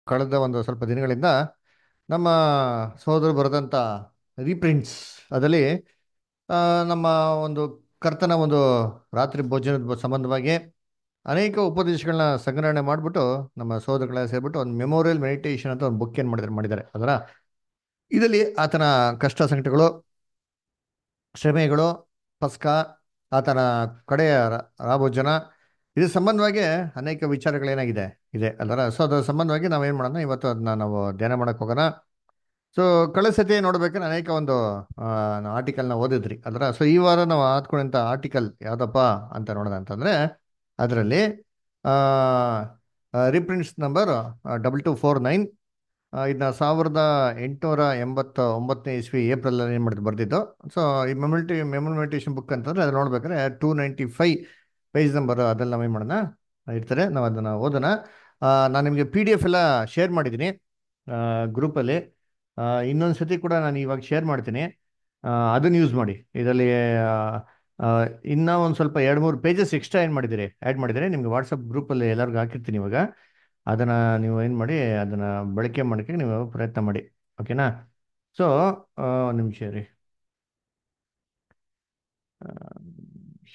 ಕಳೆದ ಒಂದು ಸ್ವಲ್ಪ ದಿನಗಳಿಂದ ನಮ್ಮ ಸಹೋದರು ಬರೆದಂಥ ರೀಪ್ರಿಂಟ್ಸ್ ಅದರಲ್ಲಿ ಆ, ನಮ್ಮ ಒಂದು ಕರ್ತನ ಒಂದು ರಾತ್ರಿ ಭೋಜನದ ಬ- ಸಂಬಂಧವಾಗಿ ಅನೇಕ ಉಪದೇಶಗಳನ್ನ ಸಂಗ್ರಹಣೆ ಮಾಡಿಬಿಟ್ಟು ನಮ್ಮ ಸಹೋದರಗಳೆಲ್ಲ ಸೇರಿಬಿಟ್ಟು ಒಂದು ಮೆಮೋರಿಯಲ್ ಮೆಡಿಟೇಷನ್ ಅಂತ ಒಂದು ಬುಕ್ ಏನು ಮಾಡಿದ್ದಾರೆ ಮಾಡಿದ್ದಾರೆ ಅದರ ಇದರಲ್ಲಿ ಆತನ ಕಷ್ಟ ಸಂಕಟಗಳು ಶ್ರಮೆಗಳು ಪಸ್ಕ ಆತನ ಕಡೆಯ ರ- ರಾಭೋಜನ ಇದ್ರ ಸಂಬಂಧವಾಗಿ ಅನೇಕ ವಿಚಾರಗಳೇನಾಗಿದೆ ಇದೆ ಅಲ್ಲರ ಸೊ ಅದರ ಸಂಬಂಧವಾಗಿ ನಾವೇನು ಮಾಡೋಣ ಇವತ್ತು ಅದನ್ನ ನಾವು ಧ್ಯಾನ ಮಾಡಕ್ಕೆ ಹೋಗೋಣ ಸೊ ಕಳೆದ ಸತಿ ನೋಡ್ಬೇಕಾದ್ರೆ ಅನೇಕ ಒಂದು ಆರ್ಟಿಕಲ್ನ ಓದಿದ್ರಿ ಅದರ ಸೊ ಈ ವಾರ ನಾವು ಆದ್ಕೊಂಡಂಥ ಆರ್ಟಿಕಲ್ ಯಾವುದಪ್ಪ ಅಂತ ನೋಡೋಣ ಅಂತಂದರೆ ಅದರಲ್ಲಿ reprints number double two four nine ಇದನ್ನ ಸಾವಿರದ ಎಂಟುನೂರ ಎಂಬತ್ತ ಒಂಬತ್ತನೇ ಇಸ್ವಿ ಏಪ್ರಿಲ್ ಏನು ಮಾಡಿದ್ದು ಬರ್ದಿದ್ದು ಸೊ ಈ ಮೆಮೊರಿಟಿ ಮೆಮೊರಿಟೇಷನ್ ಬುಕ್ ಅಂತಂದ್ರೆ ಅದು ನೋಡ್ಬೇಕಾದ್ರೆ two ninety five page number ಅದೆಲ್ಲ ನಾವೇನು ಮಾಡೋಣ ಇರ್ತಾರೆ ನಾವು ಅದನ್ನು ಓದೋಣ ನಾನು ನಿಮಗೆ ಪಿ ಡಿ ಎಫ್ ಎಲ್ಲ ಶೇರ್ ಮಾಡಿದ್ದೀನಿ ಗ್ರೂಪಲ್ಲಿ ಇನ್ನೊಂದು ಸತಿ ಕೂಡ ನಾನು ಇವಾಗ ಶೇರ್ ಮಾಡ್ತೀನಿ ಆ, ಅದನ್ನ ಯೂಸ್ ಮಾಡಿ ಇದರಲ್ಲಿ ಆ, ಆ, ಇನ್ನೂ ಒಂದು ಸ್ವಲ್ಪ ಎರಡು ಮೂರು ಪೇಜಸ್ ಎಕ್ಸ್ಟ್ರಾ ಏನು ಮಾಡಿದ್ದೀರಿ ಆ್ಯಡ್ ಮಾಡಿದ್ದೀರಿ ನಿಮಗೆ ವಾಟ್ಸಪ್ ಗ್ರೂಪಲ್ಲಿ ಎಲ್ಲರಿಗೂ ಹಾಕಿರ್ತೀನಿ ಇವಾಗ ಅದನ್ನು ನೀವು ಏನು ಮಾಡಿ ಅದನ್ನು ಬಳಕೆ ಮಾಡೋಕ್ಕೆ ನೀವು ಪ್ರಯತ್ನ ಮಾಡಿ ಓಕೆನಾ ಸೊ ಒಂದು ನಿಮಿಷ ರೀ ಆ, ನಿಮಿಷ.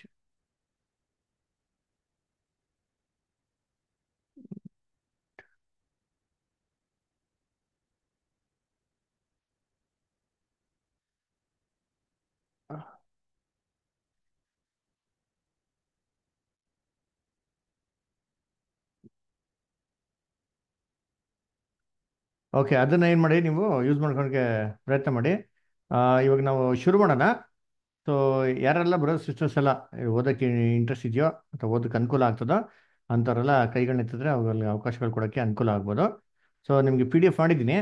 ಓಕೆ ಅದನ್ನು ಏನು ಮಾಡಿ ನೀವು ಯೂಸ್ ಮಾಡ್ಕೊಳಕ್ಕೆ ಪ್ರಯತ್ನ ಮಾಡಿ ಆ, ಇವಾಗ ನಾವು ಶುರು ಮಾಡೋಣ ಸೊ ಯಾರೆಲ್ಲ ಬರೋ ಸಿಸ್ಟರ್ಸ್ ಎಲ್ಲ ಓದೋಕ್ಕೆ ಇಂಟ್ರೆಸ್ಟ್ ಇದೆಯೋ ಅಥವಾ ಓದೋಕ್ಕೆ ಅನುಕೂಲ ಆಗ್ತದೋ ಅಂಥವ್ರೆಲ್ಲ ಕೈಗಳನ್ನ ಎತ್ತಿದ್ರೆ ಅವುಗಳಿಗೆ ಅವಕಾಶಗಳು ಕೊಡೋಕ್ಕೆ ಅನುಕೂಲ ಆಗ್ಬೋದು ಸೊ ನಿಮಗೆ ಪಿ ಡಿ ಎಫ್ ಮಾಡಿದ್ದೀನಿ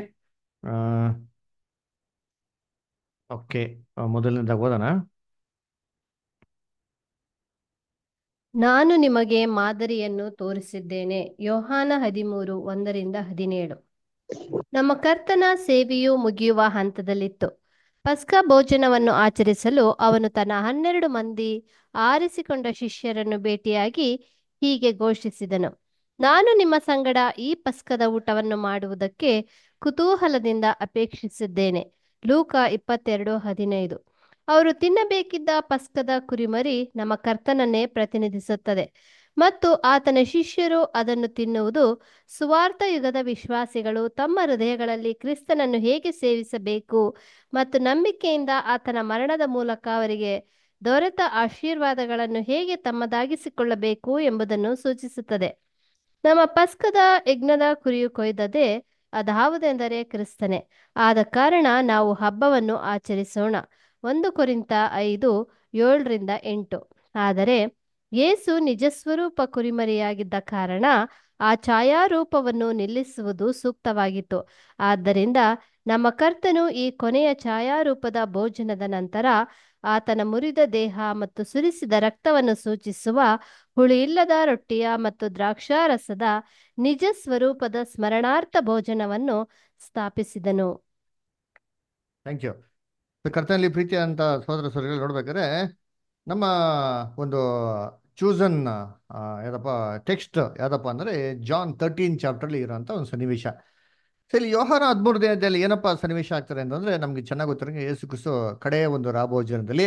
ಓಕೆ ಮೊದಲನೇದಾಗ ಓದೋಣ ನಾನು ನಿಮಗೆ ಮಾದರಿಯನ್ನು ತೋರಿಸಿದ್ದೇನೆ ಯೋಹಾನ ಹದಿಮೂರು ಒಂದರಿಂದ ಹದಿನೇಳು ನಮ್ಮ ಕರ್ತನ ಸೇವೆಯು ಮುಗಿಯುವ ಹಂತದಲ್ಲಿತ್ತು ಪಸ್ಕ ಭೋಜನವನ್ನು ಆಚರಿಸಲು ಅವನು ತನ್ನ ಹನ್ನೆರಡು ಮಂದಿ ಆರಿಸಿಕೊಂಡ ಶಿಷ್ಯರನ್ನು ಭೇಟಿಯಾಗಿ ಹೀಗೆ ಘೋಷಿಸಿದನು ನಾನು ನಿಮ್ಮ ಸಂಗಡ ಈ ಪಸ್ಕದ ಊಟವನ್ನು ಮಾಡುವುದಕ್ಕೆ ಕುತೂಹಲದಿಂದ ಅಪೇಕ್ಷಿಸಿದ್ದೇನೆ ಲೂಕ ಇಪ್ಪತ್ತೆರಡು ಹದಿನೈದು ಅವರು ತಿನ್ನಬೇಕಿದ್ದ ಪಸ್ಕದ ಕುರಿಮರಿ ನಮ್ಮ ಕರ್ತನನ್ನೇ ಪ್ರತಿನಿಧಿಸುತ್ತದೆ ಮತ್ತು ಆತನ ಶಿಷ್ಯರು ಅದನ್ನು ತಿನ್ನುವುದು ಸುವಾರ್ಥ ಯುಗದ ವಿಶ್ವಾಸಿಗಳು ತಮ್ಮ ಹೃದಯಗಳಲ್ಲಿ ಕ್ರಿಸ್ತನನ್ನು ಹೇಗೆ ಸೇವಿಸಬೇಕು ಮತ್ತು ನಂಬಿಕೆಯಿಂದ ಆತನ ಮರಣದ ಮೂಲಕ ಅವರಿಗೆ ದೊರೆತ ಆಶೀರ್ವಾದಗಳನ್ನು ಹೇಗೆ ತಮ್ಮದಾಗಿಸಿಕೊಳ್ಳಬೇಕು ಎಂಬುದನ್ನು ಸೂಚಿಸುತ್ತದೆ ನಮ್ಮ ಪಸ್ಕದ ಯಜ್ಞದ ಕುರಿಯು ಕೊಯ್ದದೆ ಅದಾವುದೆಂದರೆ ಕ್ರಿಸ್ತನೇ ಆದ ಕಾರಣ ನಾವು ಹಬ್ಬವನ್ನು ಆಚರಿಸೋಣ ಒಂದು ಕೊರಿಂತ ಐದು ಏಳರಿಂದ ಎಂಟು ಆದರೆ ಯೇಸು ನಿಜಸ್ವರೂಪ ಕುರಿಮರಿಯಾಗಿದ್ದ ಕಾರಣ ಆ ಛಾಯಾರೂಪವನ್ನು ನಿಲ್ಲಿಸುವುದು ಸೂಕ್ತವಾಗಿತ್ತು ಆದ್ದರಿಂದ ನಮ್ಮ ಕರ್ತನು ಈ ಕೊನೆಯ ಛಾಯಾರೂಪದ ಭೋಜನದ ನಂತರ ಆತನ ಮುರಿದ ದೇಹ ಮತ್ತು ಸುರಿಸಿದ ರಕ್ತವನ್ನು ಸೂಚಿಸುವ ಹುಳಿಯಿಲ್ಲದ ರೊಟ್ಟಿಯ ಮತ್ತು ದ್ರಾಕ್ಷಾರಸದ ನಿಜ ಸ್ವರೂಪದ ಸ್ಮರಣಾರ್ಥ ಭೋಜನವನ್ನು ಸ್ಥಾಪಿಸಿದನು ಥ್ಯಾಂಕ್ ಯು ಕರ್ತನಲ್ಲಿ ಪ್ರೀತಿ ಅಂತ ಸಹೋದರ ಸಹೋದರಿಗಳು ನೋಡ್ಬೇಕಾದ್ರೆ ನಮ್ಮ ಒಂದು ಚೂಸನ್ ಯಾವ್ದಪ್ಪ ಟೆಕ್ಸ್ಟ್ ಯಾವ್ದಪ್ಪ ಅಂದರೆ ಜಾನ್ ತರ್ಟೀನ್ ಚಾಪ್ಟರ್ಲಿ ಇರೋಂಥ ಒಂದು ಸನ್ನಿವೇಶ ಸೊ ಇಲ್ಲಿ ಯೋಹಾನ ಹದಿಮೂರು ದಿನದಲ್ಲಿ ಏನಪ್ಪ ಸನ್ನಿವೇಶ ಆಗ್ತಾರೆ ಅಂತಂದ್ರೆ ನಮ್ಗೆ ಚೆನ್ನಾಗಿ ಗೊತ್ತಿರಂಗೆ ಯೇಸು ಕ್ರಿಸ್ತು ಕಡೆಯ ಒಂದು ರಾಭೋಜನದಲ್ಲಿ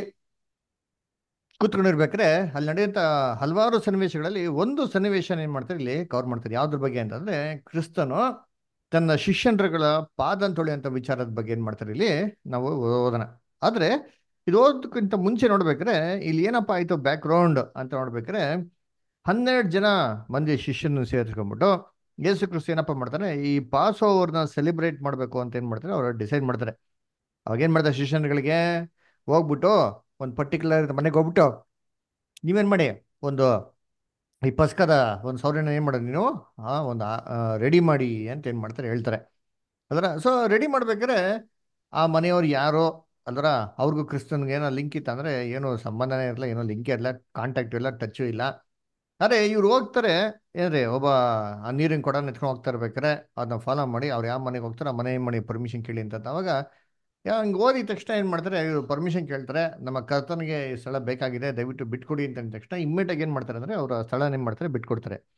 ಕೂತ್ಕೊಂಡಿರ್ಬೇಕಾದ್ರೆ ಅಲ್ಲಿ ನಡೆಯುವಂಥ ಹಲವಾರು ಸನ್ನಿವೇಶಗಳಲ್ಲಿ ಒಂದು ಸನ್ನಿವೇಶ ಏನು ಮಾಡ್ತಾರೆ ಇಲ್ಲಿ ಕವರ್ ಮಾಡ್ತಾರೆ ಯಾವ್ದ್ರ ಬಗ್ಗೆ ಅಂತಂದ್ರೆ ಕ್ರಿಸ್ತನು ತನ್ನ ಶಿಷ್ಯನರುಗಳ ಪಾದ ತೊಳೆಯುವಂಥ ವಿಚಾರದ ಬಗ್ಗೆ ಏನು ಮಾಡ್ತಾರೆ ಇಲ್ಲಿ ನಾವು ಓದೋಣ ಆದರೆ ಇದು ಓದೋದಕ್ಕಿಂತ ಮುಂಚೆ ನೋಡ್ಬೇಕಾದ್ರೆ ಇಲ್ಲಿ ಏನಪ್ಪ ಆಯಿತು ಬ್ಯಾಕ್ ಗ್ರೌಂಡ್ ಅಂತ ನೋಡ್ಬೇಕಾದ್ರೆ ಹನ್ನೆರಡು ಜನ ಮಂದಿ ಶಿಷ್ಯನ ಸೇರಿಸ್ಕೊಂಡ್ಬಿಟ್ಟು ಯೇಸು ಕ್ರಿಸ್ತು ಏನಪ್ಪ ಮಾಡ್ತಾನೆ ಈ ಪಾಸ್ ಓವರ್ನ ಸೆಲೆಬ್ರೇಟ್ ಮಾಡಬೇಕು ಅಂತ ಏನು ಮಾಡ್ತಾರೆ ಅವರು ಡಿಸೈಡ್ ಮಾಡ್ತಾರೆ ಅವಾಗ ಏನು ಮಾಡ್ತಾರೆ ಶಿಷ್ಯನ್ಗಳಿಗೆ ಹೋಗ್ಬಿಟ್ಟು ಒಂದು ಪರ್ಟಿಕ್ಯುಲರ್ ಮನೆಗೆ ಹೋಗ್ಬಿಟ್ಟು ನೀವೇನು ಮಾಡಿ ಒಂದು ಈ ಪಸ್ಕದ ಒಂದು ಸೌರ್ಯನ ಏನು ಮಾಡೋದು ನೀನು ಆ ಒಂದು ರೆಡಿ ಮಾಡಿ ಅಂತ ಏನು ಮಾಡ್ತಾರೆ ಹೇಳ್ತಾರೆ ಅದರ ಸೊ ರೆಡಿ ಮಾಡ್ಬೇಕಾದ್ರೆ ಆ ಮನೆಯವ್ರು ಯಾರೋ ಅಲ್ದ್ರ ಅವ್ರಿಗೂ ಕ್ರಿಸ್ತನ್ಗೆ ಏನೋ ಲಿಂಕ್ ಇತ್ತು ಅಂದರೆ ಏನೋ ಸಂಬಂಧನೇ ಇರಲ್ಲ ಏನೋ ಲಿಂಕ್ ಇರಲ್ಲ ಕಾಂಟ್ಯಾಕ್ಟ್ ಇಲ್ಲ ಟಚ್ಚು ಇಲ್ಲ ಅರೆ ಇವ್ರು ಹೋಗ್ತಾರೆ ಏನ್ರಿ ಒಬ್ಬ ಆ ನೀರಿನ ಕೊಡ ನೆತ್ಕೊಂಡು ಹೋಗ್ತಾ ಇರ್ಬೇಕಾರೆ ಅದನ್ನ ಫಾಲೋ ಮಾಡಿ ಅವ್ರು ಯಾವ ಮನೆಗೆ ಹೋಗ್ತಾರೆ ಆ ಮನೆ ಮನೆ ಪರ್ಮಿಷನ್ ಕೇಳಿ ಅಂತ ಅವಾಗ ಹಂಗೆ ಓದಿದ ತಕ್ಷಣ ಏನು ಮಾಡ್ತಾರೆ ಇವರು ಪರ್ಮಿಷನ್ ಕೇಳ್ತಾರೆ ನಮ್ಮ ಕರ್ತನಿಗೆ ಈ ಸ್ಥಳ ಬೇಕಾಗಿದೆ ದಯವಿಟ್ಟು ಬಿಟ್ಕೊಡಿ ಅಂತ ಅಂದ ತಕ್ಷಣ ಇಮ್ಮಿಡಿಯಾಗಿ ಏನು ಮಾಡ್ತಾರೆ ಅಂದರೆ ಅವರು ಸ್ಥಳನ ಏನು ಮಾಡ್ತಾರೆ ಬಿಟ್ಕೊಡ್ತಾರೆ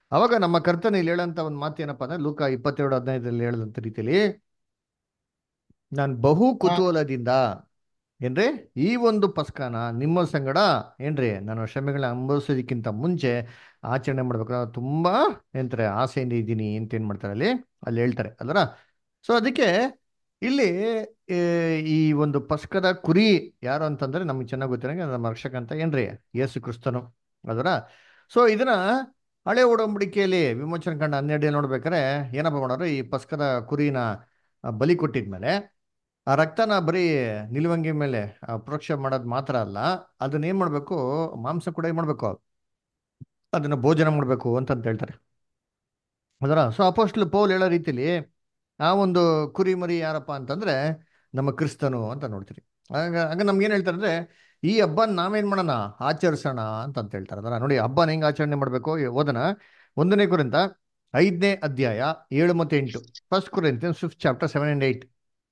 ಅವಾಗ ನಮ್ಮ ಕರ್ತನ ಇಲ್ಲಿ ಹೇಳಂತ ಒಂದು ಮಾತು ಏನಪ್ಪಾ ಅಂದ್ರೆ ಲೂಕ ಇಪ್ಪತ್ತೆರಡು ಹದಿನೈದರಲ್ಲಿ ಹೇಳದಂತ ರೀತಿಯಲ್ಲಿ ನಾನು ಬಹು ಕುತೂಹಲದಿಂದ ಏನ್ರಿ ಈ ಒಂದು ಪಸ್ಕನ ನಿಮ್ಮ ಸಂಗಡ ಏನ್ರಿ ನಾನು ಶ್ರಮೆಗಳನ್ನ ಅನುಭವಿಸೋದಕ್ಕಿಂತ ಮುಂಚೆ ಆಚರಣೆ ಮಾಡ್ಬೇಕು ನಾನು ತುಂಬಾ ಏನಂತಾರೆ ಆಸೆಯಿಂದ ಇದ್ದೀನಿ ಅಂತ ಏನ್ ಮಾಡ್ತಾರೆ ಅಲ್ಲಿ ಅಲ್ಲಿ ಹೇಳ್ತಾರೆ ಅಲ್ವರ ಸೊ ಅದಕ್ಕೆ ಇಲ್ಲಿ ಏ, ಈ ಒಂದು ಪಸ್ಕದ ಕುರಿ ಯಾರು ಅಂತಂದ್ರೆ ನಮ್ಗೆ ಚೆನ್ನಾಗಿ ಗೊತ್ತಿರಂಗೆ ನಮ್ಮ ರಕ್ಷಕ ಅಂತ ಏನ್ರಿ ಯೇಸು ಕ್ರಿಸ್ತನು ಅದರ ಸೊ ಇದನ್ನ ಹಳೆ ಒಡಂಬಡಿಕೆಯಲ್ಲಿ ವಿಮೋಚನೆ ಕಂಡ ಹನ್ನೆರಡು ನೋಡ್ಬೇಕಾದ್ರೆ ಏನಪ್ಪ ಮಾಡೋರು ಈ ಪಸ್ಕದ ಕುರಿನ ಆ, ಬಲಿ ಕೊಟ್ಟಿದ್ಮೇಲೆ ಆ ರಕ್ತನ ಬರೀ ನಿಲುವಂಗಿ ಮೇಲೆ ಆ, ಪ್ರೋಕ್ಷ ಮಾಡೋದು ಮಾತ್ರ ಅಲ್ಲ ಅದನ್ನ ಏನ್ ಮಾಡ್ಬೇಕು ಮಾಂಸ ಕೂಡ ಏನ್ ಮಾಡ್ಬೇಕು ಅದನ್ನ ಭೋಜನ ಮಾಡ್ಬೇಕು ಅಂತಂತ ಹೇಳ್ತಾರೆ ಅದರ ಸೊ ಅಪೋಸ್ಟ್ಲ್ ಪೌಲ್ ಹೇಳೋ ರೀತಿಲಿ ಆ ಒಂದು ಕುರಿ ಮರಿ ಯಾರಪ್ಪ ಅಂತಂದ್ರೆ ನಮ್ಮ ಕ್ರಿಸ್ತನು ಅಂತ ನೋಡ್ತೀರಿ ಆಗ ಆಗ ನಮ್ಗೆ ಏನ್ ಹೇಳ್ತಾರೆ ಅಂದ್ರೆ ಈ ಹಬ್ಬ ನಾವೇನ್ ಮಾಡೋಣ ಆಚರಿಸೋಣ ಅಂತ ಅಂತ ಹೇಳ್ತಾರೆ ಅದರ ನೋಡಿ ಹಬ್ಬನ ಹೆಂಗ್ ಆಚರಣೆ ಮಾಡ್ಬೇಕು ಈ ಓದನ ಒಂದನೇ ಕುರಿತ ಐದನೇ ಅಧ್ಯಾಯ ಏಳು ಮತ್ತೆ ಎಂಟು ಫಸ್ಟ್ ಕುರಿತ fifth chapter seven and eight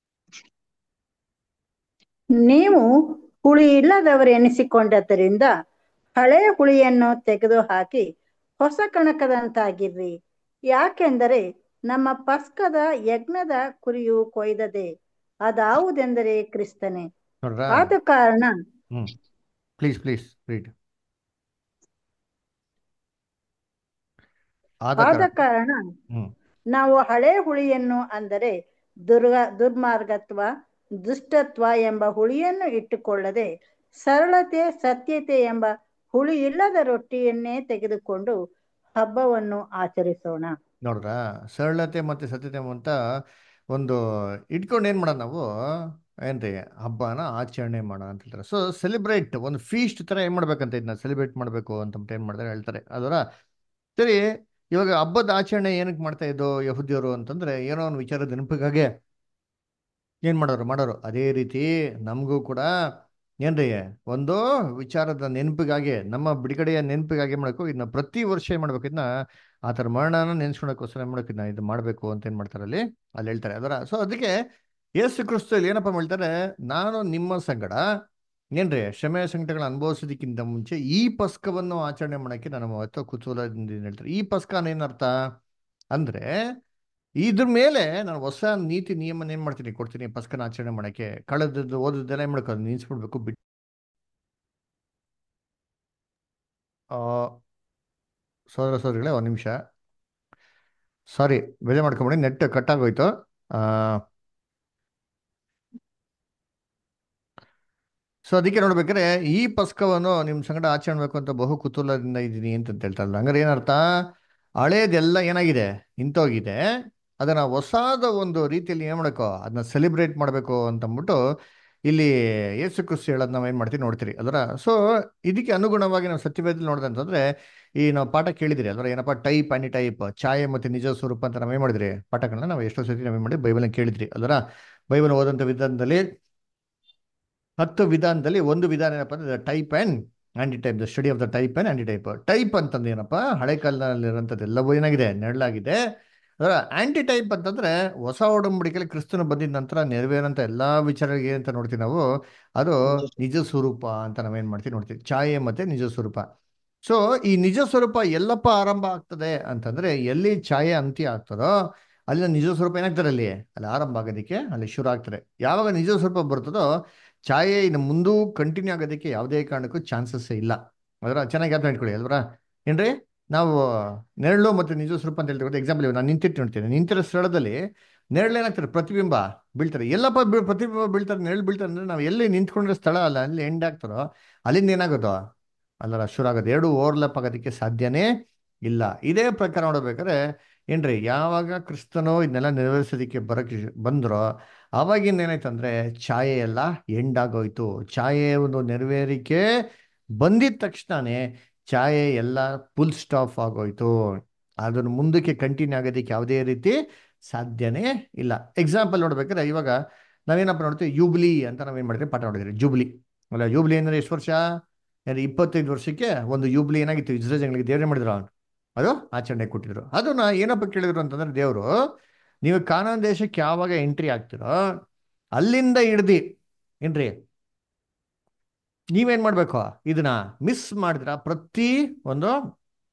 ನೀವು ಹುಳಿ ಇಲ್ಲದವರು ಎನಿಸಿಕೊಂಡದ್ದರಿಂದ ಹಳೆ ಹುಳಿಯನ್ನು ತೆಗೆದುಹಾಕಿ ಹೊಸ ಕಣಕದಂತಾಗಿರ್ರಿ ಯಾಕೆಂದರೆ ನಮ್ಮ ಪಸ್ಕದ ಯಜ್ಞದ ಕುರಿಯು ಕೊಯ್ದದೆ ಅದಾವುದೆಂದರೆ ಕ್ರಿಸ್ತನೇ ನೋಡ್ರಾ ಆದ ಕಾರಣ ಹ್ಮ್ ಪ್ಲೀಸ್ ಪ್ಲೀಸ್ ರೀಡ್ ಆದ ಆದ ಕಾರಣ ಕಾರಣ ಹ್ಮ್ ನಾವು ಹಳೆ ಹುಳಿಯನ್ನು ಅಂದರೆ ದುರ್ಗ ದುರ್ಮಾರ್ಗತ್ವ ದುಷ್ಟತ್ವ ಎಂಬ ಹುಳಿಯನ್ನು ಇಟ್ಟುಕೊಳ್ಳದೆ ಸರಳತೆ ಸತ್ಯತೆ ಎಂಬ ಹುಳಿ ಇಲ್ಲದ ರೊಟ್ಟಿಯನ್ನೇ ತೆಗೆದುಕೊಂಡು ಹಬ್ಬವನ್ನು ಆಚರಿಸೋಣ ನೋಡ್ರ ಸರಳತೆ ಮತ್ತೆ ಸತ್ಯತೆ ಅಂತ ಒಂದು ಇಟ್ಕೊಂಡು ಏನ್ ಮಾಡೋಣ ನಾವು ಏನ್ರಿ ಹಬ್ಬನ ಆಚರಣೆ ಮಾಡೋಣ ಅಂತ ಹೇಳ್ತಾರೆ ಸೊ ಸೆಲೆಬ್ರೇಟ್ ಒಂದು ಫೀಸ್ಟ್ ತರ ಏನ್ ಮಾಡ್ಬೇಕಂತ ಇದನ್ನ ಸೆಲೆಬ್ರೇಟ್ ಮಾಡ್ಬೇಕು ಅಂತ ಏನ್ ಮಾಡ್ತಾರೆ ಹೇಳ್ತಾರೆ ಅದರ ಸರಿ ಇವಾಗ ಹಬ್ಬದ ಆಚರಣೆ ಏನಕ್ಕೆ ಮಾಡ್ತಾ ಇದ್ದೋ ಯಹುದಿಯವರು ಅಂತಂದ್ರೆ ಏನೋ ಒಂದು ವಿಚಾರದ ನೆನಪಿಗಾಗೆ ಏನ್ ಮಾಡೋರು ಮಾಡೋರು ಅದೇ ರೀತಿ ನಮಗೂ ಕೂಡ ಏನ್ರಿ ಒಂದು ವಿಚಾರದ ನೆನಪಿಗಾಗಿ ನಮ್ಮ ಬಿಡುಗಡೆಯ ನೆನಪಿಗಾಗಿ ಮಾಡಬೇಕು ಇದನ್ನ ಪ್ರತಿ ವರ್ಷ ಏನ್ ಮಾಡ್ಬೇಕು ಇದನ್ನ ಆ ಥರ ಮರಣನ ನೆನ್ಸ್ಕೊಳಕ್ಕೋಸ್ಕರ ಏನ್ ಮಾಡ್ಬೇಕು ಇದನ್ನ ಇದು ಮಾಡಬೇಕು ಅಂತ ಏನ್ ಮಾಡ್ತಾರೆ ಅಲ್ಲಿ ಅಲ್ಲಿ ಹೇಳ್ತಾರೆ ಅದರ ಸೊ ಅದಕ್ಕೆ ಯೇಸು ಕ್ರಿಸ್ತಲ್ಲಿ ಏನಪ್ಪ ಹೇಳ್ತಾರೆ ನಾನು ನಿಮ್ಮ ಸಂಗಡ ಏನ್ರಿ ಶ್ರಮೆಯ ಸಂಕಟಗಳನ್ನ ಅನುಭವಿಸೋದಕ್ಕಿಂತ ಮುಂಚೆ ಈ ಪಸ್ಕವನ್ನು ಆಚರಣೆ ಮಾಡಕ್ಕೆ ನಾನು ಅವತ್ತು ಕುತೂಹಲದಿಂದ ಏನ್ ಹೇಳ್ತಾರೆ ಈ ಪಸ್ಕನ ಏನರ್ಥ ಅಂದ್ರೆ ಇದ್ರ ಮೇಲೆ ನಾನು ಹೊಸ ನೀತಿ ನಿಯಮನ ಏನ್ ಮಾಡ್ತೀನಿ ಕೊಡ್ತೀನಿ ಪಸ್ಕನ ಆಚರಣೆ ಮಾಡಕ್ಕೆ ಕಳೆದದ್ದು ಓದದ್ದೆಲ್ಲ ಏನ್ ಮಾಡ್ಕೊಂಡು ನಿಲ್ಸ್ಬಿಡ್ಬೇಕು ಬಿಟ್ಟು ಆ ಸೋದರ ಸೋದರಿಗಳೇ ಒಂದು ನಿಮಿಷ ಸಾರಿ ಬೇಜ ಮಾಡ್ಕೊಂಬಿಡಿ ನೆಟ್ ಕಟ್ ಆಗೋಯ್ತು ಆ ಸೊ ಅದಕ್ಕೆ ನೋಡ್ಬೇಕಾದ್ರೆ ಈ ಪಸ್ಕವನ್ನು ನಿಮ್ಮ ಸಂಗಡ ಆಚರಣೆ ಮಾಡಬೇಕು ಅಂತ ಬಹು ಕುತೂಹಲದಿಂದ ಇದ್ದೀನಿ ಅಂತ ಹೇಳ್ತಾರಲ್ಲ ಹಂಗಾರೆ ಏನರ್ಥ ಹಳೇದೆಲ್ಲ ಏನಾಗಿದೆ ನಿಂತೋಗಿದೆ ಅದನ್ನ ಹೊಸಾದ ಒಂದು ರೀತಿಯಲ್ಲಿ ಏನ್ ಮಾಡಬೇಕು ಅದನ್ನ ಸೆಲೆಬ್ರೇಟ್ ಮಾಡಬೇಕು ಅಂತಂದ್ಬಿಟ್ಟು ಇಲ್ಲಿ ಯೇಸು ಕ್ರಿಸ್ತು ಹೇಳೋದು ನಾವು ಏನ್ ಮಾಡ್ತೀವಿ ನೋಡ್ತೀರಿ ಅದರ ಸೊ ಇದಕ್ಕೆ ಅನುಗುಣವಾಗಿ ನಾವು ಸತ್ಯವೇದಲ್ಲಿ ನೋಡಿದೆ ಅಂತಂದ್ರೆ ಈ ನಾವು ಪಾಠ ಕೇಳಿದಿರಿ ಅದರ ಏನಪ್ಪ ಟೈಪ್ ಆ್ಯಂಡ್ ಟೈಪ್ ಛಾಯೆ ಮತ್ತೆ ನಿಜ ಸ್ವರೂಪ ಅಂತ ನಾವೇನ್ ಮಾಡಿದ್ರಿ ಪಾಠಗಳನ್ನ ನಾವು ಎಷ್ಟೋ ಸತಿ ನಾವೇನ್ ಮಾಡಿ ಬೈಬಲ್ನ ಕೇಳಿದ್ರಿ ಅದರ ಬೈಬಲ್ ಓದಂತ ವಿಧಾನದಲ್ಲಿ ಹತ್ತು ವಿಧಾನದಲ್ಲಿ ಒಂದು ವಿಧಾನ ಏನಪ್ಪ ಅಂದ್ರೆ type and antitype the study of the type and antitype type ಅಂತಂದ್ರೆ ಏನಪ್ಪ ಹಳೆ ಕಾಲದಲ್ಲಿರೋಂಥದ್ದು ಎಲ್ಲವೂ ಏನಾಗಿದೆ ನೆರಳಾಗಿದೆ ಅದರ ಆಂಟಿ ಟೈಪ್ ಅಂತಂದ್ರೆ ಹೊಸ ಒಡಂಬಡಿಕೆಯಲ್ಲಿ ಕ್ರಿಸ್ತನ ಬಂದಿದ ನಂತರ ನೆರವೇರಂತ ಎಲ್ಲಾ ವಿಚಾರಗಳಿಗೆ ಅಂತ ನೋಡ್ತೀವಿ ನಾವು ಅದು ನಿಜ ಸ್ವರೂಪ ಅಂತ ನಾವೇನ್ ಮಾಡ್ತೀವಿ ನೋಡ್ತೀವಿ ಛಾಯೆ ಮತ್ತೆ ನಿಜ ಸ್ವರೂಪ ಸೊ ಈ ನಿಜ ಸ್ವರೂಪ ಎಲ್ಲಪ್ಪ ಆರಂಭ ಆಗ್ತದೆ ಅಂತಂದ್ರೆ ಎಲ್ಲಿ ಛಾಯೆ ಅಂತ್ಯ ಆಗ್ತದೋ ಅಲ್ಲಿ ನಿಜ ಸ್ವರೂಪ ಏನಾಗ್ತಾರೆ ಅಲ್ಲಿ ಅಲ್ಲಿ ಆರಂಭ ಆಗೋದಕ್ಕೆ ಅಲ್ಲಿ ಶುರು ಆಗ್ತಾರೆ ಯಾವಾಗ ನಿಜ ಸ್ವರೂಪ ಬರ್ತದೋ ಛಾಯೆ ಇನ್ನು ಮುಂದೂ ಕಂಟಿನ್ಯೂ ಆಗೋದಕ್ಕೆ ಯಾವುದೇ ಕಾರಣಕ್ಕೂ ಚಾನ್ಸಸ್ ಇಲ್ಲ ಅದರ ಚೆನ್ನಾಗಿ ಅರ್ಥ ಇಟ್ಕೊಳ್ಳಿ ಅಲ್ವರ ಏನ್ರಿ ನಾವು ನೆರಳು ಮತ್ತು ನಿಜ ಸ್ವರೂಪ ಅಂತ ಹೇಳ್ತೀವಿ ಎಕ್ಸಾಂಪಲ್ ನಾನು ನಿಂತಿಟ್ಟು ನೋಡ್ತೀನಿ ನಿಂತಿರೋ ಸ್ಥಳದಲ್ಲಿ ನೆರಳು ಏನಾಗ್ತಾರೆ ಪ್ರತಿಬಿಂಬ ಬೀಳ್ತಾರೆ ಎಲ್ಲಪ್ಪ ಬೀಳ್ ಪ್ರತಿಬಿಂಬ ಬೀಳ್ತಾರೆ ನೆರಳು ಬೀಳ್ತಾರೆ ಅಂದ್ರೆ ನಾವು ಎಲ್ಲಿ ನಿಂತ್ಕೊಂಡಿರೋ ಸ್ಥಳ ಅಲ್ಲ ಅಲ್ಲಿ ಎಂಡ್ ಆಗ್ತಾರೋ ಅಲ್ಲಿಂದ ಏನಾಗೋದು ಅಲ್ಲರ ಶುರು ಆಗೋದು ಎರಡು ಓವರ್ಲಪ್ ಆಗೋದಕ್ಕೆ ಸಾಧ್ಯನೇ ಇಲ್ಲ ಇದೇ ಪ್ರಕಾರ ನೋಡ್ಬೇಕಾದ್ರೆ ಏನ್ರಿ ಯಾವಾಗ ಕ್ರಿಸ್ತನೋ ಇದನ್ನೆಲ್ಲ ನೆರವೇರಿಸೋದಕ್ಕೆ ಬರಕ್ಕೆ ಬಂದ್ರೋ ಆವಾಗಿಂದ ಏನಾಯ್ತಂದ್ರೆ ಛಾಯೆ ಎಲ್ಲ ಎಂಡ್ ಆಗೋಯ್ತು ಛಾಯೆ ಒಂದು ನೆರವೇರಿಕೆ ಬಂದಿದ ತಕ್ಷಣನೇ ಛಾಯೆ ಎಲ್ಲ ಫುಲ್ ಸ್ಟಾಪ್ ಆಗೋಯ್ತು ಅದನ್ನು ಮುಂದಕ್ಕೆ ಕಂಟಿನ್ಯೂ ಆಗೋದಕ್ಕೆ ಯಾವುದೇ ರೀತಿ ಸಾಧ್ಯನೇ ಇಲ್ಲ ಎಕ್ಸಾಂಪಲ್ ನೋಡ್ಬೇಕಾದ್ರೆ ಇವಾಗ ನಾವೇನಪ್ಪ ನೋಡ್ತೀವಿ ಯೂಬ್ಲಿ ಅಂತ ನಾವೇನ್ ಮಾಡಿದ್ರಿ ಪಾಠ ನೋಡಿದ್ರಿ ಜೂಬ್ಲಿ ಅಲ್ಲ ಯೂಬ್ಲಿ ಅಂದ್ರೆ ಎಷ್ಟು ವರ್ಷ ಅಂದ್ರೆ ಇಪ್ಪತ್ತೈದು ವರ್ಷಕ್ಕೆ ಒಂದು ಯೂಬ್ಲಿ ಏನಾಗಿತ್ತು ಇಸ್ರೇಲ್ ಜನಗಳಿಗೆ ದೇವ್ರೇ ಮಾಡಿದ್ರು ಅವ್ನು ಅದು ಆಚರಣೆ ಕೊಟ್ಟಿದ್ರು ಅದನ್ನ ಏನಪ್ಪ ಕೇಳಿದ್ರು ಅಂತಂದ್ರೆ ದೇವರು ನೀವು ಕಾನಾನ್ ದೇಶಕ್ಕೆ ಯಾವಾಗ ಎಂಟ್ರಿ ಆಗ್ತಿರೋ ಅಲ್ಲಿಂದ ಹಿಡ್ದು ಏನ್ರಿ ನೀವೇನ್ ಮಾಡ್ಬೇಕು ಇದನ್ನ ಮಿಸ್ ಮಾಡಿದ್ರ ಪ್ರತಿ ಒಂದು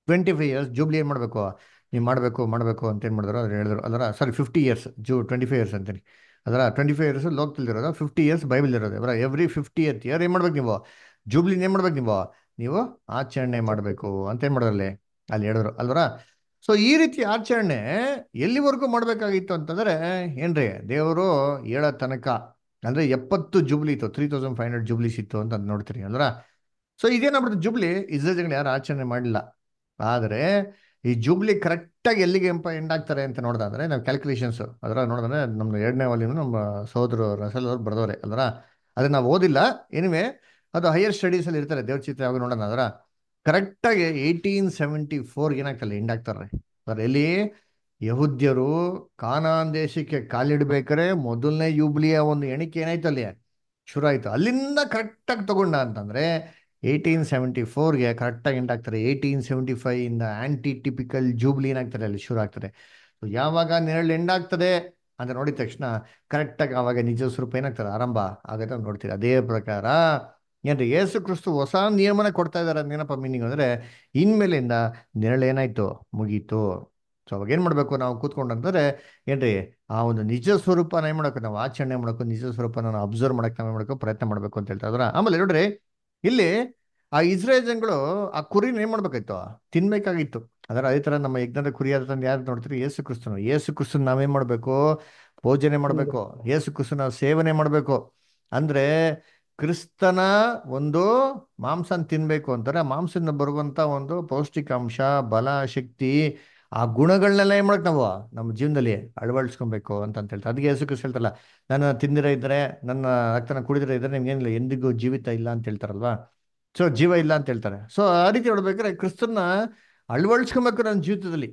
ಟ್ವೆಂಟಿ ಫೈವ್ ಇಯರ್ಸ್ ಜೂಬ್ಲಿ ಏನು ಮಾಡಬೇಕು ನೀವು ಮಾಡಬೇಕು ಮಾಡಬೇಕು ಅಂತ ಏನು ಮಾಡಿದ್ರು ಅದ್ರ ಹೇಳಿದ್ರು ಅದರ ಸಾರಿ ಫಿಫ್ಟಿ ಇಯರ್ಸ್ ಜೂ ಟ್ವೆಂಟಿ ಫೈವ್ ಇಯರ್ಸ್ ಅಂತೀನಿ ಅದರ ಟ್ವೆಂಟಿ ಫೈವ್ ಇಯರ್ಸ್ ಲೋಕದಲ್ಲಿರೋದು ಫಿಫ್ಟಿ ಇಯರ್ಸ್ ಬೈಬಲ್ ಇರೋದು ಅವರ ಎವ್ರಿ ಫಿಫ್ಟಿ ಇಯರ್ತ್ ಇಯರ್ ಏನು ಮಾಡ್ಬೇಕು ನೀವು ಜೂಬ್ಲಿನ ಏನು ಮಾಡ್ಬೇಕು ನೀವು ನೀವು ಆಚರಣೆ ಮಾಡಬೇಕು ಅಂತ ಏನು ಮಾಡೋದ್ರಲ್ಲಿ ಅಲ್ಲಿ ಹೇಳಿದ್ರು ಅಲ್ವರ ಸೊ ಈ ರೀತಿ ಆಚರಣೆ ಎಲ್ಲಿವರೆಗೂ ಮಾಡಬೇಕಾಗಿತ್ತು ಅಂತಂದ್ರೆ ಏನ್ರಿ ದೇವರು ಹೇಳೋ ತನಕ ಅಂದ್ರೆ ಎಪ್ಪತ್ತು ಜುಬ್ಲಿ ಇತ್ತು three thousand five hundred jubilees ಇತ್ತು ಅಂತ ನೋಡ್ತೀರಿ ಅಲ್ವರ ಸೊ ಇದೇನಾಗ್ಬಿಡುತ್ತೆ ಜುಬ್ಲಿ ಇಸ್ರೇಲ್ಗಳು ಯಾರು ಆಚರಣೆ ಮಾಡಲಿಲ್ಲ ಆದರೆ ಈ ಜೂಬ್ಲಿ ಕರೆಕ್ಟಾಗಿ ಎಲ್ಲಿಗೆ ಎಂಪ ಎಂಡ್ ಆಗ್ತಾರೆ ಅಂತ ನೋಡಿದ್ರೆ ನಾವು ಕ್ಯಾಲ್ಕುಲೇಷನ್ಸ್ ಅದರ ನೋಡಿದ್ರೆ ನಮ್ಮ ಎರಡನೇ ವಾಲಿನ ನಮ್ಮ ಸಹೋದರು ರಸಲ್ ಅವ್ರು ಬರೆದವ್ರೆ ಅಲ್ವರ ಅದನ್ನ ನಾವು ಓದಿಲ್ಲ ಎನಿವೆ ಅದು ಹೈಯರ್ ಸ್ಟಡೀಸಲ್ಲಿ ಇರ್ತಾರೆ ದೇವ್ರ ಚಿತ್ರ ಯಾವಾಗ ನೋಡೋಣ ಅದರ ಕರೆಕ್ಟಾಗಿ ಏಯ್ಟೀನ್ ಸೆವೆಂಟಿ ಫೋರ್ ಏನಾಗ್ತಲ್ಲ ಎಂಡ್ ಆಗ್ತಾರೆ ಅದರ ಎಲ್ಲಿ ಯಹುದ್ಯರು ಕಾನಾನ್ ದೇಶಕ್ಕೆ ಕಾಲಿಡ್ಬೇಕಾರೆ ಮೊದಲನೇ ಯೂಬ್ಲಿಯ ಒಂದು ಎಣಿಕೆ ಏನಾಯ್ತು ಅಲ್ಲಿ ಶುರು ಆಯ್ತು ಅಲ್ಲಿಂದ ಕರೆಕ್ಟಾಗಿ ತಗೊಂಡ ಅಂತಂದ್ರೆ ಏಯ್ಟೀನ್ ಸೆವೆಂಟಿ ಫೋರ್ಗೆ ಕರೆಕ್ಟಾಗಿ ಎಂಡ್ ಆಗ್ತಾರೆ ಏಯ್ಟೀನ್ ಸೆವೆಂಟಿ ಫೈವ್ ಇಂದ ಆಂಟಿ ಟಿಪಿಕಲ್ ಜೂಬ್ಲಿ ಏನಾಗ್ತಾರೆ ಅಲ್ಲಿ ಶುರು ಆಗ್ತದೆ ಸೊ ಯಾವಾಗ ನೆರಳು ಎಂಡ್ ಆಗ್ತದೆ ಅಂತ ನೋಡಿದ ತಕ್ಷಣ ಕರೆಕ್ಟಾಗಿ ಆವಾಗ ನಿಜ ಸ್ವರೂಪ ಏನಾಗ್ತದೆ ಆರಂಭ ಆಗುತ್ತೆ ಅಂತ ನೋಡ್ತೀರಿ ಅದೇ ಪ್ರಕಾರ ಏನ್ರಿ ಯೇಸು ಕ್ರಿಸ್ತು ಹೊಸ ನಿಯಮನ ಕೊಡ್ತಾ ಇದಾರೆ ಏನಪ್ಪ ಮೀನಿಂಗ್ ಅಂದ್ರೆ ಇನ್ಮೇಲಿಂದ ನೆರಳು ಏನಾಯ್ತು ಮುಗೀತು ಸೊ ಅವಾಗ ಏನು ಮಾಡಬೇಕು ನಾವು ಕೂತ್ಕೊಂಡಂತಂದ್ರೆ ಏನ್ರಿ ಆ ಒಂದು ನಿಜ ಸ್ವರೂಪನ ಏನು ಮಾಡಬೇಕು ನಾವು ಆಚರಣೆ ಮಾಡಬೇಕು ನಿಜ ಸ್ವರೂಪನ ನಾವು ಅಬ್ಸರ್ವ್ ಮಾಡಕ್ಕೆ ನಾವು ಮಾಡಬೇಕು ಪ್ರಯತ್ನ ಮಾಡಬೇಕು ಅಂತ ಹೇಳ್ತಾ ಇದ್ರ ಆಮೇಲೆ ನೋಡ್ರಿ ಇಲ್ಲಿ ಆ ಇಸ್ರೇಲ್ ಜನಗಳು ಆ ಕುರಿನ ಏನ್ ಮಾಡ್ಬೇಕಾಯ್ತು ತಿನ್ಬೇಕಾಗಿತ್ತು ಅದರ ಅದೇ ತರ ನಮ್ಮ ಯಜ್ಞದ ಕುರಿ ಆದ ಯಾರು ನೋಡ್ತೀರಿ ಏಸು ಕ್ರಿಸ್ತನು ಏಸು ಕ್ರಿಸ್ತನ್ ನಾವೇನ್ ಮಾಡ್ಬೇಕು ಭೋಜನೆ ಮಾಡ್ಬೇಕು ಏಸು ಕ್ರಿಸ್ತನ ಸೇವನೆ ಮಾಡ್ಬೇಕು ಅಂದ್ರೆ ಕ್ರಿಸ್ತನ ಒಂದು ಮಾಂಸನ ತಿನ್ಬೇಕು ಅಂತಾರೆ ಆ ಮಾಂಸದಿಂದ ಬರುವಂತ ಒಂದು ಪೌಷ್ಟಿಕಾಂಶ ಬಲ ಶಕ್ತಿ ಆ ಗುಣಗಳನ್ನೆಲ್ಲ ಏನ್ ಮಾಡಕ್ ನಾವು ನಮ್ಮ ಜೀವನದಲ್ಲಿ ಅಳವಡಿಸ್ಕೊಬೇಕು ಅಂತ ಅಂತ ಹೇಳ್ತಾರೆ ಅದಕ್ಕೆ ಯೇಸು ಕ್ರಿಸ್ತ ಹೇಳ್ತಾರಲ್ಲ ನನ್ನ ತಿಂದಿರ ಇದ್ರೆ ನನ್ನ ರಕ್ತನ ಕುಡಿದಿರ ಇದ್ರೆ ನಿಮ್ಗೆ ಏನಿಲ್ಲ ಎಂದಿಗೂ ಜೀವಿತ ಇಲ್ಲ ಅಂತ ಹೇಳ್ತಾರಲ್ವಾ ಸೊ ಜೀವ ಇಲ್ಲ ಅಂತ ಹೇಳ್ತಾರೆ ಸೊ ಆ ರೀತಿ ನೋಡ್ಬೇಕಾದ್ರೆ ಕ್ರಿಸ್ತನ ಅಳವಡಿಸ್ಕೊಬೇಕು ನನ್ನ ಜೀವಿತದಲ್ಲಿ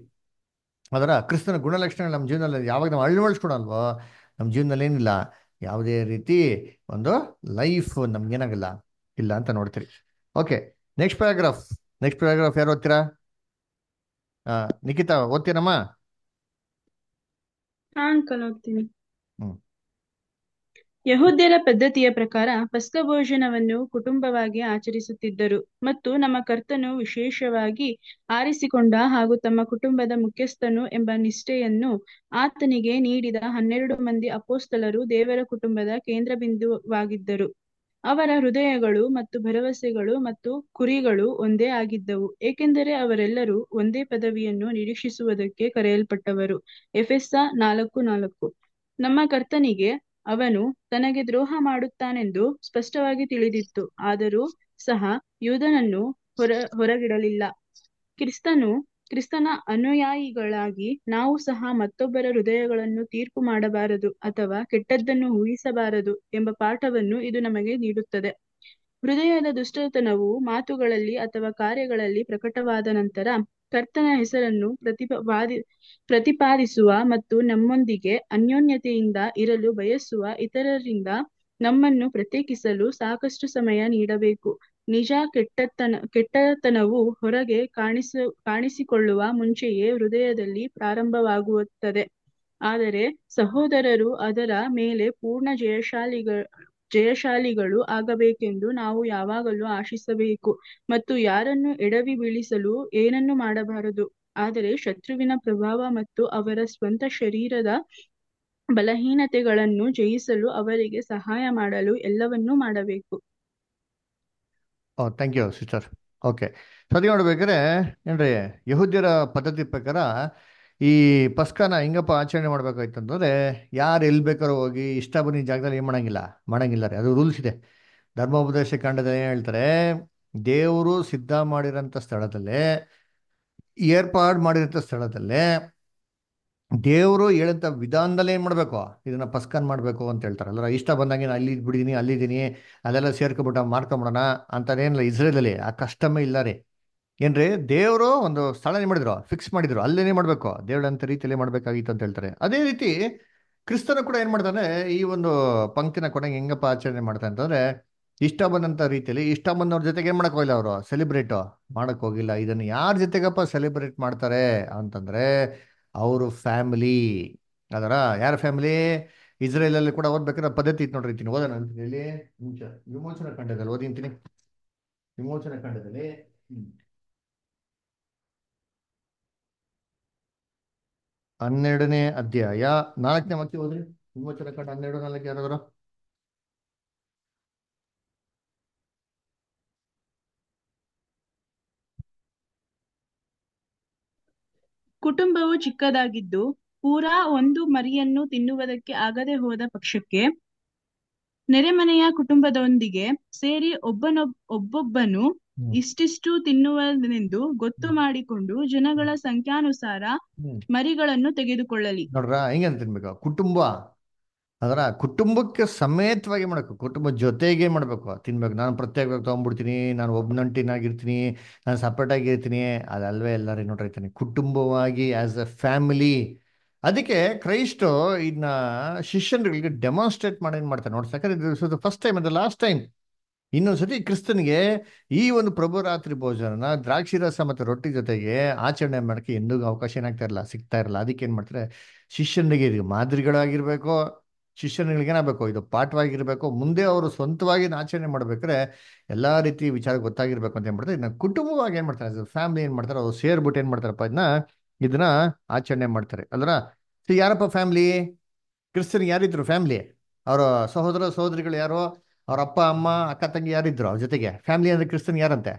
ಅದರ ಕ್ರಿಸ್ತನ ಗುಣಲಕ್ಷಣಗಳು ನಮ್ಮ ಜೀವನದಲ್ಲಿ ಯಾವಾಗ ನಾವು ಅಳವಡಿಸ್ಕೊಳಲ್ವೋ ನಮ್ಮ ಜೀವನದಲ್ಲಿ ಏನಿಲ್ಲ ಯಾವುದೇ ರೀತಿ ಒಂದು ಲೈಫ್ ನಮ್ಗೇನಾಗಲ್ಲ ಇಲ್ಲ ಅಂತ ನೋಡ್ತೀರಿ okay next paragraph next paragraph ಯಾರು ಓದ್ತೀರಾ ನಿಖಿತಾ ಓದ್ತೀನಮ್ಮ ಹಾ ಅಂಕಲ್ ಓದ್ತೀನಿ ಹ್ಮ್. ಯಹೂದ್ಯರ ಪದ್ಧತಿಯ ಪ್ರಕಾರ ಪಸ್ಕ ಭೋಜನವನ್ನು ಕುಟುಂಬವಾಗಿ ಆಚರಿಸುತ್ತಿದ್ದರು ಮತ್ತು ನಮ್ಮ ಕರ್ತನು ವಿಶೇಷವಾಗಿ ಆರಿಸಿಕೊಂಡ ಹಾಗೂ ತಮ್ಮ ಕುಟುಂಬದ ಮುಖ್ಯಸ್ಥನು ಎಂಬ ನಿಷ್ಠೆಯನ್ನು ಆತನಿಗೆ ನೀಡಿದ ಹನ್ನೆರಡು ಮಂದಿ ಅಪೋಸ್ತಲರು ದೇವರ ಕುಟುಂಬದ ಕೇಂದ್ರ ಬಿಂದುವಾಗಿದ್ದರು ಅವರ ಹೃದಯಗಳು ಮತ್ತು ಭರವಸೆಗಳು ಮತ್ತು ಕುರಿಗಳು ಒಂದೇ ಆಗಿದ್ದವು ಏಕೆಂದರೆ ಅವರೆಲ್ಲರೂ ಒಂದೇ ಪದವಿಯನ್ನು ನಿರೀಕ್ಷಿಸುವುದಕ್ಕೆ ಕರೆಯಲ್ಪಟ್ಟವರು ಎಫೆಸ ನಾಲ್ಕು ನಾಲ್ಕು ನಮ್ಮ ಕರ್ತನಿಗೆ ಅವನು ತನಗೆ ದ್ರೋಹ ಮಾಡುತ್ತಾನೆಂದು ಸ್ಪಷ್ಟವಾಗಿ ತಿಳಿದಿತ್ತು ಆದರೂ ಸಹ ಯೂದನನ್ನು ಹೊರ ಹೊರಗಿಡಲಿಲ್ಲ ಕ್ರಿಸ್ತನು ಕ್ರಿಸ್ತನ ಅನುಯಾಯಿಗಳಾಗಿ ನಾವು ಸಹ ಮತ್ತೊಬ್ಬರ ಹೃದಯಗಳನ್ನು ತೀರ್ಪು ಮಾಡಬಾರದು ಅಥವಾ ಕೆಟ್ಟದ್ದನ್ನು ಊಹಿಸಬಾರದು ಎಂಬ ಪಾಠವನ್ನು ಇದು ನಮಗೆ ನೀಡುತ್ತದೆ ಹೃದಯದ ದುಷ್ಟತನವು ಮಾತುಗಳಲ್ಲಿ ಅಥವಾ ಕಾರ್ಯಗಳಲ್ಲಿ ಪ್ರಕಟವಾದ ನಂತರ ಕರ್ತನ ಹೆಸರನ್ನು ಪ್ರತಿಪಾದಿ ಪ್ರತಿಪಾದಿಸುವ ಮತ್ತು ನಮ್ಮೊಂದಿಗೆ ಅನ್ಯೋನ್ಯತೆಯಿಂದ ಇರಲು ಬಯಸುವ ಇತರರಿಂದ ನಮ್ಮನ್ನು ಪ್ರತ್ಯೇಕಿಸಲು ಸಾಕಷ್ಟು ಸಮಯ ನೀಡಬೇಕು ನಿಜ ಕೆಟ್ಟತನ ಕೆಟ್ಟತನವು ಹೊರಗೆ ಕಾಣಿಸ ಕಾಣಿಸಿಕೊಳ್ಳುವ ಮುಂಚೆಯೇ ಹೃದಯದಲ್ಲಿ ಪ್ರಾರಂಭವಾಗುತ್ತದೆ ಆದರೆ ಸಹೋದರರು ಅದರ ಮೇಲೆ ಪೂರ್ಣ ಜಯಶಾಲಿಗಳ ಜಯಶಾಲಿಗಳು ಆಗಬೇಕೆಂದು ನಾವು ಯಾವಾಗಲೂ ಆಶಿಸಬೇಕು ಮತ್ತು ಯಾರನ್ನು ಎಡವಿ ಬೀಳಿಸಲು ಏನನ್ನು ಮಾಡಬಾರದು ಆದರೆ ಶತ್ರುವಿನ ಪ್ರಭಾವ ಮತ್ತು ಅವರ ಸ್ವಂತ ಶರೀರದ ಬಲಹೀನತೆಗಳನ್ನು ಜಯಿಸಲು ಅವರಿಗೆ ಸಹಾಯ ಮಾಡಲು ಎಲ್ಲವನ್ನೂ ಮಾಡಬೇಕು oh thank you sister okay so ಅದೇ ನೋಡ್ಬೇಕಾದ್ರೆ ಏನ್ರಿ ಯಹೂದ್ಯರ ಪದ್ಧತಿ ಪ್ರಕಾರ ಈ ಪಸ್ಕನ ಹೆಂಗಪ್ಪ ಆಚರಣೆ ಮಾಡ್ಬೇಕಾಯ್ತು ಅಂತಂದ್ರೆ ಯಾರು ಎಲ್ಲಿ ಬೇಕಾದ್ರೂ ಹೋಗಿ ಇಷ್ಟ ಬಂದಿದ್ದ ಜಾಗದಲ್ಲಿ ಏನು ಮಾಡಂಗಿಲ್ಲ ಮಾಡಂಗಿಲ್ಲ ರೀ ಅದು ರೂಲ್ಸ್ ಇದೆ ಧರ್ಮೋಪದೇಶ ಕಾಂಡದಲ್ಲಿ ಏನು ಹೇಳ್ತಾರೆ ದೇವರು ಸಿದ್ಧ ಮಾಡಿರೋಂಥ ಸ್ಥಳದಲ್ಲೇ ಏರ್ಪಾಡು ಮಾಡಿರೋಂಥ ಸ್ಥಳದಲ್ಲೇ ದೇವರು ಹೇಳಂತ ವಿಧಾನದಲ್ಲೇ ಏನು ಮಾಡಬೇಕು ಇದನ್ನ ಪಸ್ಕನ್ ಮಾಡಬೇಕು ಅಂತ ಹೇಳ್ತಾರೆ ಅಲ್ಲರ ಇಷ್ಟ ಬಂದಂಗೆ ನಾನು ಅಲ್ಲಿ ಬಿಡಿದೀನಿ ಅಲ್ಲಿದ್ದೀನಿ ಅಲ್ಲೆಲ್ಲ ಸೇರ್ಕೊಬಿಟ್ಟ ಮಾಡ್ಕೊಂಬಿಡೋಣ ಅಂತಾನೇನಿಲ್ಲ ಇಸ್ರೇಲಲ್ಲಿ ಆ ಕಷ್ಟಮೇ ಇಲ್ಲ ರೀ ಏನ್ರಿ ದೇವರು ಒಂದು ಸ್ಥಳ ಏನ್ ಮಾಡಿದ್ರು ಫಿಕ್ಸ್ ಮಾಡಿದ್ರು ಅಲ್ಲೇನೇ ಮಾಡಬೇಕು ದೇವರಂತ ರೀತಿಯಲ್ಲಿ ಮಾಡಬೇಕಾಗಿತ್ತು ಅಂತ ಹೇಳ್ತಾರೆ ಅದೇ ರೀತಿ ಕ್ರಿಸ್ತನು ಕೂಡ ಏನ್ ಮಾಡ್ತಾನೆ ಈ ಒಂದು ಪಂಕ್ತಿನ ಕೊನೆಗೆ ಹೆಂಗಪ್ಪ ಆಚರಣೆ ಮಾಡ್ತಾನೆ ಅಂತಂದ್ರೆ ಇಷ್ಟ ಬಂದಂತ ರೀತಿಯಲ್ಲಿ ಇಷ್ಟ ಬಂದವ್ರ ಜೊತೆಗೆ ಏನ್ ಮಾಡಕ್ ಹೋಗಿಲ್ಲ ಅವರು ಸೆಲೆಬ್ರೇಟ್ ಮಾಡಕ್ ಹೋಗಿಲ್ಲ ಇದನ್ನ ಯಾರ ಜೊತೆಗಪ್ಪ ಸೆಲೆಬ್ರೇಟ್ ಮಾಡ್ತಾರೆ ಅಂತಂದ್ರೆ ಅವರು ಫ್ಯಾಮಿಲಿ ಅದರ ಯಾರ ಫ್ಯಾಮಿಲಿ ಇಸ್ರೇಲ್ ಅಲ್ಲಿ ಕೂಡ ಓದ್ಬೇಕಾದ್ರೆ ಪದ್ಧತಿ ಇತ್ತು ನೋಡ್ರಿ ಇದ್ದೀನಿ ಓದೋಣ ಅಂತೀನಿ ಇಲ್ಲಿ ನಿಮಿಷ ವಿಮೋಚನ ಖಂಡದಲ್ಲಿ ಓದಿಂತೀನಿ ವಿಮೋಚನ ಖಂಡದಲ್ಲಿ ಹ್ಮ್. ಹನ್ನೆರಡನೇ ಅಧ್ಯಾಯ ನಾಲ್ಕನೇ ವಾಕ್ಯ ಹೋದ್ರಿ ವಿಮೋಚನ ಕಂಡ ಹನ್ನೆರಡು ನಾಲ್ಕು ಯಾರಾದ್ರು ಕುಟುಂಬವು ಚಿಕ್ಕದಾಗಿದ್ದು ಪೂರಾ ಒಂದು ಮರಿಯನ್ನು ತಿನ್ನುವುದಕ್ಕೆ ಆಗದೆ ಹೋದ ಪಕ್ಷಕ್ಕೆ ನೆರೆಮನೆಯ ಕುಟುಂಬದೊಂದಿಗೆ ಸೇರಿ ಒಬ್ಬನೊಬ್ ಒಬ್ಬೊಬ್ಬನು ಹ್ಮ್. ಇಷ್ಟಿಷ್ಟು ತಿನ್ನುವುದೆಂದು ಗೊತ್ತು ಮಾಡಿಕೊಂಡು ಜನಗಳ ಸಂಖ್ಯಾನುಸಾರ ಹ್ಮ್. ಮರಿಗಳನ್ನು ತೆಗೆದುಕೊಳ್ಳಲಿ ನೋಡ್ರ ಹೆಂಗೆ ಅಂತ ತಿನ್ಬೇಕು ಕುಟುಂಬ ಅದರ ಕುಟುಂಬಕ್ಕೆ ಸಮೇತವಾಗಿ ಮಾಡಬೇಕು ಕುಟುಂಬ ಜೊತೆಗೆ ಮಾಡಬೇಕು ತಿನ್ಬೇಕು ನಾನು ಪ್ರತ್ಯೇಕವಾಗಿ ತೊಗೊಂಡ್ಬಿಡ್ತೀನಿ ನಾನು ಒಬ್ಬನಂಟಿನಾಗಿರ್ತೀನಿ ನಾನು ಸಪ್ರೇಟ್ ಆಗಿರ್ತೀನಿ ಅದಲ್ವೇ ಎಲ್ಲರೂ ನೋಡಿರ್ತೀನಿ ಕುಟುಂಬವಾಗಿ ಆಸ್ ಎ ಫ್ಯಾಮಿಲಿ ಅದಕ್ಕೆ ಕ್ರೈಸ್ಟು ಇದನ್ನ ಶಿಷ್ಯನ್ಗಳಿಗೆ ಡೆಮಾನ್ಸ್ಟ್ರೇಟ್ ಮಾಡಿ ಏನು ಮಾಡ್ತಾರೆ ನೋಡಿ ಯಾಕಂದ್ರೆ ಫಸ್ಟ್ ಟೈಮ್ ಅದು ಲಾಸ್ಟ್ ಟೈಮ್ ಇನ್ನೊಂದ್ಸತಿ ಕ್ರಿಸ್ತನಿಗೆ ಈ ಒಂದು ಪ್ರಭು ರಾತ್ರಿ ಭೋಜನ ದ್ರಾಕ್ಷಿ ರಸ ಮತ್ತು ರೊಟ್ಟಿ ಜೊತೆಗೆ ಆಚರಣೆ ಮಾಡೋಕ್ಕೆ ಎಂದೂ ಅವಕಾಶ ಏನಾಗ್ತಾ ಇರಲ್ಲ ಸಿಗ್ತಾ ಇರಲ್ಲ ಅದಕ್ಕೆ ಏನು ಮಾಡ್ತಾರೆ ಶಿಷ್ಯನಿಗೆ ಇದು ಮಾದರಿಗಳಾಗಿರ್ಬೇಕು ಶಿಷ್ಯನಿಗೆ ಏನಾಗಬೇಕು ಇದು ಪಾಠವಾಗಿರ್ಬೇಕು ಮುಂದೆ ಅವರು ಸ್ವಂತವಾಗಿ ಇದನ್ನ ಆಚರಣೆ ಮಾಡ್ಬೇಕಾದ್ರೆ ಎಲ್ಲಾ ರೀತಿ ವಿಚಾರ ಗೊತ್ತಾಗಿರ್ಬೇಕು ಅಂತ ಏನ್ ಮಾಡ್ತಾರೆ ಇದನ್ನ ಕುಟುಂಬವಾಗಿ ಏನ್ ಮಾಡ್ತಾರೆ ಫ್ಯಾಮಿಲಿ ಏನ್ ಮಾಡ್ತಾರೆ ಅವ್ರು ಸೇರ್ಬಿಟ್ಟು ಏನ್ ಮಾಡ್ತಾರಪ್ಪ ಇದನ್ನ ಇದನ್ನ ಆಚರಣೆ ಮಾಡ್ತಾರೆ ಅಲ್ರ ಸೊ ಯಾರಪ್ಪ ಫ್ಯಾಮಿಲಿ ಕ್ರಿಸ್ತನಿಗೆ ಯಾರಿದ್ರು ಫ್ಯಾಮಿಲಿ ಅವರ ಸಹೋದರ ಸಹೋದರಿಗಳು ಯಾರು ಅವ್ರ ಅಪ್ಪ ಅಮ್ಮ ಅಕ್ಕ ತಂಗಿ ಯಾರಿದ್ರು ಅವ್ರ ಜೊತೆಗೆ ಫ್ಯಾಮಿಲಿ ಅಂದ್ರೆ ಕ್ರಿಸ್ತನ್ ಯಾರಂತೆ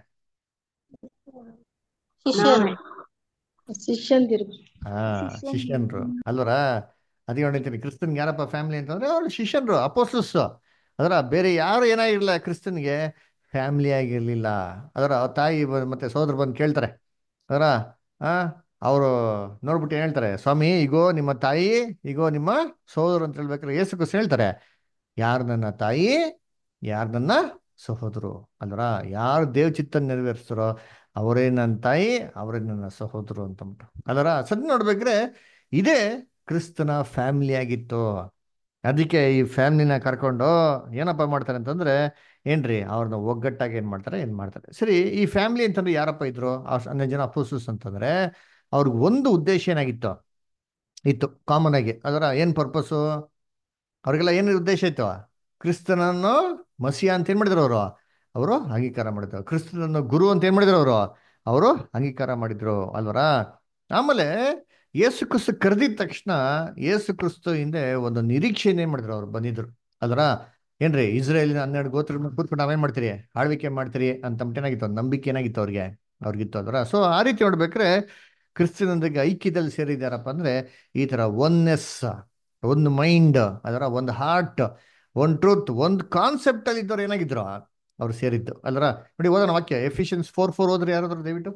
ಶಿಷ್ಯರು ಶಿಷ್ಯಂದಿರು ಹಾ ಶಿಷ್ಯನ್ರು ಅಲ್ವರ ಅದಕ್ಕೆ ಹೊಡಿತೀನಿ ಕ್ರಿಸ್ತನ್ ಯಾರಪ್ಪ ಫ್ಯಾಮಿಲಿ ಅಂತಂದ್ರೆ ಅವ್ರು ಶಿಷ್ಯನ್ರು ಅಪೋಸ್ಟಲ್ಸ್ ಅದರ ಬೇರೆ ಯಾರು ಏನಾಗಿರ್ಲಿಲ್ಲ ಕ್ರಿಸ್ತನ್ಗೆ ಫ್ಯಾಮಿಲಿ ಆಗಿರ್ಲಿಲ್ಲ ಅದರ ಅವ್ರ ತಾಯಿ ಬ- ಮತ್ತೆ ಸೋದರ ಬಂದು ಕೇಳ್ತಾರೆ ಅದರ ಆ ಅವರು ನೋಡ್ಬಿಟ್ಟು ಏನ್ ಹೇಳ್ತಾರೆ ಸ್ವಾಮಿ ಈಗೋ ನಿಮ್ಮ ತಾಯಿ ಈಗೋ ನಿಮ್ಮ ಸೋದರ ಅಂತ ಹೇಳ್ಬೇಕಾದ್ರೆ ಯೇಸು ಕ್ರಿಸ್ತ ಹೇಳ್ತಾರೆ ಯಾರು ನನ್ನ ತಾಯಿ ಯಾರು ನನ್ನ ಸಹೋದರು ಅಲ್ವರ ಯಾರು ದೇವ್ ಚಿತ್ತ ನೆರವೇರಿಸ್ತಾರೋ ಅವರೇ ನನ್ನ ತಾಯಿ ಅವರೇ ನನ್ನ ಸಹೋದರು ಅಂತಂದ್ಬಿಟ್ಟು ಅಲ್ವರ ಸದ್ ನೋಡ್ಬೇಕ್ರೆ ಇದೇ ಕ್ರಿಸ್ತನ ಫ್ಯಾಮಿಲಿ ಆಗಿತ್ತು ಅದಕ್ಕೆ ಈ ಫ್ಯಾಮಿಲಿನ ಕರ್ಕೊಂಡು ಏನಪ್ಪ ಮಾಡ್ತಾರೆ ಅಂತಂದ್ರೆ ಏನ್ರಿ ಅವ್ರನ್ನ ಒಗ್ಗಟ್ಟಾಗಿ ಏನ್ ಮಾಡ್ತಾರೆ ಏನ್ ಮಾಡ್ತಾರೆ ಸರಿ ಈ ಫ್ಯಾಮಿಲಿ ಅಂತಂದ್ರೆ ಯಾರಪ್ಪ ಇದ್ರು ಆ ಹನ್ನೆರಡು ಜನ ಅಪೋಸಸ್ ಅಂತಂದ್ರೆ ಅವ್ರಿಗೆ ಒಂದು ಉದ್ದೇಶ ಏನಾಗಿತ್ತು ಇತ್ತು ಕಾಮನ್ ಆಗಿ ಅದರ ಏನ್ ಪರ್ಪಸ್ಸು ಅವ್ರಿಗೆಲ್ಲ ಏನು ಉದ್ದೇಶ ಇತ್ತು ಕ್ರಿಸ್ತನನ್ನು ಮಸಿಯ ಅಂತ ಏನ್ ಮಾಡಿದ್ರು ಅವರು ಅವರು ಅಂಗೀಕಾರ ಮಾಡಿದ್ರು ಕ್ರಿಸ್ತನನ್ನು ಗುರು ಅಂತ ಏನ್ ಮಾಡಿದ್ರು ಅವರು ಅವರು ಅಂಗೀಕಾರ ಮಾಡಿದ್ರು ಅಲ್ವರ ಆಮೇಲೆ ಯೇಸು ಕ್ರಿಸ್ತು ಕರೆದಿದ ತಕ್ಷಣ ಯೇಸು ಕ್ರಿಸ್ತು ಹಿಂದೆ ಒಂದು ನಿರೀಕ್ಷೆನೇ ಮಾಡಿದ್ರು ಅವ್ರು ಬಂದಿದ್ರು ಅಲ್ವರ ಏನ್ರಿ ಇಸ್ರೇಲಿನ ಹನ್ನೆರಡು ಗೋತ್ರ ಕೂತ್ಕೊಂಡು ನಾವೇನ್ ಮಾಡ್ತೀರಿ ಆಳ್ವಿಕೆ ಮಾಡ್ತೀರಿ ಅಂತ ಏನಾಗಿತ್ತು ಒಂದು ನಂಬಿಕೆ ಏನಾಗಿತ್ತು ಅವ್ರಿಗೆ ಅವ್ರಿಗಿತ್ತು ಅಲ್ವರ ಸೊ ಆ ರೀತಿ ನೋಡ್ಬೇಕ್ರೆ ಕ್ರಿಸ್ತನೊಂದಿಗೆ ಐಕ್ಯದಲ್ಲಿ ಸೇರಿದಾರಪ್ಪ ಅಂದ್ರೆ ಈ ತರ ಒನ್ನೆಸ್ ಒಂದು ಮೈಂಡ್ ಅದರ ಒಂದು ಹಾರ್ಟ್ ಒಂದು ಟ್ರೂತ್ ಒಂದು ಕಾನ್ಸೆಪ್ಟ್ ಅಲ್ಲಿ ಇದ್ದವ್ರು ಏನಾಗಿದ್ರು ಅವ್ರು ಸೇರಿದ್ದು ಅಲ್ರ ನೋಡಿ ಓದೋಣ ವಾಕ್ಯ ಎಫಿಷಿಯನ್ಸ್ ಫೋರ್ ಫೋರ್ ಹೋದ್ರೆ ಯಾರಾದ್ರು ದಯವಿಟ್ಟು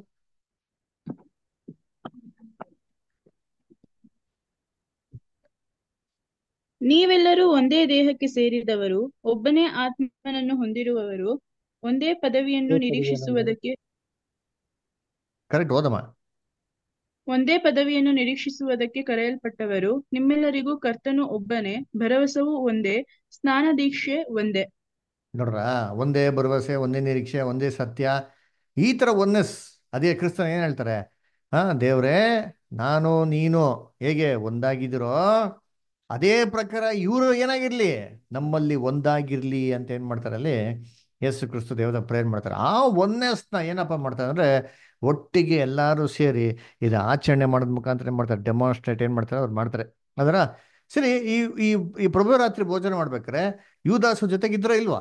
ನೀವೆಲ್ಲರೂ ಒಂದೇ ದೇಹಕ್ಕೆ ಸೇರಿದವರು ಒಬ್ಬನೇ ಆತ್ಮನನ್ನು ಹೊಂದಿರುವವರು ಒಂದೇ ಪದವಿಯನ್ನು ನಿರೀಕ್ಷಿಸುವುದಕ್ಕೆ ಕರೆಕ್ಟ್ ಓದಮ್ಮ ಒಂದೇ ಪದವಿಯನ್ನು ನಿರೀಕ್ಷಿಸುವುದಕ್ಕೆ ಕರೆಯಲ್ಪಟ್ಟವರು ನಿಮ್ಮೆಲ್ಲರಿಗೂ ಕರ್ತನು ಒಬ್ಬನೇ ಭರವಸವು ಒಂದೇ ಸ್ನಾನ ದೀಕ್ಷೆ ಒಂದೇ ನೋಡ್ರ ಒಂದೇ ಭರವಸೆ ಒಂದೇ ನಿರೀಕ್ಷೆ ಒಂದೇ ಸತ್ಯ ಈ ತರ ಒನ್ನೆಸ್ ಅದೇ ಕ್ರಿಸ್ತನ್ ಏನ್ ಹೇಳ್ತಾರೆ ಹಾ ದೇವ್ರೇ ನಾನು ನೀನು ಹೇಗೆ ಒಂದಾಗಿದ್ದೀರೋ ಅದೇ ಪ್ರಕಾರ ಇವರು ಏನಾಗಿರ್ಲಿ ನಮ್ಮಲ್ಲಿ ಒಂದಾಗಿರ್ಲಿ ಅಂತ ಏನ್ ಮಾಡ್ತಾರೆ ಅಲ್ಲಿ ಯೇಸು ಕ್ರಿಸ್ತು ದೇವದ ಪ್ರೇರ್ ಮಾಡ್ತಾರೆ ಆ ಒನ್ನೆಸ್ನ ಏನಪ್ಪ ಮಾಡ್ತಾರೆ ಅಂದ್ರೆ ಒಟ್ಟಿಗೆ ಎಲ್ಲರೂ ಸೇರಿ ಇದು ಆಚರಣೆ ಮಾಡೋದ್ ಮುಖಾಂತರ ಏನ್ ಮಾಡ್ತಾರೆ ಡೆಮಾನ್ಸ್ಟ್ರೇಟ್ ಏನ್ ಮಾಡ್ತಾರೆ ಅವ್ರು ಮಾಡ್ತಾರೆ ಅದರ ಸರಿ ಈ ಈ ಈ ಪ್ರಭು ರಾತ್ರಿ ಭೋಜನ ಮಾಡ್ಬೇಕಾರೆ ಯುವದಾಸ್ ಜೊತೆಗಿದ್ರ ಇಲ್ವಾ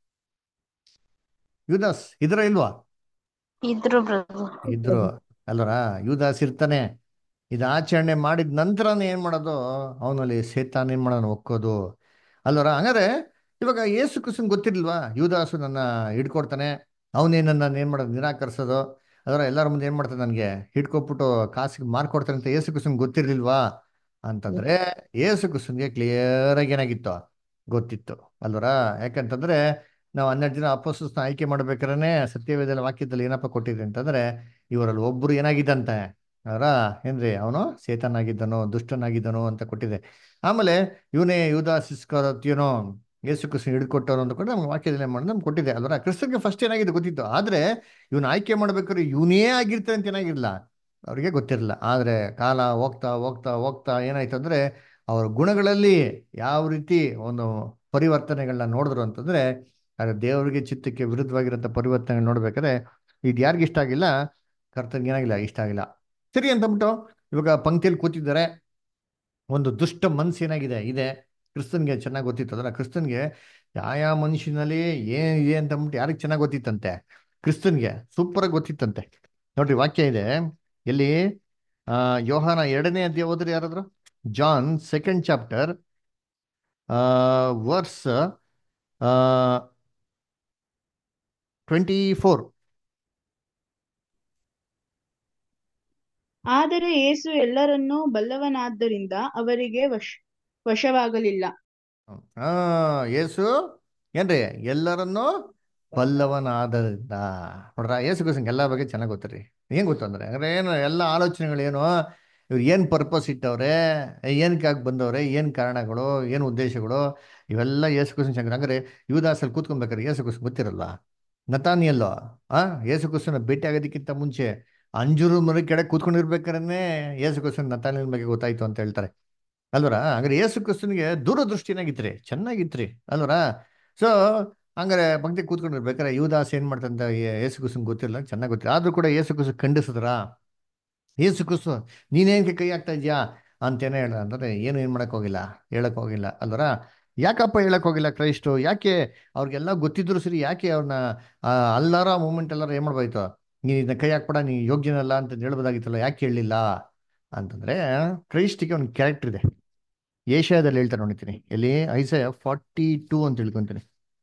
ಯುವದಾಸ್ ಇದ್ರ ಇಲ್ವಾ ಇದ್ರು ಬ್ರದರ್ ಇದ್ರು ಅಲ್ವರ ಯುವದಾಸ್ ಇರ್ತಾನೆ ಇದು ಆಚರಣೆ ಮಾಡಿದ ನಂತರನೇ ಏನ್ ಮಾಡೋದು ಅವನಲ್ಲಿ ಸೇತಾನ ಏನ್ ಮಾಡೋದು ಒಕ್ಕೋದು ಅಲ್ವರ ಹಂಗಾರೆ ಇವಾಗ ಯೇಸು ಕ್ರಿಸ್ತನ್ ಗೊತ್ತಿರ್ಲಿಲ್ವಾ ಯುವದಾಸು ನನ್ನ ಹಿಡ್ಕೊಡ್ತಾನೆ ಅವನೇ ನನ್ನ ಏನ್ ಮಾಡೋದು ನಿರಾಕರಿಸೋದು ಅದರ ಎಲ್ಲರ ಮುಂದೆ ಏನ್ ಮಾಡ್ತಾನೆ ನನಗೆ ಹಿಡ್ಕೊಟ್ಬಿಟ್ಟು ಕಾಸಿಗೆ ಮಾರ್ಕೊಡ್ತಾನೆ ಅಂತ ಯೇಸು ಕ್ರಿಸ್ತನ್ ಗೊತ್ತಿರ್ಲಿಲ್ವಾ ಅಂತಂದ್ರೆ ಯೇಸು ಕ್ರಿಸ್ತನ್ಗೆ ಕ್ಲಿಯರ್ ಆಗಿ ಏನಾಗಿತ್ತು ಗೊತ್ತಿತ್ತು ಅಲ್ವರ ಯಾಕಂತಂದ್ರೆ ನಾವು ಹನ್ನೆರಡು ಜನ ಅಪೋಸಸ್ನ ಆಯ್ಕೆ ಮಾಡ್ಬೇಕಾದ್ರೆ ಸತ್ಯವೇದದ ವಾಕ್ಯದಲ್ಲಿ ಏನಪ್ಪ ಕೊಟ್ಟಿದೆ ಅಂತಂದ್ರೆ ಇವರಲ್ಲಿ ಒಬ್ರು ಏನಾಗಿದ್ದಂತೆ ಅವರ ಏನ್ರಿ ಅವನು ಸೇತನಾಗಿದ್ದನು ದುಷ್ಟನಾಗಿದ್ದನು ಅಂತ ಕೊಟ್ಟಿದೆ ಆಮೇಲೆ ಇವನೇ ಯುವದಾಸಿಸ್ಕರತ್ಯನೋ ಯೇಸು ಕ್ರಿಸ್ತನ್ ಹಿಡ್ಕೊಟ್ಟವನು ಅಂತ ಕೂಡ ನಮ್ಗೆ ವಾಕ್ಯದಲ್ಲಿ ಮಾಡಿ ನಮ್ಗೆ ಕೊಟ್ಟಿದೆ ಅಲ್ವರ ಕ್ರಿಸ್ತನ್ಗೆ ಫಸ್ಟ್ ಏನಾಗಿದೆ ಗೊತ್ತಿತ್ತು ಆದ್ರೆ ಇವನು ಆಯ್ಕೆ ಮಾಡ್ಬೇಕಾದ್ರೆ ಇವನೇ ಆಗಿರ್ತಾನೆ ಅಂತ ಏನಾಗಿರ್ಲಿಲ್ಲ ಅವ್ರಿಗೆ ಗೊತ್ತಿರಲಿಲ್ಲ ಆದ್ರೆ ಕಾಲ ಹೋಗ್ತಾ ಹೋಗ್ತಾ ಹೋಗ್ತಾ ಏನಾಯ್ತು ಅಂದ್ರೆ ಅವ್ರ ಗುಣಗಳಲ್ಲಿ ಯಾವ ರೀತಿ ಒಂದು ಪರಿವರ್ತನೆಗಳನ್ನ ನೋಡಿದ್ರು ಅಂತಂದ್ರೆ ಆದ್ರೆ ದೇವರಿಗೆ ಚಿತ್ತಕ್ಕೆ ವಿರುದ್ಧವಾಗಿರೋಂಥ ಪರಿವರ್ತನೆ ನೋಡ್ಬೇಕಾದ್ರೆ ಇದು ಯಾರಿಗೂ ಇಷ್ಟ ಆಗಿಲ್ಲ ಕರ್ತನ್ಗೆ ಏನಾಗಿಲ್ಲ ಇಷ್ಟ ಆಗಿಲ್ಲ ಸರಿ ಅಂತಂದ್ಬಿಟ್ಟು ಇವಾಗ ಪಂಕ್ತಿಯಲ್ಲಿ ಕೂತಿದ್ದಾರೆ ಒಂದು ದುಷ್ಟ ಮನ್ಸು ಏನಾಗಿದೆ ಇದೆ ಕ್ರಿಸ್ತನ್ಗೆ ಚೆನ್ನಾಗಿ ಗೊತ್ತಿತ್ತು ಅದರ ಕ್ರಿಸ್ತನ್ಗೆ ಯಾವ ಮನುಷ್ಯನಲ್ಲಿ ಏನಿದೆ ಅಂತ ಅಂದ್ಬಿಟ್ಟು ಯಾರಿಗೆ ಚೆನ್ನಾಗಿ ಗೊತ್ತಿತ್ತಂತೆ ಕ್ರಿಸ್ತನ್ಗೆ ಸೂಪರಾಗಿ ಗೊತ್ತಿತ್ತಂತೆ ನೋಡ್ರಿ ವಾಕ್ಯ ಇದೆ ಎಲ್ಲಿ ಆ ಯೋಹಾನ ಎರಡನೇ ಅಧ್ಯಾಯ ಓದ್ರಿ ಯಾರಾದ್ರು John second chapter verse twenty four ಆದರೆ ಯೇಸು ಎಲ್ಲರನ್ನೂ ಬಲ್ಲವನಾದ್ದರಿಂದ ಅವರಿಗೆ ವಶ ವಶವಾಗಲಿಲ್ಲ ಆ ಯೇಸು ಏನ್ರಿ ಎಲ್ಲರನ್ನೂ ಬಲ್ಲವನಾದರಿಂದ ನೋಡ್ರ ಯೇಸು ಕ್ರಿಸ್ತಂಗೆ ಎಲ್ಲ ಬಗ್ಗೆ ಚೆನ್ನಾಗಿ ಗೊತ್ತಿರಿ ಏನ್ ಗೊತ್ತು ಅಂದ್ರೆ ಅಂದ್ರೆ ಏನು ಎಲ್ಲ ಆಲೋಚನೆಗಳೇನು ಇವ್ರು ಏನು ಪರ್ಪಸ್ ಇಟ್ಟವ್ರೆ ಏನಕ್ಕಾಗಿ ಬಂದವ್ರೆ ಏನು ಕಾರಣಗಳು ಏನು ಉದ್ದೇಶಗಳು ಇವೆಲ್ಲ ಯೇಸು ಕ್ರಿಸ್ತನ್ ಚೆನ್ನಾಗಿ ಹಂಗಾರೆ ಯುವದಾಸಲ್ಲಿ ಕೂತ್ಕೊಬೇಕಾರೆ ಯೇಸು ಕ್ರಿಸ್ತನ್ ಗೊತ್ತಿರಲ್ಲ ನತಾನಿಯಲ್ಲೋ ಆ ಯೇಸು ಕ್ರಿಸ್ತನ ಭೇಟಿ ಆಗೋದಕ್ಕಿಂತ ಮುಂಚೆ ಅಂಜೂರು ಮರ ಕೆಳಗೆ ಕೂತ್ಕೊಂಡಿರ್ಬೇಕಾದ್ರೆ ಯೇಸು ಕ್ರಿಸ್ತನ್ ನತಾನಿಯಲ್ ಬಗ್ಗೆ ಗೊತ್ತಾಯ್ತು ಅಂತ ಹೇಳ್ತಾರೆ ಅಲ್ವರ ಹಂಗಾರೆ ಯೇಸು ಕ್ರಿಸ್ತನಿಗೆ ದೂರದೃಷ್ಟಿನಾಗಿತ್ರಿ ಚೆನ್ನಾಗಿತ್ರಿ ಅಲ್ವರ ಸೊ ಹಂಗಾರೆ ಭಕ್ತಿ ಕೂತ್ಕೊಂಡಿರ್ಬೇಕಾರೆ ಯುವದಾಸ್ ಏನ್ ಮಾಡ್ತಂತ ಯೇಸು ಕ್ರಿಸ್ತನ್ ಗೊತ್ತಿರಲ್ಲ ಚೆನ್ನಾಗಿ ಗೊತ್ತಿಲ್ಲ ಆದ್ರೂ ಕೂಡ ಯೇಸು ಕ್ರಿಸ್ತು ಖಂಡಿಸಿದ್ರ ಯೇಸು ಕ್ರಿಸ್ತು ನೀನೇನಕ್ಕೆ ಕೈ ಹಾಕ್ತಾ ಇದ್ಯಾ ಅಂತೇನೇ ಹೇಳ ಅಂದ್ರೆ ಏನು ಏನು ಮಾಡಕ್ ಹೋಗಿಲ್ಲ ಹೇಳಕ್ ಹೋಗಿಲ್ಲ ಅಲ್ವರ ಯಾಕಪ್ಪ ಹೇಳಕ್ ಹೋಗಿಲ್ಲ ಕ್ರೈಸ್ಟು ಯಾಕೆ ಅವ್ರಿಗೆಲ್ಲ ಗೊತ್ತಿದ್ರು ಸರಿ ಯಾಕೆ ಅವ್ರನ್ನ ಅಲ್ಲಾರ ಮೂಮೆಂಟ್ ಎಲ್ಲಾರ ಏನ್ ಮಾಡ್ಬೋಯ್ತು ನೀನ್ ಇದನ್ನ ಕೈ ಹಾಕ್ಬೇಡ ನೀ ಯೋಗ್ಯನಲ್ಲ ಅಂತ ಹೇಳ್ಬೋದಾಗಿತ್ತಲ್ಲ ಯಾಕೆ ಹೇಳಲಿಲ್ಲ ಅಂತಂದ್ರೆ ಕ್ರೈಸ್ಟಿಗೆ ಒಂದು ಕ್ಯಾರೆಕ್ಟರ್ ಇದೆ ಏಷ್ಯಾದಲ್ಲಿ ಹೇಳ್ತಾರೆ ನೋಡ್ತೀನಿ ಎಲ್ಲಿ ಐಸಯ ಫಾರ್ಟಿ ಟೂ ಅಂತ ತಿಳ್ಕೊಂತೀನಿ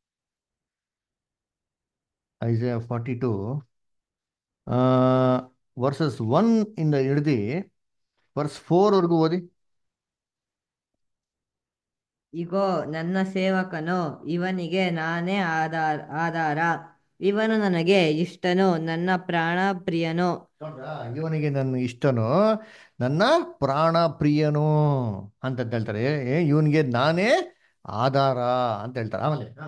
Isaiah forty two verses one ಇಂದ ಹಿಡ್ದು ವರ್ಸ್ ಫೋರ್ ವರ್ಗು ಓದಿ ಇಗೋ ನನ್ನ ಸೇವಕನು ಇವನಿಗೆ ನಾನೇ ಆಧಾರ ಆಧಾರ ಇವನು ನನಗೆ ಇಷ್ಟನು ನನ್ನ ಪ್ರಾಣ ಪ್ರಿಯನು ನೋಡ್ರಾ ಇವನಿಗೆ ನನ್ನ ಇಷ್ಟನು ನನ್ನ ಪ್ರಾಣ ಪ್ರಿಯನು ಅಂತ ಹೇಳ್ತಾರೆ ಇವನಿಗೆ ನಾನೇ ಆಧಾರ ಅಂತ ಹೇಳ್ತಾರೆ ಆಮೇಲೆ ಹಾ.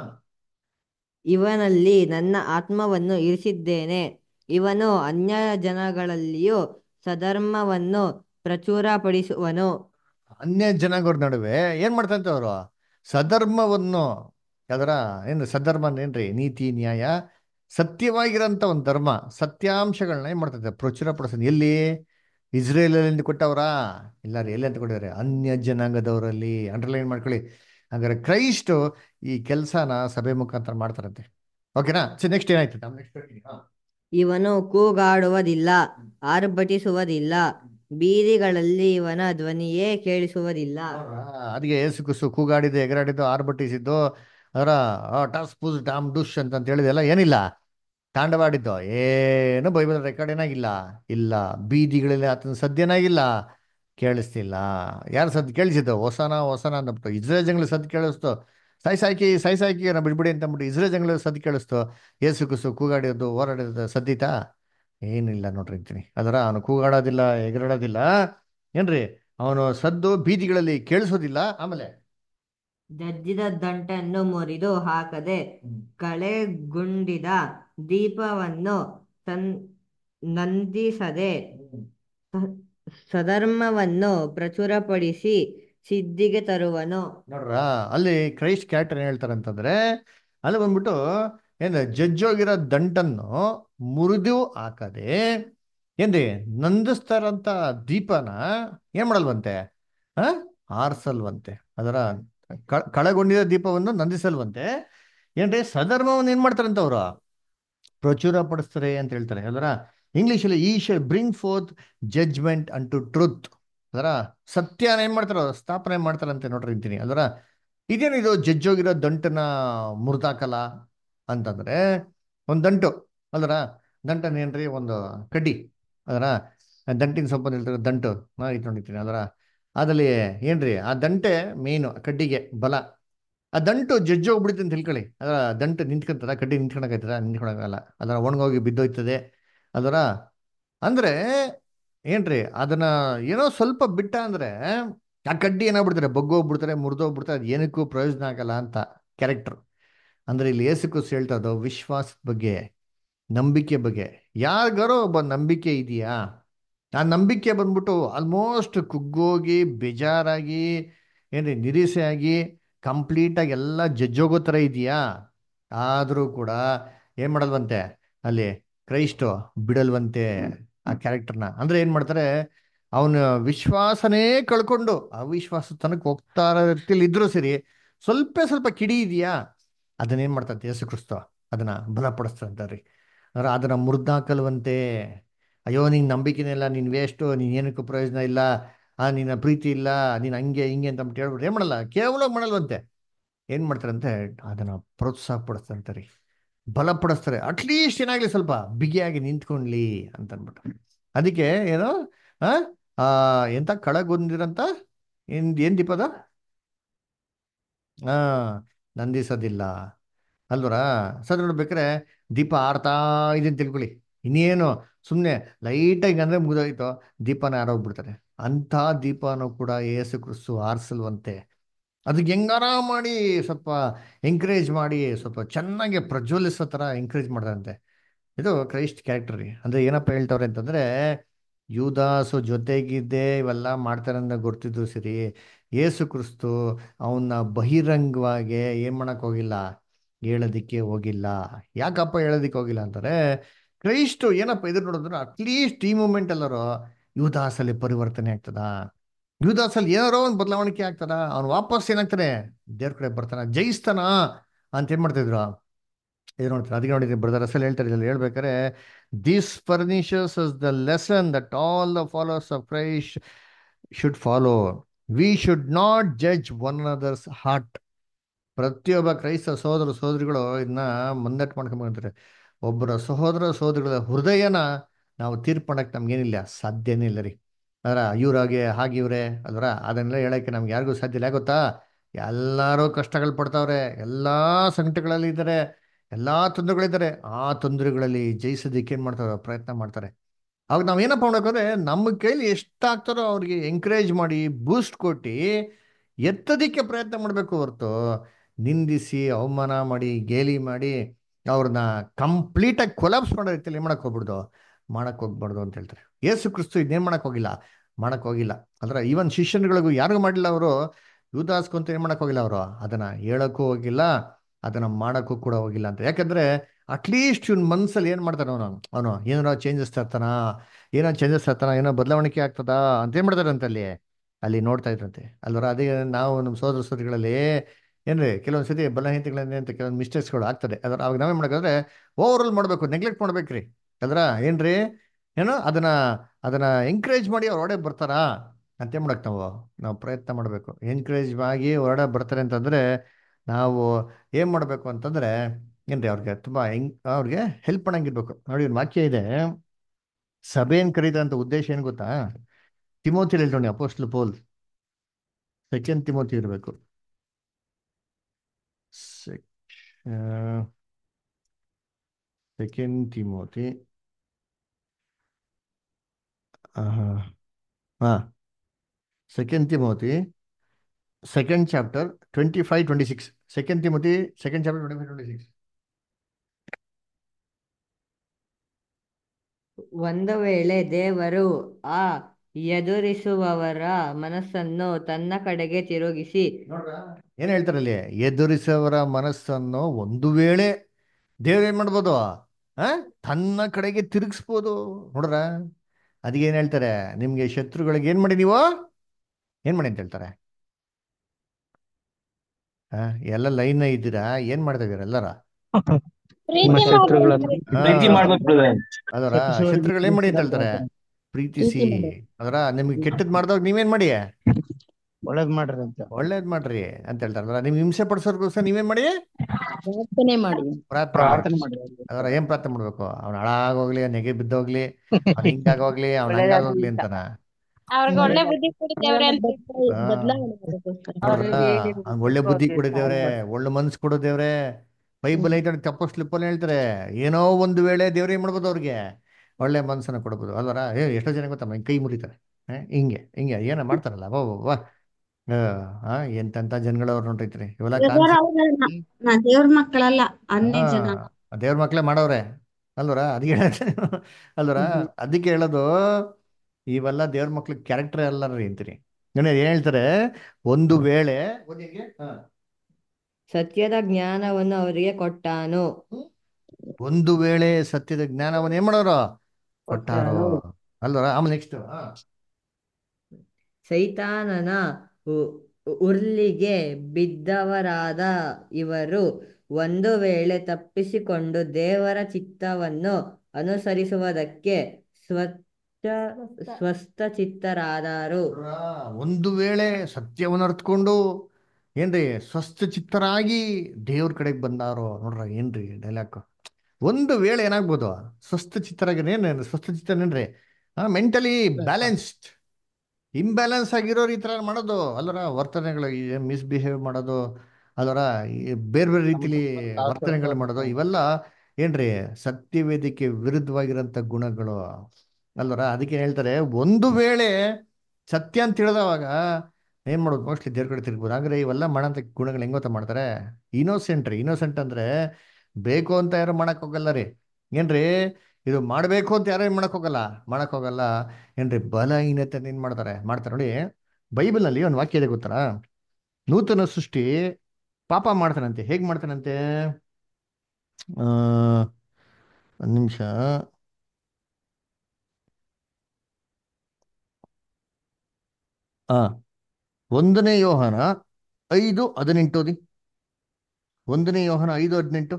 ಇವನಲ್ಲಿ ನನ್ನ ಆತ್ಮವನ್ನು ಇರಿಸಿದ್ದೇನೆ ಇವನು ಅನ್ಯ ಜನಗಳಲ್ಲಿಯೂ ಸಧರ್ಮವನ್ನು ಪ್ರಚುರಪಡಿಸುವನು ಅನ್ಯ ಜನಗಳ ನಡುವೆ ಏನ್ ಮಾಡ್ತಂತೆ ಅವರು ಸಧರ್ಮವನ್ನು ಯಾವ್ದಾರ ಏನು ಸಧರ್ಮ ಏನ್ರಿ ನೀತಿ ನ್ಯಾಯ ಸತ್ಯವಾಗಿರೋಂಥ ಒಂದು ಧರ್ಮ ಸತ್ಯಾಂಶಗಳನ್ನ ಏನ್ ಮಾಡ್ತಂತೆ ಪ್ರಚುರ ಪಡಿಸೋದು ಎಲ್ಲಿ ಇಸ್ರೇಲಲ್ಲಿ ಕೊಟ್ಟವ್ರಾ ಇಲ್ಲ ರೀ ಎಲ್ಲಿ ಅಂತ ಕೊಟ್ಟಿದ್ದಾರೆ ಅನ್ಯ ಜನಾಂಗದವರಲ್ಲಿ ಅಂಡರ್ಲೈನ್ ಮಾಡ್ಕೊಳ್ಳಿ ಹಾಗಾದ್ರೆ ಕ್ರೈಸ್ಟ್ ಈ ಕೆಲಸನ ಸಭೆ ಮುಖಾಂತರ ಮಾಡ್ತಾರಂತೆ ಓಕೆನಾ ಸರಿ ನೆಕ್ಸ್ಟ್ ಏನಾಯ್ತು ನೆಕ್ಸ್ಟ್ ಇವನು ಕೂಗಾಡುವುದಿಲ್ಲ ಆರ್ಭಟಿಸುವುದಿಲ್ಲ ಬೀದಿಗಳಲ್ಲಿ ಇವನ ಧ್ವನಿಯೇ ಕೇಳಿಸುವುದಿಲ್ಲ ಅದಕ್ಕೆ ಏಸು ಕುಸು ಕೂಗಾಡಿದ್ದು ಎಗರಾಡಿದ್ದು ಆರ್ಭಟಿಸಿದ್ದು ಅದರ ಟಾಸ್ ಪೂಸ್ ಡಾಮ್ ಡುಶ್ ಅಂತ ಅಂತ ಹೇಳಿದೆಲ್ಲ ಏನಿಲ್ಲ ತಾಂಡವಾಡಿದ್ದು ಏನು ಬೈಬಲ್ ರೆಕಾರ್ಡ್ ಏನಾಗಿಲ್ಲ ಇಲ್ಲ ಬೀದಿಗಳಲ್ಲಿ ಆತನ ಸದ್ಯನಾಗಿಲ್ಲ ಕೇಳಿಸ್ತಿಲ್ಲ ಯಾರು ಸದ್ ಕೇಳಿಸಿದ್ದು ಹೊಸನ ಹೊಸನ ಅಂದ್ಬಿಟ್ಟು ಇಸ್ರೇಲ್ ಜಂಗ್ಳು ಸದ್ ಕೇಳಿಸ್ತು ಸಾಯಿ ಸಾಯ್ಕಿ ಸಾಯಿ ಸಾಯ್ಕಿ ನಾ ಬಿಡ್ಬಿಡಿ ಅಂತ ಅಂದ್ಬಿಟ್ಟು ಇಸ್ರೇಲ್ ಜಂಗ್ಳು ಸದ್ ಕೇಳಿಸ್ತು ಏಸು ಕುಸು ಕೂಗಾಡಿದ್ದು ಹೋರಾಡಿದ್ದು ಸದ್ದಿತಾ ಏನಿಲ್ಲ ನೋಡ್ರಿ ಅಂತೀನಿ ಅದರ ಅವನು ಕೂಗಾಡೋದಿಲ್ಲ ಎಗರಾಡೋದಿಲ್ಲ ಏನ್ರಿ ಅವನು ಸದ್ದು ಬೀದಿಗಳಲ್ಲಿ ಕೇಳಿಸೋದಿಲ್ಲ ಆಮೇಲೆ ಜಜ್ಜಿದ ದಂಟನ್ನು ಮುರಿದು ಹಾಕದೆ ಕಳೆಗುಂಡಿದ ದೀಪವನ್ನು ತನ್ ನಂದಿಸದೆ ಸ- ಸಧರ್ಮವನ್ನು ಪ್ರಚುರಪಡಿಸಿ ಸಿದ್ಧಿಗೆ ತರುವನು ನೋಡ್ರ ಅಲ್ಲಿ ಕ್ರೈಸ್ಟ್ ಕ್ಯಾರೆಕ್ಟರ್ ಏನ್ ಹೇಳ್ತಾರೆ ಅಂತಂದ್ರೆ ಅಲ್ಲಿ ಬಂದ್ಬಿಟ್ಟು ಏನ್ ಜಜ್ಜೋಗಿರೋ ದಂಟನ್ನು ಮುರಿದು ಹಾಕದೆ ಏನ್ರಿ ನಂದಿಸ್ತಾರಂತ ದೀಪನ ಏನ್ ಮಾಡಲ್ವಂತೆ ಆ ಆರ್ಸಲ್ವಂತೆ ಅದರ ಕ- ಕಳಗೊಂಡಿರೋ ದೀಪವನ್ನು ನಂದಿಸಲ್ವಂತೆ ಏನ್ರಿ ಸಧರ್ಮವನ್ನು ಏನ್ ಮಾಡ್ತಾರಂತ ಅವರು ಪ್ರಚುರ ಪಡಿಸ್ತಾರೆ ಅಂತ ಹೇಳ್ತಾರೆ ಅದರ ಇಂಗ್ಲಿಷಲ್ಲಿ ಈ shall bring forth judgment unto truth ಅದರ ಸತ್ಯನ ಏನ್ ಮಾಡ್ತಾರೋ ಸ್ಥಾಪನೆ ಮಾಡ್ತಾರಂತೆ ನೋಡ್ರಿ ಅಂತೀನಿ ಅದರ ಇದೇನಿದು ಜಜ್ಜೋಗಿರೋ ದಂಟನ ಮುರಿದಾಕಲ್ಲ ಅಂತಂದ್ರೆ ಒಂದು ದಂಟು ಅಲ್ದರ ದಂಟನ ಏನ್ರಿ ಒಂದು ಕಡ್ಡಿ ಅದರ ದಂಟಿನ ಸೊಪ್ಪು ಹೇಳ್ತಾರೆ ದಂಟು ನಾ ಇಟ್ಕೊಂಡಿರ್ತೀನಿ ಅದರ ಅದ್ರಲ್ಲಿ ಏನ್ರಿ ಆ ದಂಟೆ ಮೇನು ಕಡ್ಡಿಗೆ ಬಲ ಆ ದಂಟು ಜಜ್ಜೋಗ್ಬಿಡುತ್ತೆ ಅಂತ ತಿಳ್ಕೊಳ್ಳಿ ಅದರ ದಂಟು ನಿಂತ್ಕೊಂತದ ಕಡ್ಡಿ ನಿಂತ್ಕೊಳಕೈತದ ನಿಂತ್ಕೊಳಕಲ್ಲ ಅದರ ಒಣಗೋಗಿ ಬಿದ್ದೋಯ್ತದೆ ಅದರ ಅಂದ್ರೆ ಏನ್ರಿ ಅದನ್ನ ಏನೋ ಸ್ವಲ್ಪ ಬಿಟ್ಟ ಅಂದ್ರೆ ಆ ಕಡ್ಡಿ ಏನಾಗ್ಬಿಡ್ತಾರೆ ಬಗ್ಗೋಗ್ಬಿಡ್ತಾರೆ ಮುರಿದೋಗ್ಬಿಡ್ತಾರೆ ಅದು ಏನಕ್ಕೂ ಪ್ರಯೋಜನ ಆಗಲ್ಲ ಅಂತ ಕ್ಯಾರೆಕ್ಟರ್ ಅಂದ್ರೆ ಇಲ್ಲಿ ಏಸು ಹೇಳ್ತಾ ಇರೋದು ವಿಶ್ವಾಸದ ಬಗ್ಗೆ ನಂಬಿಕೆ ಬಗ್ಗೆ ಯಾರಿಗಾರೋ ಒಬ್ಬ ನಂಬಿಕೆ ಇದೆಯಾ ಆ ನಂಬಿಕೆ ಬಂದ್ಬಿಟ್ಟು ಆಲ್ಮೋಸ್ಟ್ ಕುಗ್ಗೋಗಿ ಬೇಜಾರಾಗಿ ಏನ್ರಿ ನಿರೀಸೆಯಾಗಿ ಕಂಪ್ಲೀಟಾಗಿ ಎಲ್ಲ ಜಜ್ಜೋಗೋ ಥರ ಇದೆಯಾ ಆದರೂ ಕೂಡ ಏನು ಮಾಡಲ್ವಂತೆ ಅಲ್ಲಿ ಕ್ರೈಸ್ಟು ಬಿಡಲ್ವಂತೆ ಆ ಕ್ಯಾರೆಕ್ಟರ್ನ ಅಂದ್ರೆ ಏನು ಮಾಡ್ತಾರೆ ಅವನ ವಿಶ್ವಾಸನೇ ಕಳ್ಕೊಂಡು ಅವಿಶ್ವಾಸ ತನಕ ಹೋಗ್ತಾ ರೀತಿಯಲ್ಲಿ ಇದ್ರೂ ಸರಿ ಸ್ವಲ್ಪ ಸ್ವಲ್ಪ ಕಿಡಿ ಇದೆಯಾ ಅದನ್ನೇನ್ ಮಾಡ್ತಂತೆ ಯೇಸು ಕ್ರಿಸ್ತ ಅದನ್ನ ಬಲಪಡಿಸ್ತಂತಾರ್ರಿ ಅಂದ್ರೆ ಅದನ್ನ ಮುರ್ದಾಕಲ್ವಂತೆ ಅಯ್ಯೋ ನಿನ್ ನಂಬಿಕೆನೇ ಇಲ್ಲ ನೀನ್ ವೇಸ್ಟು ನೀನ್ ಏನಕ್ಕೂ ಪ್ರಯೋಜನ ಇಲ್ಲ ಆ ನಿನ್ನ ಪ್ರೀತಿ ಇಲ್ಲ ನೀನ್ ಹಂಗೆ ಹಿಂಗೆ ಅಂತ ಅಂದ್ಬಿಟ್ಟು ಹೇಳ್ಬಿಟ್ಟು ಏನ್ ಮಾಡಲ್ಲ ಕೇವಲ ಮಾಡಲ್ವಂತೆ ಏನ್ ಮಾಡ್ತಾರಂತೆ ಅದನ್ನ ಪ್ರೋತ್ಸಾಹ ಪಡಿಸ್ತಂತೆ ರೀ ಬಲಪಡಿಸ್ತಾರೆ ಅಟ್ಲೀಸ್ಟ್ ಏನಾಗ್ಲಿ ಸ್ವಲ್ಪ ಬಿಗಿಯಾಗಿ ನಿಂತ್ಕೊಂಡ್ಲಿ ಅಂತ ಅಂದ್ಬಿಟ್ಟು ಅದಕ್ಕೆ ಏನು ಆ ಆ, ಎಂತ ಕಳಗೊಂದಿರಂತ ಏನ್ ಏನ್ ದೀಪದ ಹಾ ನಂದಿಸೋದಿಲ್ಲ ಅಲ್ವರ ಸರ್ ನೋಡ್ಬೇಕಾರೆ ದೀಪ ಆರ್ತಾ ಇದೆ ಅಂತ ತಿಳ್ಕೊಳ್ಳಿ ಇನ್ನೇನು ಸುಮ್ಮನೆ ಲೈಟಾಗಿ ಅಂದ್ರೆ ಮುಗಿದೋಯ್ತು ದೀಪನ ಆರೋಗ್ಬಿಡ್ತಾರೆ ಅಂಥ ದೀಪನೂ ಕೂಡ ಏಸು ಕ್ರಿಸ್ತು ಆರಿಸಲ್ವಂತೆ ಅದಕ್ಕೆ ಹೆಂಗಾರ ಮಾಡಿ ಸ್ವಲ್ಪ ಎಂಕರೇಜ್ ಮಾಡಿ ಸ್ವಲ್ಪ ಚೆನ್ನಾಗಿ ಪ್ರಜ್ವಲಿಸೋ ಥರ ಎಂಕರೇಜ್ ಮಾಡ್ದಂತೆ ಇದು ಕ್ರೈಸ್ಟ್ ಕ್ಯಾರೆಕ್ಟರ್ ರೀ ಅಂದ್ರೆ ಏನಪ್ಪ ಹೇಳ್ತವ್ರೆ ಅಂತಂದ್ರೆ ಯೂದಾಸು ಜೊತೆಗಿದ್ದೇ ಇವೆಲ್ಲ ಮಾಡ್ತಾರೆ ಅಂತ ಗೊತ್ತಿದ್ರು ಸರಿ ಏಸು ಕ್ರಿಸ್ತು ಅವನ್ನ ಬಹಿರಂಗವಾಗಿ ಏನ್ ಮಾಡಕ್ ಹೋಗಿಲ್ಲ ಹೇಳೋದಿಕ್ಕೆ ಹೋಗಿಲ್ಲ ಯಾಕಪ್ಪ ಹೇಳೋದಿಕ್ಕೆ ಹೋಗಿಲ್ಲ ಅಂತಾರೆ ಕ್ರೈಸ್ಟು ಏನಪ್ಪ ಇದು ನೋಡಿದ್ರು ಅಟ್ಲೀಸ್ಟ್ ಈ ಮೂಮೆಂಟ್ ಎಲ್ಲರೂ ಯುವದಾಸಲ್ಲಿ ಪರಿವರ್ತನೆ ಆಗ್ತದ ಯುವದಾಸಲ್ಲಿ ಏನಾರೋ ಒಂದು ಬದಲಾವಣೆ ಆಗ್ತದ ಅವ್ನು ವಾಪಸ್ ಏನಾಗ್ತಾನೆ ದೇವ್ರ ಕಡೆ ಬರ್ತಾನ ಜಯಿಸ್ತಾನ ಅಂತ ಏನ್ ಮಾಡ್ತಿದ್ರು ಇದು ನೋಡ್ತಾರೆ ಅದಕ್ಕೆ ನೋಡಿದ್ರಿ ಬ್ರದರ್ ಅಸಲ್ ಹೇಳ್ತಾರೆ ಇದ್ರಲ್ಲಿ ಹೇಳ್ಬೇಕಾರೆ this furnishes the lesson that all the followers of Christ should follow we should not judge one others heart ಪ್ರತಿಯೊಬ್ಬ ಕ್ರೈಸ್ತ ಸಹೋದರ ಸಹೋದರಿಗಳು ಇದನ್ನ ಮುಂದಟ್ಟು ಮಾಡ್ಕೊಂಡ್ಬಂತಾರೆ ಒಬ್ಬರ ಸಹೋದರ ಸಹೋದರಿಗಳ ಹೃದಯನ ನಾವು ತೀರ್ಪಣಕ್ಕೆ ನಮ್ಗೇನಿಲ್ಲ ಸಾಧ್ಯನೇ ಇಲ್ಲ ರೀ ಅದರ ಇವ್ರಾಗೆ ಹಾಗೆ ಇವ್ರೆ ಅಲ್ವರ ಅದನ್ನೆಲ್ಲ ಹೇಳಕ್ಕೆ ನಮ್ಗೆ ಯಾರಿಗೂ ಸಾಧ್ಯ ಇಲ್ಲ ಗೊತ್ತಾ ಎಲ್ಲರೂ ಕಷ್ಟಗಳು ಪಡ್ತಾವ್ರೆ ಎಲ್ಲಾ ಸಂಕಟಗಳಲ್ಲಿ ಇದ್ದಾರೆ ಎಲ್ಲಾ ತೊಂದರೆಗಳಿದ್ದಾರೆ ಆ ತೊಂದರೆಗಳಲ್ಲಿ ಜಯಿಸೋದಕ್ಕೆ ಏನ್ ಮಾಡ್ತಾರೆ ಪ್ರಯತ್ನ ಮಾಡ್ತಾರೆ ಅವಾಗ ನಾವ್ ಏನಪ್ಪ ಮಾಡ್ಬೇಕಂದ್ರೆ ನಮ್ಮ ಕೈಲಿ ಎಷ್ಟಾಗ್ತಾರೋ ಅವ್ರಿಗೆ ಎಂಕರೇಜ್ ಮಾಡಿ ಬೂಸ್ಟ್ ಕೊಟ್ಟು ಎತ್ತೋದಿಕ್ಕೆ ಪ್ರಯತ್ನ ಮಾಡಬೇಕು ಹೊರತು ನಿಂದಿಸಿ ಅವಮಾನ ಮಾಡಿ ಗೇಲಿ ಮಾಡಿ ಅವ್ರನ್ನ ಕಂಪ್ಲೀಟಾಗಿ ಕೊಲಾಪ್ಸ್ ಮಾಡೋ ರೀತಿಯಲ್ಲಿ ಏನ್ ಮಾಡಕ್ ಹೋಗ್ಬಿಡ್ದು ಮಾಡಕ್ ಹೋಗ್ಬಾರ್ದು ಅಂತ ಹೇಳ್ತಾರೆ ಯೇಸು ಕ್ರಿಸ್ತು ಇದೇನ್ ಮಾಡಕ್ ಹೋಗಿಲ್ಲ ಮಾಡಕ್ ಹೋಗಿಲ್ಲ ಅಂದ್ರೆ ಈವನ್ ಶಿಷ್ಯನುಗಳಿಗೂ ಯಾರಿಗೂ ಮಾಡಿಲ್ಲ ಅವರು ಯೂದಾಸ್ಕಂತ ಏನ್ ಮಾಡಕ್ ಹೋಗಿಲ್ಲ ಅವರು ಅದನ್ನ ಹೇಳಕ್ಕೂ ಹೋಗಿಲ್ಲ ಅದನ್ನ ಮಾಡಕ್ಕೂ ಕೂಡ ಹೋಗಿಲ್ಲ ಅಂತ ಯಾಕಂದ್ರೆ ಅಟ್ಲೀಸ್ಟ್ ಇವ್ನ ಮನ್ಸಲ್ಲಿ ಏನ್ ಮಾಡ್ತಾನ ಅವನು ಅವನು ಏನಾರ ಚೇಂಜಸ್ ತರ್ತಾನ ಏನೋ ಚೇಂಜಸ್ ತರ್ತಾನ ಏನೋ ಬದಲಾವಣೆ ಆಗ್ತದ ಅಂತ ಏನ್ ಮಾಡ್ತಾರಂತೆ ಅಲ್ಲಿ ಅಲ್ಲಿ ನೋಡ್ತಾ ಇದ್ರಂತೆ ಅಲ್ವರ ಅದೇ ನಾವು ನಮ್ಮ ಸೋದರ ಸೋದರಿಗಳಲ್ಲಿ ಏನ್ರಿ ಕೆಲವೊಂದು ಸತಿ ಬಲಹೀನತೆಗಳನ್ನ ಅಂತ ಕೆಲವೊಂದು ಮಿಸ್ಟೇಕ್ಸ್ಗಳು ಆಗ್ತದೆ ಅದ್ರ ಅವಾಗ ನಾವೇನ್ ಮಾಡ್ಬೇಕಂದ್ರೆ ಓವರ್ ಆಲ್ ಮಾಡ್ಬೇಕು ನೆಗ್ಲೆಕ್ಟ್ ಮಾಡ್ಬೇಕ್ರಿ ಅಲ್ರ ಏನ್ರಿ ಏನೋ ಅದನ್ನ ಅದನ್ನ ಎಂಕರೇಜ್ ಮಾಡಿ ಅವ್ರ ಒಡೆ ಬರ್ತಾರಾ ಅಂತ ಏನ್ ಮಾಡಕ್ ನಾವು ನಾವು ಪ್ರಯತ್ನ ಮಾಡಬೇಕು ಎನ್ಕರೇಜ್ ಆಗಿ ಹೊರಡೆ ಬರ್ತಾರೆ ಅಂತಂದ್ರೆ ನಾವು ಏನ್ ಮಾಡ್ಬೇಕು ಅಂತಂದ್ರೆ ಏನ್ರಿ ಅವ್ರಿಗೆ ತುಂಬಾ ಹೆಂಗ್ ಅವ್ರಿಗೆ ಹೆಲ್ಪ್ ಮಾಡಂಗಿರ್ಬೇಕು ನೋಡಿ ಒಂದು ವಾಕ್ಯ ಇದೆ ಸಭೆಯನ್ ಕರೀದಂತ ಉದ್ದೇಶ ಏನ್ ಗೊತ್ತಾ ತಿಮೋತಿ ಹೇಳ್ತೋಣಿ ಅಪೋಸ್ಟ್ಲ್ ಪೋಲ್ ಸೆಕೆಂಡ್ ತಿಮೋತಿ ಇರಬೇಕು ಸೆಕೆಂಡ್ ತಿಮೋತಿ ಹಾ second Timothy second chapter twenty five twenty six second Timothy second chapter twenty five twenty six ಒಂದು ವೇಳೆ ದೇವರು ಆ ಎದುರಿಸುವವರ ಮನಸ್ಸನ್ನು ತನ್ನ ಕಡೆಗೆ ತಿರುಗಿಸಿ ಏನ್ ಹೇಳ್ತಾರೆ ಅಲ್ಲಿ ಎದುರಿಸೋವರ ಮನಸ್ಸನ್ನು ಒಂದು ವೇಳೆ ದೇವ್ರು ಏನ್ ಮಾಡ್ಬೋದು ಆ ತನ್ನ ಕಡೆಗೆ ತಿರುಗಿಸ್ಬೋದು ನೋಡ್ರ ಅದಕ್ಕೆ ಏನ್ ಹೇಳ್ತಾರೆ ನಿಮ್ಗೆ ಶತ್ರುಗಳಿಗೆ ಏನ್ ಮಾಡಿ ನೀವು ಏನ್ ಮಾಡಿ ಅಂತ ಹೇಳ್ತಾರೆ ಆ ಎಲ್ಲ ಲೈನ್ ಇದ್ದೀರಾ ಏನ್ ಮಾಡ್ತಾ ಇದೀರ ಎಲ್ಲಾರ ಪ್ರೀತಿ ಶತ್ರುಗಳನ್ನು ಹಾ. ಪ್ರೀತಿ ಮಾಡ್ಬೇಕು brother. ಅದರ ಶತ್ರುಗಳು ಏನ್ ಮಾಡಿ ಅಂತ ಹೇಳ್ತಾರೆ ಪ್ರೀತಿಸಿ ಪ್ರೀತಿ ಮಾಡಿ. ಅದರ ನಿಮ್ಗೆ ಕೆಟ್ಟದ್ ಮಾಡ್ದವಾಗ ನೀವೇನ್ ಮಾಡಿ ಒಳ್ಳೇದ್ ಮಾಡ್ರಿ ಅಂತ ಒಳ್ಳೇದ್ ಮಾಡ್ರಿ ಅಂತ ಹೇಳ್ತಾರಲ್ಲ ನಿಮ್ಗೆ ಹಿಂಸೆ ಪಡಿಸೋರ್ಗೋಸ್ಕರ ನೀವೇನ್ ಮಾಡಿ ಪ್ರಾರ್ಥನೆ ಮಾಡಿ ಪ್ರಾರ್ಥನೆ ಮಾಡಿ ಪ್ರಾರ್ಥನೆ ಮಾಡಿ ಅದರ ಏನ್ ಪ್ರಾರ್ಥನೆ ಮಾಡ್ಬೇಕು ಅವ್ನ ಹಾಳಾಗೋಗ್ಲಿ ನೆಗೆ ಬಿದ್ದೋಗ್ಲಿ ಅವ್ನ ಹಿಂಗಾಗೋಗ್ಲಿ ಅವ್ನ ಹಂಗಾಗೋಗ್ಲಿ ಅಂತಾನ ಅವ್ರಿಗೆ ಒಳ್ಳೆ ಬುದ್ಧಿ ಕೊಡ್ತೇವ್ರೆ ಅಂತ ಹಾ. ಬದಲಾವಣೆ ಮಾಡೋದಕ್ಕೋಸ್ಕರ ಅವ್ರಿಗೆ ಹೇಳಿ ಹಂಗ ಒಳ್ಳೆ ಬುದ್ಧಿ ಕೊಡು ದೇವ್ರೆ ಒಳ್ಳೆ ಮನ್ಸು ಕೊಡು ದೇವ್ರೆ ಬೈಬಲ್ ಐತೆ ತಪ್ಪ ಸ್ಲಿಪ್ಪಲ್ಲಿ ಹೇಳ್ತಾರೆ ಏನೋ ಒಂದು ವೇಳೆ ದೇವ್ರು ಏನ್ ಮಾಡ್ಬೋದು ಅವ್ರಿಗೆ ಒಳ್ಳೆ ಮನ್ಸನ್ನ ಕೊಡ್ಬೋದು ಅಲ್ವರ ಏ ಎಷ್ಟೋ ಜನ ಗೊತ್ತಮ್ಮ ಹಿಂಗ್ ಕೈ ಮುರಿತಾರೆ ಆ, ಹಿಂಗೆ ಹಿಂಗೆ ಏನ ಮಾಡ್ತಾರಲ್ಲ ವಾ ವಾ ವಾ ಹಾ ಎಂತೆಂತ ಜನಗಳು ಅವ್ರು ನೋಡ್ತೈತ್ರಿ ಇವೆಲ್ಲ ಕಾನ್ಸೆಪ್ಟ್ ನಾ ದೇವ್ರ ಮಕ್ಕಳಲ್ಲ ಅನ್ಯ ಜನ ಹಾ ದೇವ್ರ ಮಕ್ಳೇ ಮಾಡವ್ರೆ ಅಲ್ವರ ಅದಕ್ಕೆ ಹೇಳ್ತೀನಿ ಅಲ್ವರ ಅದಕ್ಕೆ ಹೇಳೋದು ಇವೆಲ್ಲ ದೇವ್ರ ಮಕ್ಳ ಕ್ಯಾರೆಕ್ಟರ್ ಅಲ್ಲ ರೀ ಅಂತೀನಿ ಏನ್ ಹೇಳ್ತಾರೆ ಒಂದು ವೇಳೆ ಓದಿ ಹಂಗೆ. ಹಾ. ಸತ್ಯದ ಜ್ಞಾನವನ್ನು ಅವರಿಗೆ ಕೊಟ್ಟಾನು ಒಂದು ವೇಳೆ ಸತ್ಯದ ಜ್ಞಾನವನ್ನು ಏನ್ ಮಾಡೋರು ಕೊಟ್ಟಾರು ಕೊಟ್ಟಾರು. ಅಲ್ವರ ಆಮೇಲೆ ನೆಕ್ಸ್ಟ್ ಸೈತಾನನ ಉ- ಉರ್ಲಿಗೆ ಬಿದ್ದವರಾದ ಇವರು ಒಂದು ವೇಳೆ ತಪ್ಪಿಸಿಕೊಂಡು ದೇವರ ಚಿತ್ತವನ್ನು ಅನುಸರಿಸುವುದಕ್ಕೆ ಸ್ವಚ್ಛ ಸ್ವಸ್ಥ ಚಿತ್ತರಾದರು ಒಂದು ವೇಳೆ ಸತ್ಯವನ್ನು ಅರ್ಥಕೊಂಡು ಏನ್ರಿ ಸ್ವಸ್ಥ ಚಿತ್ತರಾಗಿ ದೇವ್ರ ಕಡೆಗೆ ಬಂದಾರೋ ನೋಡ್ರ ಏನ್ರಿ ಡೈಲಾಗ್ ಒಂದು ವೇಳೆ ಏನಾಗ್ಬೋದು ಸ್ವಸ್ಥ ಚಿತ್ತರಾಗಿ ಏನು ಸ್ವಸ್ಥ ಚಿತ್ತ ಏನ್ರಿ ಮೆಂಟಲಿ ಬ್ಯಾಲೆನ್ಸ್ಡ್ ಇಂಬ್ಯಾಲೆನ್ಸ್ ಆಗಿರೋರು ಈ ಥರ ಮಾಡೋದು ಅಲ್ಲರ ವರ್ತನೆಗಳು ಮಿಸ್ಬಿಹೇವ್ ಮಾಡೋದು ಅಲ್ಲರ ಈ ಬೇರೆ ಬೇರೆ ರೀತಿಲಿ ವರ್ತನೆಗಳು ಮಾಡೋದು ಇವೆಲ್ಲ ಏನ್ರಿ ಸತ್ಯವೇದಿಕೆ ವಿರುದ್ಧವಾಗಿರೋಂಥ ಗುಣಗಳು ಅಲ್ವರ ಅದಕ್ಕೆ ಏನ್ ಹೇಳ್ತಾರೆ ಒಂದು ವೇಳೆ ಸತ್ಯ ಅಂತ ತಿಳಿದವಾಗ ಏನ್ ಮಾಡೋದು ಮೋಸ್ಟ್ಲಿ ದೇವ್ರ ಕಡೆ ತಿರ್ಬೋದು ಹಾಗಾದ್ರೆ ಇವೆಲ್ಲ ಮಾಡೋಂಥ ಗುಣಗಳು ಹೆಂಗ್ ಗೊತ್ತಾ ಮಾಡ್ತಾರೆ ಇನೋಸೆಂಟ್ ರೀ ಇನೋಸೆಂಟ್ ಅಂದ್ರೆ ಬೇಕು ಅಂತ ಯಾರು ಮಾಡಕ್ ಹೋಗಲ್ಲ ರೀ ಏನ್ರಿ ಇದು ಮಾಡಬೇಕು ಅಂತ ಯಾರು ಏನ್ ಮಾಡಕ್ ಹೋಗಲ್ಲ ಮಾಡಕ್ ಹೋಗಲ್ಲ ಏನ್ರಿ ಬಲಹೀನತೆ ಏನ್ ಮಾಡ್ತಾರೆ ಮಾಡ್ತಾರೆ ನೋಡಿ ಬೈಬಲ್ನಲ್ಲಿ ಒಂದು ವಾಕ್ಯ ಇದೆ ಗೊತ್ತಾ ನೂತನ ಸೃಷ್ಟಿ ಪಾಪ ಮಾಡ್ತಾನಂತೆ ಹೇಗ್ ಮಾಡ್ತಾನಂತೆ ಆ ಒಂದ್ ನಿಮಿಷ ಆ ಒಂದನೇ ಯೋಹಾನ ಐದು ಹದಿನೆಂಟು ಓದಿ ಒಂದನೇ ಯೋಹಾನ ಐದು ಹದಿನೆಂಟು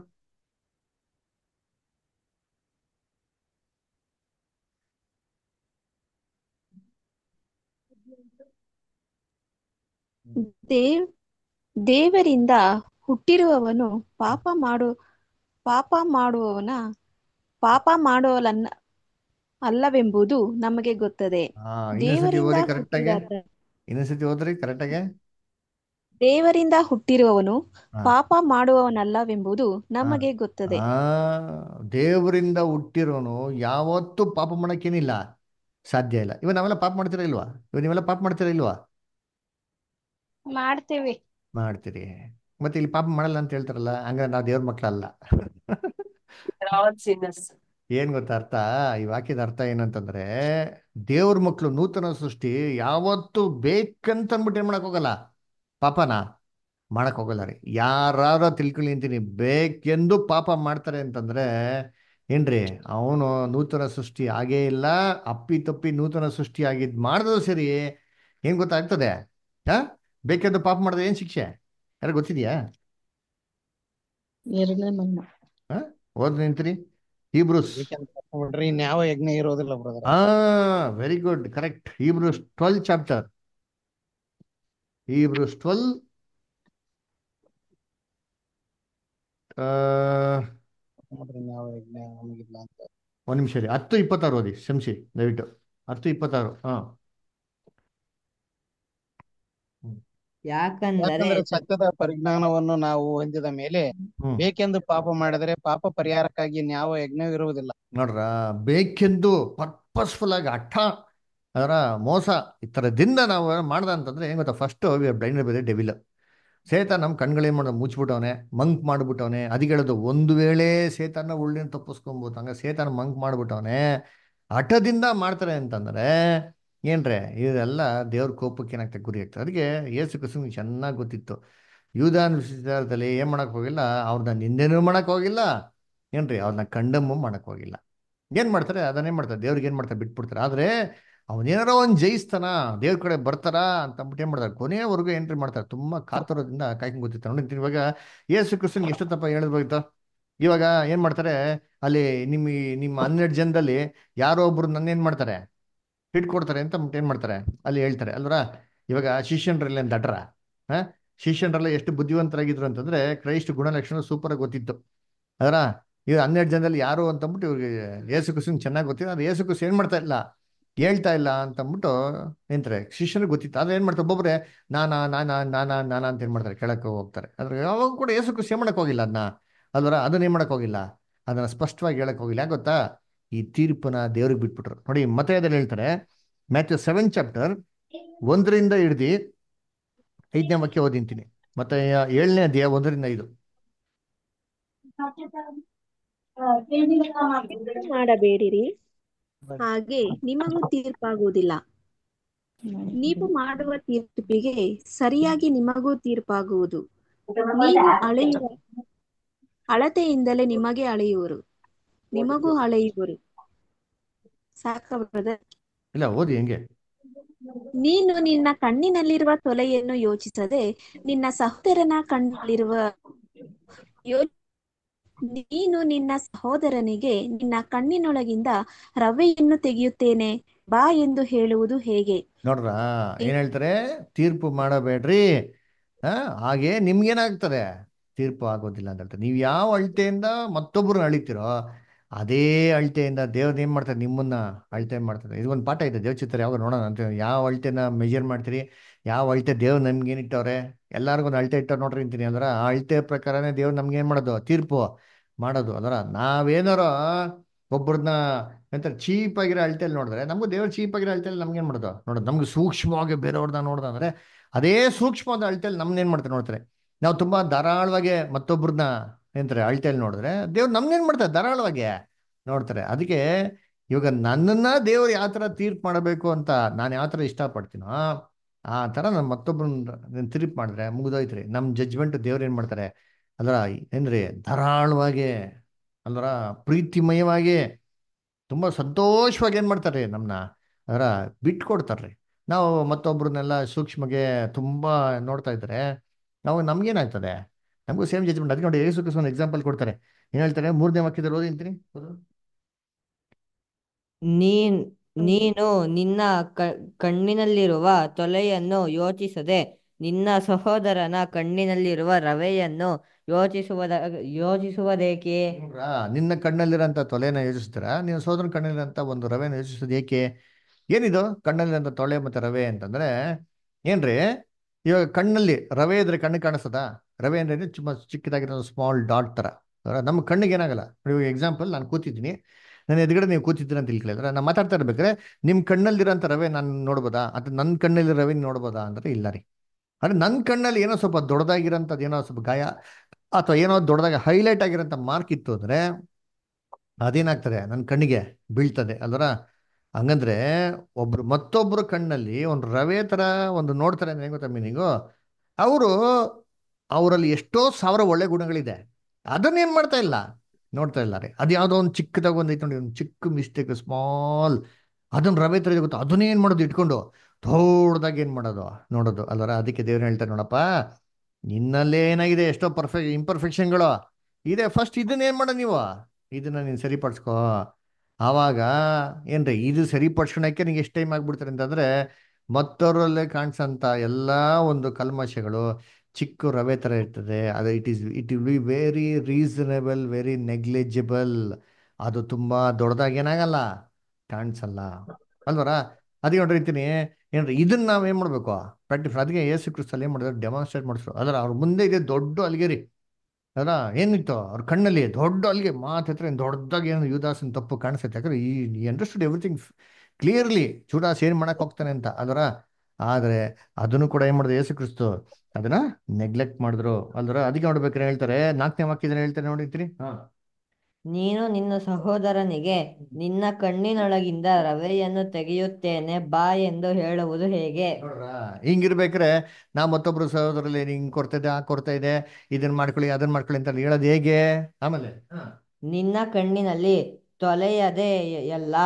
ದೇವ್ ದೇವರಿಂದ ಹುಟ್ಟಿರುವವನು ಪಾಪ ಮಾಡು ಪಾಪ ಮಾಡುವವನ ಪಾಪ ಮಾಡುವವನಲ್ಲ ಅಲ್ಲವೆಂಬುದು ನಮಗೆ ಗೊತ್ತದೆ ಹಾ ಇನ್ನೊಂದ್ಸತಿ ದೇವರಿಂದ ಓದಿ ಕರೆಕ್ಟಾಗಿ ಹುಟ್ಟಿದ ಇನ್ನೊಂದ್ಸತಿ ಓದ್ರಿ ಕರೆಕ್ಟಾಗಿ ದೇವರಿಂದ ಹುಟ್ಟಿರುವವನು ಹಾ ಪಾಪ ಮಾಡುವವನಲ್ಲವೆಂಬುದು ನಮಗೆ ಗೊತ್ತದೆ ಆ ದೇವರಿಂದ ಹುಟ್ಟಿರೋನು ಯಾವತ್ತೂ ಪಾಪ ಮಾಡಕ್ಕೇನಿಲ್ಲ ಸಾಧ್ಯ ಇಲ್ಲ ಇವ ನಾವೆಲ್ಲ ಪಾಪ ಮಾಡ್ತೀರಾ ಇಲ್ವಾ ಇವ ನೀವೆಲ್ಲ ಪಾಪ ಮಾಡ್ತೀರಾ ಇಲ್ವಾ ಮಾಡ್ತೀವಿ ಮಾಡ್ತೀರಿ ಮತ್ತೆ ಇಲ್ಲಿ ಪಾಪ ಮಾಡಲ್ಲ ಅಂತ ಹೇಳ್ತಾರಲ್ಲ ಹಂಗಾರೆ ನಾವು ದೇವ್ರ ಮಕ್ಳಲ್ಲ ಏನ್ ಗೊತ್ತಾ ಅರ್ಥ ಈ ವಾಕ್ಯದ ಅರ್ಥ ಏನಂತಂದ್ರೆ ದೇವ್ರ ಮಕ್ಳು ನೂತನ ಸೃಷ್ಟಿ ಯಾವತ್ತೂ ಬೇಕಂತ ಅಂದ್ಬಿಟ್ಟು ಏನ್ ಮಾಡಕ್ ಹೋಗಲ್ಲ ಪಾಪನ ಮಾಡಕ್ ಹೋಗಲ್ಲ ರೀ ಯಾರು ತಿಳ್ಕೊಳ್ಳಿ ಅಂತೀನಿ ಬೇಕೆಂದು ಪಾಪ ಮಾಡ್ತಾರೆ ಅಂತಂದ್ರೆ ಏನ್ರಿ ಅವನು ನೂತನ ಸೃಷ್ಟಿ ಆಗೇ ಇಲ್ಲ ಅಪ್ಪಿ ತಪ್ಪಿ ನೂತನ ಸೃಷ್ಟಿ ಆಗಿದ್ ಮಾಡಿದ್ರು ಸರಿ ಏನ್ ಗೊತ್ತಾಗ್ತದೆ ಹಾ ಬೇಕೆಂದು ಪಾಪ ಮಾಡಿದ್ರೆ ಏನ್ ಶಿಕ್ಷೆ ಯಾರು ಗೊತ್ತಿದ್ಯಾ ಎರಡನೇ ಮನ್ನ ಹಾ ಓದ್ ನಿಂತ್ರಿ ಹೀಬ್ರೂಸ್ ಬಿಡ್ರಿ ನ್ಯಾವ ಯಜ್ಞ ಇರೋದಿಲ್ಲ ಬ್ರದರ್ ಆ very good correct Hebrews twelve chapter Hebrews twelve ನೋಡ್ರಿ ನ್ಯಾವ ಯಜ್ಞ ನಮಗಿಲ್ಲ ಅಂತ ಒಂದ್ ನಿಮಿಷ ರೀ ಹತ್ತು ಇಪ್ಪತ್ತಾರು ಓದಿ ಶಂಸಿ ದಯವಿಟ್ಟು ಹತ್ತು ಇಪ್ಪತ್ತಾರು ಹಾ ಯಾಕಂದರೆ ಯಾಕಂದ್ರೆ ಸತ್ಯದ ಪರಿಜ್ಞಾನವನ್ನು ನಾವು ಹೊಂದಿದ ಮೇಲೆ ಹ್ಮ್ ಬೇಕೆಂದು ಪಾಪ ಮಾಡಿದರೆ ಪಾಪ ಪರಿಹಾರಕ್ಕಾಗಿ ನ್ಯಾವ ಯಜ್ಞವಿರುವುದಿಲ್ಲ ನೋಡ್ರ ಬೇಕೆಂದು ಪರ್ಪಸ್ಫುಲ್ ಆಗಿ ಹಠ ಅದರ ಮೋಸ ಈ ಥರದಿಂದ ನಾವು ಮಾಡ್ದ ಅಂತಂದ್ರೆ ಏನ್ ಗೊತ್ತಾ ಫಸ್ಟ್ ಬ್ಲೈಂಡ್ ಬೇರೆ ಡೆವಿಲ್ ಸೇತ ನಮ್ಮ ಕಣ್ಗಳೇನ್ ಮಾಡೋದು ಮುಚ್ಬಿಟ್ಟವನೆ ಮಂಕ್ ಮಾಡ್ಬಿಟ್ಟವನೆ ಅದಿಗೇಳೋದು ಒಂದು ವೇಳೆ ಸೇತನ ಉಳ್ಳಿನ ತಪ್ಪಿಸ್ಕೊಬೋದು ಹಂಗ ಸೇತನ ಮಂಕ್ ಮಾಡ್ಬಿಟ್ಟವನೆ ಹಠದಿಂದ ಮಾಡ್ತಾರೆ ಅಂತಂದ್ರೆ ಏನ್ರೆ ಇದೆಲ್ಲ ದೇವ್ರ ಕೋಪಕ್ಕೆ ಏನಾಗ್ತದೆ ಗುರಿ ಆಗ್ತದೆ ಅದಕ್ಕೆ ಯೇಸು ಕ್ರಿಸ್ತನಿಗೆ ಚೆನ್ನಾಗಿ ಗೊತ್ತಿತ್ತು ಯೂದಾನ್ ವಿಚಾರದಲ್ಲಿ ಏನ್ ಮಾಡಕ್ ಹೋಗಿಲ್ಲ ಅವ್ರನ್ನ ನಿಂದೆನೂ ಮಾಡಕ್ ಹೋಗಿಲ್ಲ ಏನ್ರಿ ಅವ್ರನ್ನ ಕಂಡಮ್ಮು ಮಾಡಕ್ ಹೋಗಿಲ್ಲ ಏನ್ ಮಾಡ್ತಾರೆ ಅದನ್ನೇ ಮಾಡ್ತಾರೆ ದೇವ್ರಿಗೆ ಏನ್ ಮಾಡ್ತಾರೆ ಬಿಟ್ಬಿಡ್ತಾರೆ ಆದ್ರೆ ಅವನೇನಾರೋ ಒಂದ್ ಜಯಿಸ್ತಾನ ದೇವ್ರ ಕಡೆ ಬರ್ತಾರ ಅಂತ ಅಂದ್ಬಿಟ್ಟು ಏನ್ ಮಾಡ್ತಾರೆ ಕೊನೆಯವರೆಗೂ ಎಂಟ್ರಿ ಮಾಡ್ತಾರೆ ತುಂಬಾ ಕಾತುರದಿಂದ ಕಾಯ್ಕೊಂಡು ಗೊತ್ತಿರ್ತಾರೆ ನೋಡಿ ಇವಾಗ ಯೇಸು ಕ್ರಿಸ್ತನ್ಗೆ ಎಷ್ಟು ತಪ್ಪ ಹೇಳಿದ್ಬೋಗಿತ್ತು ಇವಾಗ ಏನ್ ಮಾಡ್ತಾರೆ ಅಲ್ಲಿ ನಿಮ್ಮ ನಿಮ್ಮ ಹನ್ನೆರಡು ಜನದಲ್ಲಿ ಯಾರೋ ಒಬ್ರು ನನ್ನೇನ್ ಮಾಡ್ತಾರೆ ಹಿಡ್ಕೊಡ್ತಾರೆ ಅಂತ ಅಂದ್ಬಿಟ್ಟು ಏನ್ ಮಾಡ್ತಾರೆ ಅಲ್ಲಿ ಹೇಳ್ತಾರೆ ಅಲ್ವರ ಇವಾಗ ಶಿಷ್ಯನ್ರೆಲ್ಲ ಏನ್ ದಡ್ರ ಹಾ ಶಿಷ್ಯನ್ರೆಲ್ಲ ಎಷ್ಟು ಬುದ್ಧಿವಂತರಾಗಿದ್ರು ಅಂತಂದ್ರೆ ಕ್ರೈಸ್ಟ್ ಗುಣಲಕ್ಷಣ ಸೂಪರ್ ಆಗಿ ಗೊತ್ತಿತ್ತು ಅದರ ಇವ್ರು ಹನ್ನೆರಡು ಜನದಲ್ಲಿ ಯಾರು ಅಂತಂದ್ಬಿಟ್ಟು ಇವ್ರಿಗೆ ಯೇಸು ಕ್ರಿಸ್ತನ್ ಚೆನ್ನಾಗಿ ಗೊತ್ತಿಲ್ಲ ಅದು ಯೇಸು ಕ್ರಿಸ್ತ ಏನ್ ಮಾಡ್ತಾ ಇಲ್ಲ ಹೇಳ್ತಾ ಇಲ್ಲ ಅಂತ ಅಂದ್ಬಿಟ್ಟು ನಿಂತಾರೆ ಶಿಷ್ಯನಿಗೆ ಗೊತ್ತಿತ್ತು ಆದ್ರೆ ಏನ್ ಮಾಡ್ತಾರೆ ಒಬ್ಬೊಬ್ರೆ ನಾನಾ ನಾನಾ ನಾನಾ ನಾನಾ ಅಂತ ಏನ್ ಮಾಡ್ತಾರೆ ಕೆಳಕ್ಕೆ ಹೋಗ್ತಾರೆ ಆದ್ರೆ ಯಾವಾಗ ಕೂಡ ಯೇಸು ಕ್ರಿಸ್ತ ಏನ್ ಮಾಡಕ್ ಹೋಗಿಲ್ಲ ಅದನ್ನ ಅಲ್ವರ ಅದನ್ನ ಏನ್ ಮಾಡಕ್ ಹೋಗಿಲ್ಲ ಅದನ್ನ ಸ್ಪಷ್ಟವಾಗಿ ಹೇಳಕ್ ಹೋಗಿಲ್ಲ ಯಾಕೆ ಗೊತ್ತಾ ಈ ತೀರ್ಪನ್ನ ದೇವ್ರಿಗೆ ಬಿಟ್ಬಿಟ್ರು ನೋಡಿ ಮತಯದಲ್ಲಿ ಹೇಳ್ತಾರೆ ಮ್ಯಾಥ್ಯೂ ಸೆವೆನ್ ಚಾಪ್ಟರ್ ಒಂದರಿಂದ ಹಿಡ್ದು ಐದನೇ ವಾಕ್ಯ ಓದಿಂತೀನಿ ಮತ್ತೆ ಏಳನೇ ಅಧ್ಯಾಯ ಒಂದರಿಂದ ಐದು ಮಾಡಬೇಡಿರಿ ಹಾಗೆ ನಿಮಗೂ ತೀರ್ಪಾಗುವುದಿಲ್ಲ ನೀವು ಮಾಡುವ ತೀರ್ಪಿಗೆ ಸರಿಯಾಗಿ ನಿಮಗೂ ತೀರ್ಪಾಗುವುದು ನೀವು ಅಳೆಯುವ ಅಳತೆಯಿಂದಲೇ ನಿಮಗೆ ಅಳೆಯುವರು ನಿಮಗೂ ಅಳೆಯುವರು ಸಾಕ ಬ್ರದರ್ ಇಲ್ಲ ಓದಿ ಹೆಂಗೆ ನೀನು ನಿನ್ನ ಕಣ್ಣಿನಲ್ಲಿರುವ ತೊಲೆಯನ್ನು ಯೋಚಿಸದೆ ನಿನ್ನ ಸಹೋದರನ ಕಣ್ಣಿನಲ್ಲಿರುವ ಯೋ ನೀನು ನಿನ್ನ ಸಹೋದರನಿಗೆ ನಿನ್ನ ಕಣ್ಣಿನೊಳಗಿಂದ ರವೆಯನ್ನು ತೆಗೆಯುತ್ತೇನೆ ಬಾ ಎಂದು ಹೇಳುವುದು ಹೇಗೆ ನೋಡ್ರ ಏನ್ ಹೇಳ್ತಾರೆ ತೀರ್ಪು ಮಾಡಬೇಡ್ರಿ ಆ ಹಾಗೆ ನಿಮ್ಗೇನಾಗ್ತದೆ ತೀರ್ಪು ಆಗೋದಿಲ್ಲ ಅಂತ ಹೇಳ್ತಾರೆ ನೀವು ಯಾವ ಅಳತೆಯಿಂದ ಮತ್ತೊಬ್ಬರನ್ನ ಅಳಿತೀರೋ ಅದೇ ಅಳತೆಯಿಂದ ದೇವ್ರನ್ನ ಏನ್ ಮಾಡ್ತಾರೆ ನಿಮ್ಮನ್ನ ಅಳತೆ ಮಾಡ್ತಾರೆ ಇದು ಒಂದು ಪಾಠ ಇದೆ ದೇವಚಿತ್ರ ಯಾವಾಗ ನೋಡೋಣ ಅಂತ ಯಾವ ಅಳತೆನ ಮೆಜರ್ ಮಾಡ್ತೀರಿ ಯಾವ ಅಳತೆ ದೇವ್ರು ನಮ್ಗೆ ಏನ್ ಇಟ್ಟವ್ರೆ ಎಲ್ಲಾರ್ಗು ಒಂದು ಅಳತೆ ಇಟ್ಟವ್ರು ನೋಡ್ರಿ ಅಂತೀನಿ ಅಂದ್ರ ಆ ಅಳತೆ ಪ್ರಕಾರನೇ ದೇವ್ರು ನಮ್ಗೆ ಏನ್ ಮಾಡೋದು ತೀರ್ಪು ಮಾಡೋದು ಅದರ ನಾವೇನಾರ ಒಬ್ಬರನ್ನ ಎಂತ ಚೀಪ್ ಆಗಿರೋ ಅಳತೆಯಲ್ಲಿ ನೋಡಿದ್ರೆ ನಮಗೂ ದೇವ್ರ ಚೀಪ್ ಆಗಿರೋ ಅಳತೆಯಲ್ಲಿ ನಮ್ಗೆ ಏನ್ ಮಾಡೋದು ನೋಡೋದು ನಮ್ಗೆ ಸೂಕ್ಷ್ಮವಾಗಿ ಬೇರೆಯವ್ರನ್ನ ನೋಡ್ದ ಅಂದ್ರೆ ಅದೇ ಸೂಕ್ಷ್ಮವಾದ ಅಳತೆಯಲ್ಲಿ ನಮ್ನ ಏನ್ ಮಾಡ್ತಾರೆ ನೋಡ್ತಾರೆ ನಾವು ತುಂಬಾ ಧಾರಾಳವಾಗಿ ಮತ್ತೊಬ್ಬರನ್ನ ಏನಂತಾರೆ ಅಳತೆಯಲ್ಲಿ ನೋಡಿದ್ರೆ ದೇವ್ರು ನಮ್ನೇನ್ ಮಾಡ್ತಾರೆ ಧಾರಾಳವಾಗಿ ನೋಡ್ತಾರೆ ಅದಕ್ಕೆ ಇವಾಗ ನನ್ನನ್ನ ದೇವ್ರು ಯಾವ ಥರ ತೀರ್ಪು ಮಾಡಬೇಕು ಅಂತ ನಾನು ಯಾವ ಥರ ಇಷ್ಟಪಡ್ತೀನೋ ಆ ಥರ ನಾನು ಮತ್ತೊಬ್ಬರನ್ನ ತೀರ್ಪು ಮಾಡಿದ್ರೆ ಮುಗಿದೋಯ್ತ್ರಿ ನಮ್ಮ ಜಡ್ಜ್ಮೆಂಟ್ ದೇವ್ರು ಏನು ಮಾಡ್ತಾರೆ ಅದರ ಏನ್ರಿ ಧಾರಾಳವಾಗಿ ಅಲ್ವರ ಪ್ರೀತಿಮಯವಾಗಿ ತುಂಬ ಸಂತೋಷವಾಗಿ ಏನು ಮಾಡ್ತಾರೆ ನಮ್ಮನ್ನ ಅದರ ಬಿಟ್ಕೊಡ್ತಾರ್ರಿ ನಾವು ಮತ್ತೊಬ್ರನ್ನೆಲ್ಲ ಸೂಕ್ಷ್ಮಗೆ ತುಂಬ ನೋಡ್ತಾ ಇದ್ರೆ ನಾವು ನಮ್ಗೇನಾಗ್ತದೆ ನಮಗೂ ಸೇಮ್ ಜಡ್ಜ್ಮೆಂಟ್ ಅದಕ್ಕೆ ನೋಡಿ ಯೇಸು ಕ್ರಿಸ್ತ ಒಂದು ಎಕ್ಸಾಂಪಲ್ ಕೊಡ್ತಾರೆ ಏನು ಹೇಳ್ತಾರೆ ಮೂರನೇ ವಾಕ್ಯದಲ್ಲಿ ಓದಿ ಅಂತೀನಿ ನೀನ್ ನೀನು ನಿನ್ನ ಕ- ಕಣ್ಣಿನಲ್ಲಿರುವ ತೊಲೆಯನ್ನು ಯೋಚಿಸದೆ ನಿನ್ನ ಸಹೋದರನ ಕಣ್ಣಿನಲ್ಲಿರುವ ರವೆಯನ್ನು ಯೋಚಿಸುವುದ ಯೋಚಿಸುವುದೇಕೆ ನೋಡ್ರಾ, ನಿನ್ನ ಕಣ್ಣಲ್ಲಿರೋಂಥ ತೊಲೆನ ಯೋಚಿಸ್ತೀರಾ ನಿನ್ನ ಸೋದರನ ಕಣ್ಣಲ್ಲಿರೋಂಥ ಒಂದು ರವೆನ ಯೋಚಿಸೋದು ಏಕೆ ಏನಿದು ಕಣ್ಣಲ್ಲಿರೋಂಥ ತೊಳೆ ಮತ್ತು ರವೆ ಅಂತಂದ್ರೆ ಏನ್ರಿ ಇವಾಗ ಕಣ್ಣಲ್ಲಿ ರವೆ ಇದ್ರೆ ಕಣ್ಣು ಕಾಣಿಸ್ತದ ರವೆ ಅಂದ್ರೆ ತುಂಬ ಚಿಕ್ಕದಾಗಿರೋ ಸ್ಮಾಲ್ ಡಾಟ್ ಥರ ಅದರ ನಮ್ಮ ಕಣ್ಣಿಗೆ ಏನಾಗಲ್ಲ ಇವಾಗ ಎಕ್ಸಾಂಪಲ್ ನಾನು ಕೂತಿದ್ದೀನಿ ನನ್ನ ಎದುರುಗಡೆ ನೀವು ಕೂತಿದ್ದೀರ ಅಂತ ತಿಳ್ಕೊಳ್ಳಿದ್ರೆ ನಾನು ಮಾತಾಡ್ತಾ ಇರ್ಬೇಕಾದ್ರೆ ನಿಮ್ಮ ಕಣ್ಣಲ್ಲಿರೋಂಥ ರವೆ ನಾನು ನೋಡ್ಬೋದಾ ಅಥವಾ ನನ್ನ ಕಣ್ಣಲ್ಲಿ ರವೆ ನೋಡ್ಬೋದಾ ಅಂದ್ರೆ ಇಲ್ಲ ರೀ ಅಂದ್ರೆ ನನ್ನ ಕಣ್ಣಲ್ಲಿ ಏನೋ ಸ್ವಲ್ಪ ದೊಡ್ಡದಾಗಿರೋಂಥದ್ದು ಏನೋ ಸ್ವಲ್ಪ ಗಾಯ ಅಥವಾ ಏನೋ ದೊಡ್ಡದಾಗಿ ಹೈಲೈಟ್ ಆಗಿರೋಂಥ ಮಾರ್ಕ್ ಇತ್ತು ಅಂದ್ರೆ ಅದೇನಾಗ್ತದೆ ನನ್ನ ಕಣ್ಣಿಗೆ ಬೀಳ್ತದೆ ಅಲ್ವರ ಹಂಗಂದ್ರೆ ಒಬ್ರು ಮತ್ತೊಬ್ರು ಕಣ್ಣಲ್ಲಿ ಒಂದು ರವೆ ಥರ ಒಂದು ನೋಡ್ತಾರೆ ಅಂದ್ರೆ ಹೆಂಗ್ ಗೊತ್ತಾ ಮೀನಿಂಗು ಅವರು ಅವರಲ್ಲಿ ಎಷ್ಟೋ ಸಾವಿರ ಒಳ್ಳೆ ಗುಣಗಳಿದೆ ಅದನ್ನೇನು ಮಾಡ್ತಾ ಇಲ್ಲ ನೋಡ್ತಾ ಇಲ್ಲ ರೀ ಅದು ಯಾವುದೋ ಒಂದು ಚಿಕ್ಕದಾಗ ಒಂದು ಐತೆ ನೋಡಿ ಒಂದು ಚಿಕ್ಕ ಮಿಸ್ಟೇಕ್ ಸ್ಮಾಲ್ ಅದನ್ನ ರವೆ ಥರ ಗೊತ್ತಾ ಅದನ್ನೇ ಏನು ಮಾಡೋದು ಇಟ್ಕೊಂಡು ದೊಡ್ಡದಾಗಿ ಏನು ಮಾಡೋದು ನೋಡೋದು ಅಲ್ವರ ಅದಕ್ಕೆ ದೇವ್ರು ಹೇಳ್ತಾರೆ ನೋಡಪ್ಪ ನಿನ್ನಲ್ಲೇ ಏನಾಗಿದೆ ಎಷ್ಟೋ ಪರ್ಫೆಕ್ಟ್ ಇಂಪರ್ಫೆಕ್ಷನ್ಗಳು ಇದೆ ಫಸ್ಟ್ ಇದನ್ನ ಏನು ಮಾಡೋ ನೀವು ಇದನ್ನ ನೀನು ಸರಿಪಡಿಸ್ಕೋ ಆವಾಗ ಏನ್ರಿ ಇದು ಸರಿಪಡ್ಸ್ಕೊಳಕ್ಕೆ ನಿಂಗೆ ಎಷ್ಟು ಟೈಮ್ ಆಗ್ಬಿಡ್ತಾರೆ ಅಂತಂದ್ರೆ ಮತ್ತವರಲ್ಲೇ ಕಾಣಿಸಂತ ಎಲ್ಲ ಒಂದು ಕಲ್ಮಶಗಳು ಚಿಕ್ಕ ರವೆ ಥರ ಇರ್ತದೆ ಅದು it is it will be very reasonable very negligible ಅದು ತುಂಬ ದೊಡ್ಡದಾಗಿ ಏನಾಗಲ್ಲ ಕಾಣಿಸಲ್ಲ ಅಲ್ವರ ಅದಕ್ಕೆ ನೋಡ್ರಿ ಅಂತೀನಿ ಏನ್ರಿ ಇದನ್ನ ನಾವು ಏನು ಮಾಡಬೇಕು ಪ್ರಾಕ್ಟಿಸ್ ಅದಕ್ಕೆ ಯೇಸು ಕ್ರಿಸ್ತಲ್ಲಿ ಏನು ಮಾಡಿದ್ರು ಡೆಮಾನ್ಸ್ಟ್ರೇಟ್ ಮಾಡಿಸ್ರು ಅದರ ಅವ್ರ ಮುಂದೆ ಇದೆ ದೊಡ್ಡ ಅಲ್ಗೆರಿ ಅದ ಏನಿತ್ತು ಅವ್ರ ಕಣ್ಣಲ್ಲಿ ದೊಡ್ಡ ಅಲ್ಲಿಗೆ ಮಾತು ಹತ್ರ ಏನ್ ದೊಡ್ಡದಾಗಿ ಏನು ಯುದಾಸನ್ ತಪ್ಪು ಕಾಣಿಸುತ್ತೆ ಯಾಕಂದ್ರೆ ಈ ಅಂಡರ್ಸ್ಟುಡ್ ಎವ್ರಿಥಿಂಗ್ ಕ್ಲಿಯರ್ಲಿ ಚೂಡಾಸ್ ಏನ್ ಮಾಡಕ್ ಹೋಗ್ತಾನೆ ಅಂತ ಅದರ ಆದ್ರೆ ಅದನ್ನು ಕೂಡ ಏನ್ ಮಾಡಿದ್ರು ಯೇಸು ಕ್ರಿಸ್ತು ಅದನ್ನ ನೆಗ್ಲೆಕ್ಟ್ ಮಾಡಿದ್ರು ಅಲ್ದ್ರ ಅದಕ್ಕೆ ನೋಡ್ಬೇಕಾರೆ ಹೇಳ್ತಾರೆ ನಾಲ್ಕನೇ ವಾಕ್ಯದಲ್ಲಿ ಹೇಳ್ತಾರೆ ನೋಡಿರ್ತೀರಿ ಹಾ ನೀನು ನಿನ್ನ ಸಹೋದರನಿಗೆ ನಿನ್ನ ಕಣ್ಣಿನೊಳಗಿಂದ ರವೆಯನ್ನು ತೆಗೆಯುತ್ತೇನೆ ಬಾ ಎಂದು ಹೇಳುವುದು ಹೇಗೆ ನೋಡ್ರ ಹಿಂಗಿರ್ಬೇಕ್ರೆ ನಾ ಮತ್ತೊಬ್ರು ಸಹೋದರಲ್ಲಿ ಹಿಂಗ್ ಕೊಡ್ತಾ ಇದೆ ಆ ಕೊಡ್ತಾ ಇದೆ ಇದನ್ನ ಮಾಡ್ಕೊಳ್ಳಿ ಅದನ್ನ ಮಾಡ್ಕೊಳ್ಳಿ ಅಂತ ಹೇಳೋದು ಹೇಗೆ ಆಮೇಲೆ ಹಾ. ನಿನ್ನ ಕಣ್ಣಿನಲ್ಲಿ ತೊಲೆಯದೆ ಎಲ್ಲ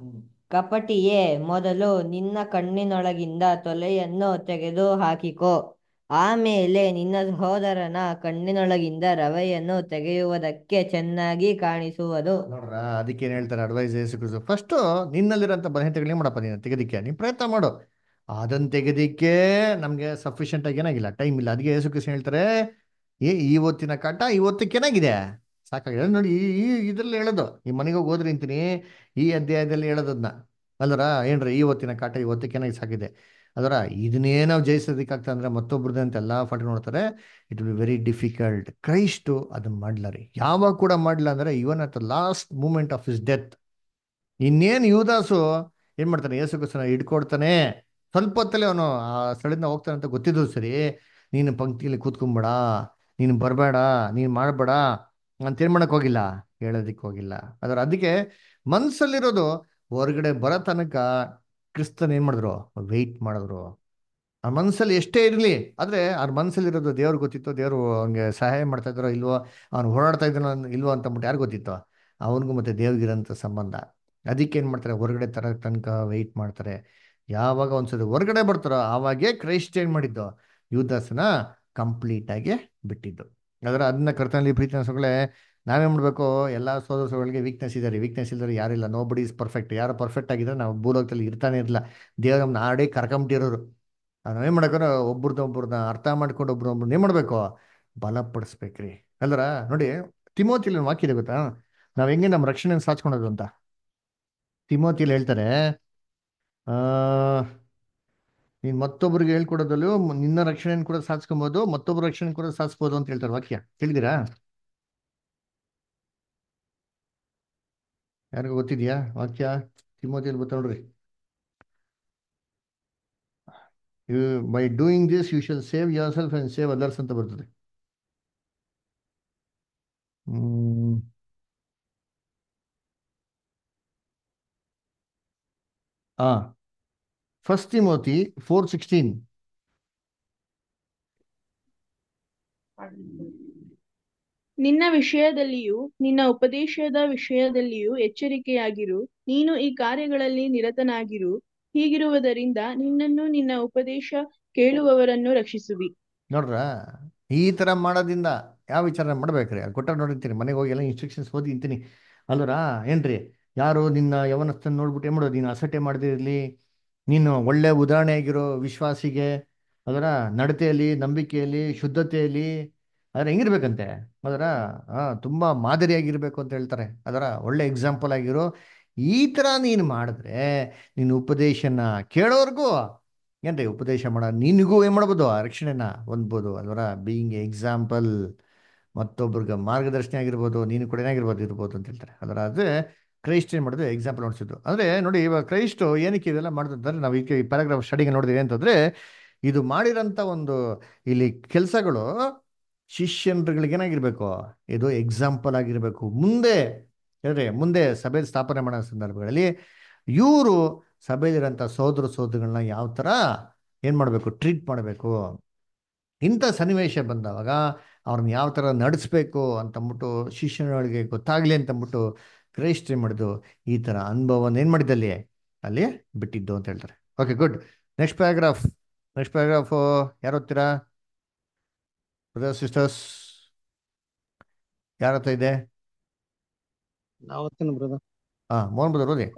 ಕಪಟಿಯೇ ಮೊದಲು ನಿನ್ನ ಕಣ್ಣಿನೊಳಗಿಂದ ತೊಲೆಯನ್ನು ತೆಗೆದು ಹಾಕಿಕೋ ಆಮೇಲೆ ನಿನ್ನ ಸಹೋದರನ ಕಣ್ಣಿನೊಳಗಿಂದ ರವೆಯನ್ನು ತೆಗೆಯುವುದಕ್ಕೆ ಚೆನ್ನಾಗಿ ಕಾಣಿಸುವುದು ನೋಡ್ರ ಅದಕ್ಕೆ ಏನ್ ಹೇಳ್ತಾರೆ ಅಡ್ವೈಸ್ ಯೇಸು ಫಸ್ಟ್ ನಿನ್ನಲ್ಲಿರೋಂಥ ಬಲಹೀನತೆಗಳನ್ನ ಮಾಡಪ್ಪ ನೀನು ತೆಗೆದಿಕ್ಕೆ ನೀನು ಪ್ರಯತ್ನ ಮಾಡು ಅದನ್ನ ತೆಗೆದಿಕ್ಕೆ ನಮ್ಗೆ ಸಫಿಷಿಯಂಟ್ ಆಗಿ ಏನಾಗಿಲ್ಲ ಟೈಮ್ ಇಲ್ಲ ಅದಕ್ಕೆ ಯೇಸು ಕ್ರಿಸ್ತ ಹೇಳ್ತಾರೆ ಏ ಇವತ್ತಿನ ಕಾಟ ಇವತ್ತಕ್ಕೆ ಏನಾಗಿದೆ ಸಾಕಾಗಿದೆ ನೋಡಿ ಈ ಈ ಇದ್ರಲ್ಲಿ ಹೇಳೋದು ಈ ಮನೆಗೆ ಹೋಗಿ ಹೋದ್ರಿ ಅಂತೀನಿ ಈ ಅಧ್ಯಾಯದಲ್ಲಿ ಹೇಳೋದನ್ನ ಅಲ್ವರ ಏನ್ರಿ ಇವತ್ತಿನ ಕಾಟ ಇವತ್ತಕ್ಕೆ ಏನಾಗಿ ಸಾಕಿದೆ ಅದರ ಇದನ್ನೇ ನಾವು ಜಯಿಸೋದಕ್ಕಾಗ್ತದೆ ಅಂದ್ರೆ ಮತ್ತೊಬ್ರದ್ದು ಅಂತ ಎಲ್ಲ ಫಟ್ ನೋಡ್ತಾರೆ it will be very difficult Christ ಅದನ್ನ ಮಾಡ್ಲ ರೀ ಯಾವಾಗ ಕೂಡ ಮಾಡ್ಲ ಅಂದ್ರೆ even at the last moment of his death ಇನ್ನೇನು ಯುವದಾಸು ಏನ್ ಮಾಡ್ತಾನೆ ಯೇಸು ಕ್ರಿಸ್ತನ ಹಿಡ್ಕೊಡ್ತಾನೆ ಸ್ವಲ್ಪ ಹೊತ್ತಲ್ಲೇ ಅವನು ಆ ಸ್ಥಳದಿಂದ ಹೋಗ್ತಾನೆ ಅಂತ ಗೊತ್ತಿದ್ದು ಸರಿ ನೀನು ಪಂಕ್ತಿಯಲ್ಲಿ ಕೂತ್ಕೊಂಬೇಡ ನೀನು ಬರಬೇಡ ನೀನು ಮಾಡಬೇಡ ಅಂತ ಏನ್ ಮಾಡಕ್ ಹೋಗಿಲ್ಲ ಹೇಳೋದಿಕ್ ಹೋಗಿಲ್ಲ ಅದರ ಅದಕ್ಕೆ ಮನ್ಸಲ್ಲಿರೋದು ಹೊರಗಡೆ ಬರೋ ತನಕ ಕ್ರಿಸ್ತನ್ ಏನ್ ಮಾಡಿದ್ರು ವೆಯ್ಟ್ ಮಾಡಿದ್ರು ಆ ಮನ್ಸಲ್ಲಿ ಎಷ್ಟೇ ಇರಲಿ ಆದ್ರೆ ಅವ್ರ ಮನ್ಸಲ್ಲಿರೋದು ದೇವ್ರಿಗೆ ಗೊತ್ತಿತ್ತು ದೇವ್ರು ಅವ್ನಿಗೆ ಸಹಾಯ ಮಾಡ್ತಾ ಇದ್ದಾರೋ ಇಲ್ವೋ ಅವ್ನು ಹೋರಾಡ್ತಾ ಇದ್ದಾನೋ ಇಲ್ವೋ ಅಂತಂದ್ಬಿಟ್ಟು ಯಾರು ಗೊತ್ತಿತ್ತು ಅವನಿಗೂ ಮತ್ತೆ ದೇವ್ರಿಗಿರೋಂಥ ಸಂಬಂಧ ಅದಕ್ಕೆ ಏನು ಮಾಡ್ತಾರೆ ಹೊರಗಡೆ ತರ ತನಕ ವೆಯ್ಟ್ ಮಾಡ್ತಾರೆ ಯಾವಾಗ ಒಂದ್ಸತಿ ಹೊರಗಡೆ ಬರ್ತಾರೋ ಆವಾಗೇ ಕ್ರೈಸ್ಟ್ ಏನ್ ಮಾಡಿದ್ದು ಯೂದಾಸನ ಕಂಪ್ಲೀಟ್ ಆಗಿ ಬಿಟ್ಟಿದ್ದು ಅದರ ಅದನ್ನ ಕರ್ತನಲ್ಲಿ ಪ್ರೀತಿ ಅನ್ಸೋಗಳೇ ನಾವೇನ್ ಮಾಡ್ಬೇಕು ಎಲ್ಲ ಸೋದರಗಳಿಗೆ ವೀಕ್ನೆಸ್ ಇದ್ದಾರೆ ವೀಕ್ನೆಸ್ ಇಲ್ಲದ್ರೆ ಯಾರಿಲ್ಲ ನೋ ಬಡಿ ಇಸ್ ಪರ್ಫೆಕ್ಟ್ ಯಾರು ಪರ್ಫೆಕ್ಟ್ ಆಗಿದ್ರೆ ನಾವು ಭೂಲೋಕದಲ್ಲಿ ಇರ್ತಾನೆ ಇರಲಿಲ್ಲ ದೇವ್ರ ನಮ್ಮನ್ನ ಆಡೇ ಕರ್ಕೊಂಬಿಟ್ಟಿರೋರು ನಾವೇನ್ ಮಾಡಕ್ಕಾರ ಒಬ್ರದ್ದು ಒಬ್ರನ್ನ ಅರ್ಥ ಮಾಡ್ಕೊಂಡು ಒಬ್ರು ಒಬ್ರನ್ನ ಏನ್ ಮಾಡ್ಬೇಕು ಬಲಪಡಿಸ್ಬೇಕ್ರಿ ಅಲ್ರ ನೋಡಿ ತಿಮೋತಿಲಿ ವಾಕ್ಯ ಇದೆ ಗೊತ್ತಾ ನಾವ್ ಹೆಂಗೆ ನಮ್ಮ ರಕ್ಷಣೆ ಸಾಚ್ಕೊಳೋದು ಅಂತ ತಿಮೋತಿಲಿ ಹೇಳ್ತಾರೆ ಆ ನೀನ್ ಮತ್ತೊಬ್ರಿಗೆ ಹೇಳ್ಕೊಡೋದಲ್ಲೂ ನಿನ್ನ ರಕ್ಷಣೆ ಕೂಡ ಸಾಧಿಸ್ಕೊಬೋದು ಮತ್ತೊಬ್ಬರ ರಕ್ಷಣೆ ಕೂಡ ಸಾಧಿಸ್ಬೋದು ಅಂತ ಹೇಳ್ತಾರೆ ವಾಕ್ಯ ತಿಳಿದಿರಾ ಯಾರಿಗೂ ಗೊತ್ತಿದ್ಯಾ ವಾಕ್ಯ ತಿಮೋತಿಯಲ್ಲಿ ಗೊತ್ತ ನೋಡ್ರಿ you by doing this you shall save yourself and save others ಅಂತ ಬರ್ತದೆ ಹ್ಮ್ ಆ ಫಸ್ಟ್ ತಿಮೋತಿ ಫೋರ್ ಸಿಕ್ಸ್ಟೀನ್ ನಿನ್ನ ವಿಷಯದಲ್ಲಿಯೂ ನಿನ್ನ ಉಪದೇಶದ ವಿಷಯದಲ್ಲಿಯೂ ಎಚ್ಚರಿಕೆಯಾಗಿರು ನೀನು ಈ ಕಾರ್ಯಗಳಲ್ಲಿ ನಿರತನಾಗಿರು ಹೀಗಿರುವುದರಿಂದ ನಿನ್ನನ್ನು ನಿನ್ನ ಉಪದೇಶ ಕೇಳುವವರನ್ನು ರಕ್ಷಿಸುವಿ ನೋಡ್ರ ಈ ತರ ಮಾಡೋದ್ರಿಂದ ಯಾವ ವಿಚಾರ ಮಾಡ್ಬೇಕ್ರಿ ಅದು ಕೊಟ್ಟ ನೋಡಿರ್ತೀನಿ ಮನೆಗೆ ಹೋಗಿ ಎಲ್ಲ ಇನ್ಸ್ಟ್ರಕ್ಷನ್ಸ್ ಓದಿ ಇಂತೀನಿ ಅಲ್ವರಾ ಏನ್ರಿ ಯಾರು ನಿನ್ನ ಯವನಸ್ಥನ ನೋಡ್ಬಿಟ್ಟು ಏನ್ ಮಾಡೋದು ನೀನು ಅಸಟೆ ಮಾಡದಿರಲಿ ನೀನು ಒಳ್ಳೆ ಉದಾಹರಣೆ ಆಗಿರೋ ವಿಶ್ವಾಸಿಗೆ ಅದರ ನಡತೆಯಲ್ಲಿ ನಂಬಿಕೆಯಲ್ಲಿ ಶುದ್ಧತೆಯಲ್ಲಿ ಅದರ ಹೆಂಗಿರ್ಬೇಕಂತೆ ಅದರ ಆ ತುಂಬಾ ಮಾದರಿಯಾಗಿರ್ಬೇಕು ಅಂತ ಹೇಳ್ತಾರೆ ಅದರ ಒಳ್ಳೆ ಎಕ್ಸಾಂಪಲ್ ಆಗಿರೋ ಈ ತರ ನೀನು ಮಾಡಿದ್ರೆ ನೀನು ಉಪದೇಶನ ಕೇಳೋರ್ಗೂ ಏನ್ರಿ ಉಪದೇಶ ಮಾಡ ನಿನಗೂ ಏನ್ ಮಾಡ್ಬೋದು ಆ ರಕ್ಷಣೆನ ಹೊಂದ್ಬೋದು ಅಲ್ವರ ಬೀಯಿಂಗ್ ಎಕ್ಸಾಂಪಲ್ ಮತ್ತೊಬ್ರಿಗೆ ಮಾರ್ಗದರ್ಶನ ಆಗಿರ್ಬೋದು ನೀನು ಕೂಡ ಏನಾಗಿರ್ಬೋದು ಇರ್ಬೋದು ಅಂತ ಹೇಳ್ತಾರೆ ಅದರ ಅದೇ ಕ್ರೈಸ್ಟ್ ಏನ್ ಮಾಡಿದ್ರು ಎಕ್ಸಾಂಪಲ್ ನೋಡಿಸಿದ್ದು ಅಂದ್ರೆ ನೋಡಿ ಇವಾಗ ಕ್ರೈಸ್ಟ್ ಏನಕ್ಕೆ ಇದೆಲ್ಲ ಮಾಡಿದ್ರೆ ನಾವು ಈ ಪ್ಯಾರಾಗ್ರಾಫ್ ಸ್ಟಡಿಗೆ ನೋಡಿದ್ವಿ ಅಂತಂದ್ರೆ ಇದು ಮಾಡಿರೋಂಥ ಒಂದು ಇಲ್ಲಿ ಕೆಲಸಗಳು ಶಿಷ್ಯನ್ಗಳಿಗೆ ಏನಾಗಿರ್ಬೇಕು ಇದು ಎಕ್ಸಾಂಪಲ್ ಆಗಿರ್ಬೇಕು ಮುಂದೆ ಹೇಳ್ರಿ ಮುಂದೆ ಸಭೆ ಸ್ಥಾಪನೆ ಮಾಡೋ ಸಂದರ್ಭಗಳಲ್ಲಿ ಇವರು ಸಭೆಯಲ್ಲಿರೋಂಥ ಸೋದರ ಸೋದರಿಗಳನ್ನ ಯಾವ ಥರ ಏನು ಮಾಡಬೇಕು ಟ್ರೀಟ್ ಮಾಡಬೇಕು ಇಂಥ ಸನ್ನಿವೇಶ ಬಂದವಾಗ ಅವ್ರನ್ನ ಯಾವ ಥರ ನಡೆಸ್ಬೇಕು ಅಂತಂದ್ಬಿಟ್ಟು ಶಿಷ್ಯನೊಳಗೆ ಗೊತ್ತಾಗ್ಲಿ ಅಂತಂದ್ಬಿಟ್ಟು ಕ್ರೈಸ್ಟ್ ಏನು ಮಾಡಿದ್ದು ಈ ಥರ ಅನುಭವನ ಏನು ಮಾಡಿದ್ದಲ್ಲಿ ಅಲ್ಲಿ ಬಿಟ್ಟಿದ್ದು ಅಂತ ಹೇಳ್ತಾರೆ okay good next paragraph next paragraph ಯಾರು ಓದ್ತೀರಾ ಬ್ರದರ್ ಸಿಸ್ಟರ್ಸ್ ಯಾರ ಹತ್ರ ಇದೆ ನಾವತ್ತಿನ ಬ್ರದರ್ ಹಾ ಮೋಹನ್ ಬ್ರದರ್ ಓದಿ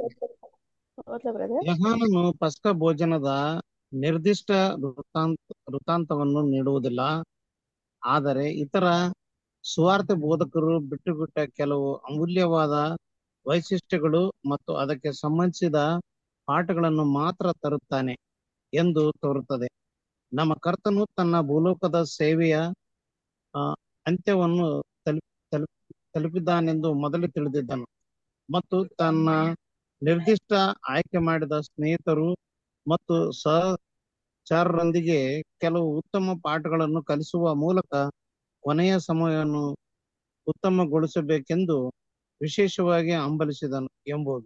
ಯಹಾನನು ಪಸ್ಕ ಭೋಜನದ ನಿರ್ದಿಷ್ಟ ವೃತ್ತಾಂತ ವೃತ್ತಾಂತವನ್ನು ನೀಡುವುದಿಲ್ಲ ಆದರೆ ಇತರ ಸುವಾರ್ಥ ಬೋಧಕರು ಬಿಟ್ಟುಬಿಟ್ಟ ಕೆಲವು ಅಮೂಲ್ಯವಾದ ವೈಶಿಷ್ಟ್ಯಗಳು ಮತ್ತು ಅದಕ್ಕೆ ಸಂಬಂಧಿಸಿದ ಪಾಠಗಳನ್ನು ಮಾತ್ರ ತರುತ್ತಾನೆ ಎಂದು ತೋರುತ್ತದೆ ನಮ್ಮ ಕರ್ತನು ತನ್ನ ಭೂಲೋಕದ ಸೇವೆಯ ಆ, ಅಂತ್ಯವನ್ನು ತಲುಪ್ ತಲುಪ್ ತಲುಪಿದ್ದಾನೆಂದು ಮೊದಲು ತಿಳಿದಿದ್ದನು ಮತ್ತು ತನ್ನ ನಿರ್ದಿಷ್ಟ ಆಯ್ಕೆ ಮಾಡಿದ ಸ್ನೇಹಿತರು ಮತ್ತು ಸಹಚರರೊಂದಿಗೆ ಕೆಲವು ಉತ್ತಮ ಪಾಠಗಳನ್ನು ಕಲಿಸುವ ಮೂಲಕ ಕೊನೆಯ ಸಮಯವನ್ನು ಉತ್ತಮಗೊಳಿಸಬೇಕೆಂದು ವಿಶೇಷವಾಗಿ ಹಂಬಲಿಸಿದನು ಎಂಬುದು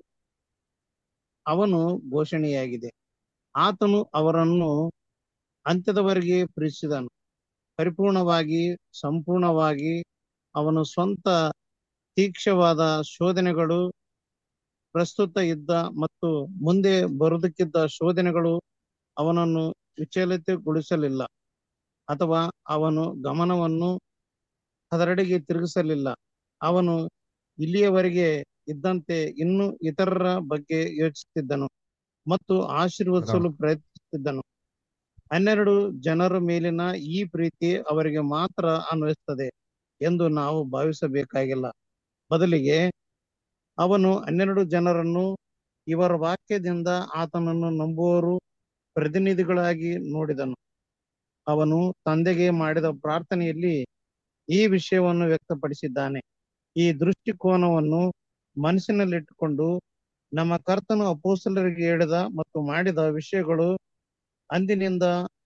ಅವನು ಘೋಷಣೆಯಾಗಿದೆ ಆತನು ಅವರನ್ನು ಅಂತ್ಯದವರೆಗೆ ಪ್ರೀತಿಸಿದನು ಪರಿಪೂರ್ಣವಾಗಿ ಸಂಪೂರ್ಣವಾಗಿ ಅವನು ಸ್ವಂತ ತೀಕ್ಷ್ಣವಾದ ಶೋಧನೆಗಳು ಪ್ರಸ್ತುತ ಇದ್ದ ಮತ್ತು ಮುಂದೆ ಬರುವುದಕ್ಕಿದ್ದ ಶೋಧನೆಗಳು ಅವನನ್ನು ವಿಚಲಿತಗೊಳಿಸಲಿಲ್ಲ ಅಥವಾ ಅವನು ಗಮನವನ್ನು ಅದರೆಡೆಗೆ ತಿರುಗಿಸಲಿಲ್ಲ ಅವನು ಇಲ್ಲಿಯವರೆಗೆ ಇದ್ದಂತೆ ಇನ್ನೂ ಇತರರ ಬಗ್ಗೆ ಯೋಚಿಸುತ್ತಿದ್ದನು ಮತ್ತು ಆಶೀರ್ವದಿಸಲು ಪ್ರಯತ್ನಿಸುತ್ತಿದ್ದನು ಹನ್ನೆರಡು ಜನರ ಮೇಲಿನ ಈ ಪ್ರೀತಿ ಅವರಿಗೆ ಮಾತ್ರ ಅನ್ವಯಿಸುತ್ತದೆ ಎಂದು ನಾವು ಭಾವಿಸಬೇಕಾಗಿಲ್ಲ ಬದಲಿಗೆ ಅವನು ಹನ್ನೆರಡು ಜನರನ್ನು ಇವರ ವಾಕ್ಯದಿಂದ ಆತನನ್ನು ನಂಬುವವರು ಪ್ರತಿನಿಧಿಗಳಾಗಿ ನೋಡಿದನು ಅವನು ತಂದೆಗೆ ಮಾಡಿದ ಪ್ರಾರ್ಥನೆಯಲ್ಲಿ ಈ ವಿಷಯವನ್ನು ವ್ಯಕ್ತಪಡಿಸಿದ್ದಾನೆ ಈ ದೃಷ್ಟಿಕೋನವನ್ನು ಮನಸ್ಸಿನಲ್ಲಿಟ್ಟುಕೊಂಡು ನಮ್ಮ ಕರ್ತನು ಅಪೋಸ್ತಲರಿಗೆ ಹೇಳಿದ ಮತ್ತು ಮಾಡಿದ ವಿಷಯಗಳು ಅಂದಿನಿಂದ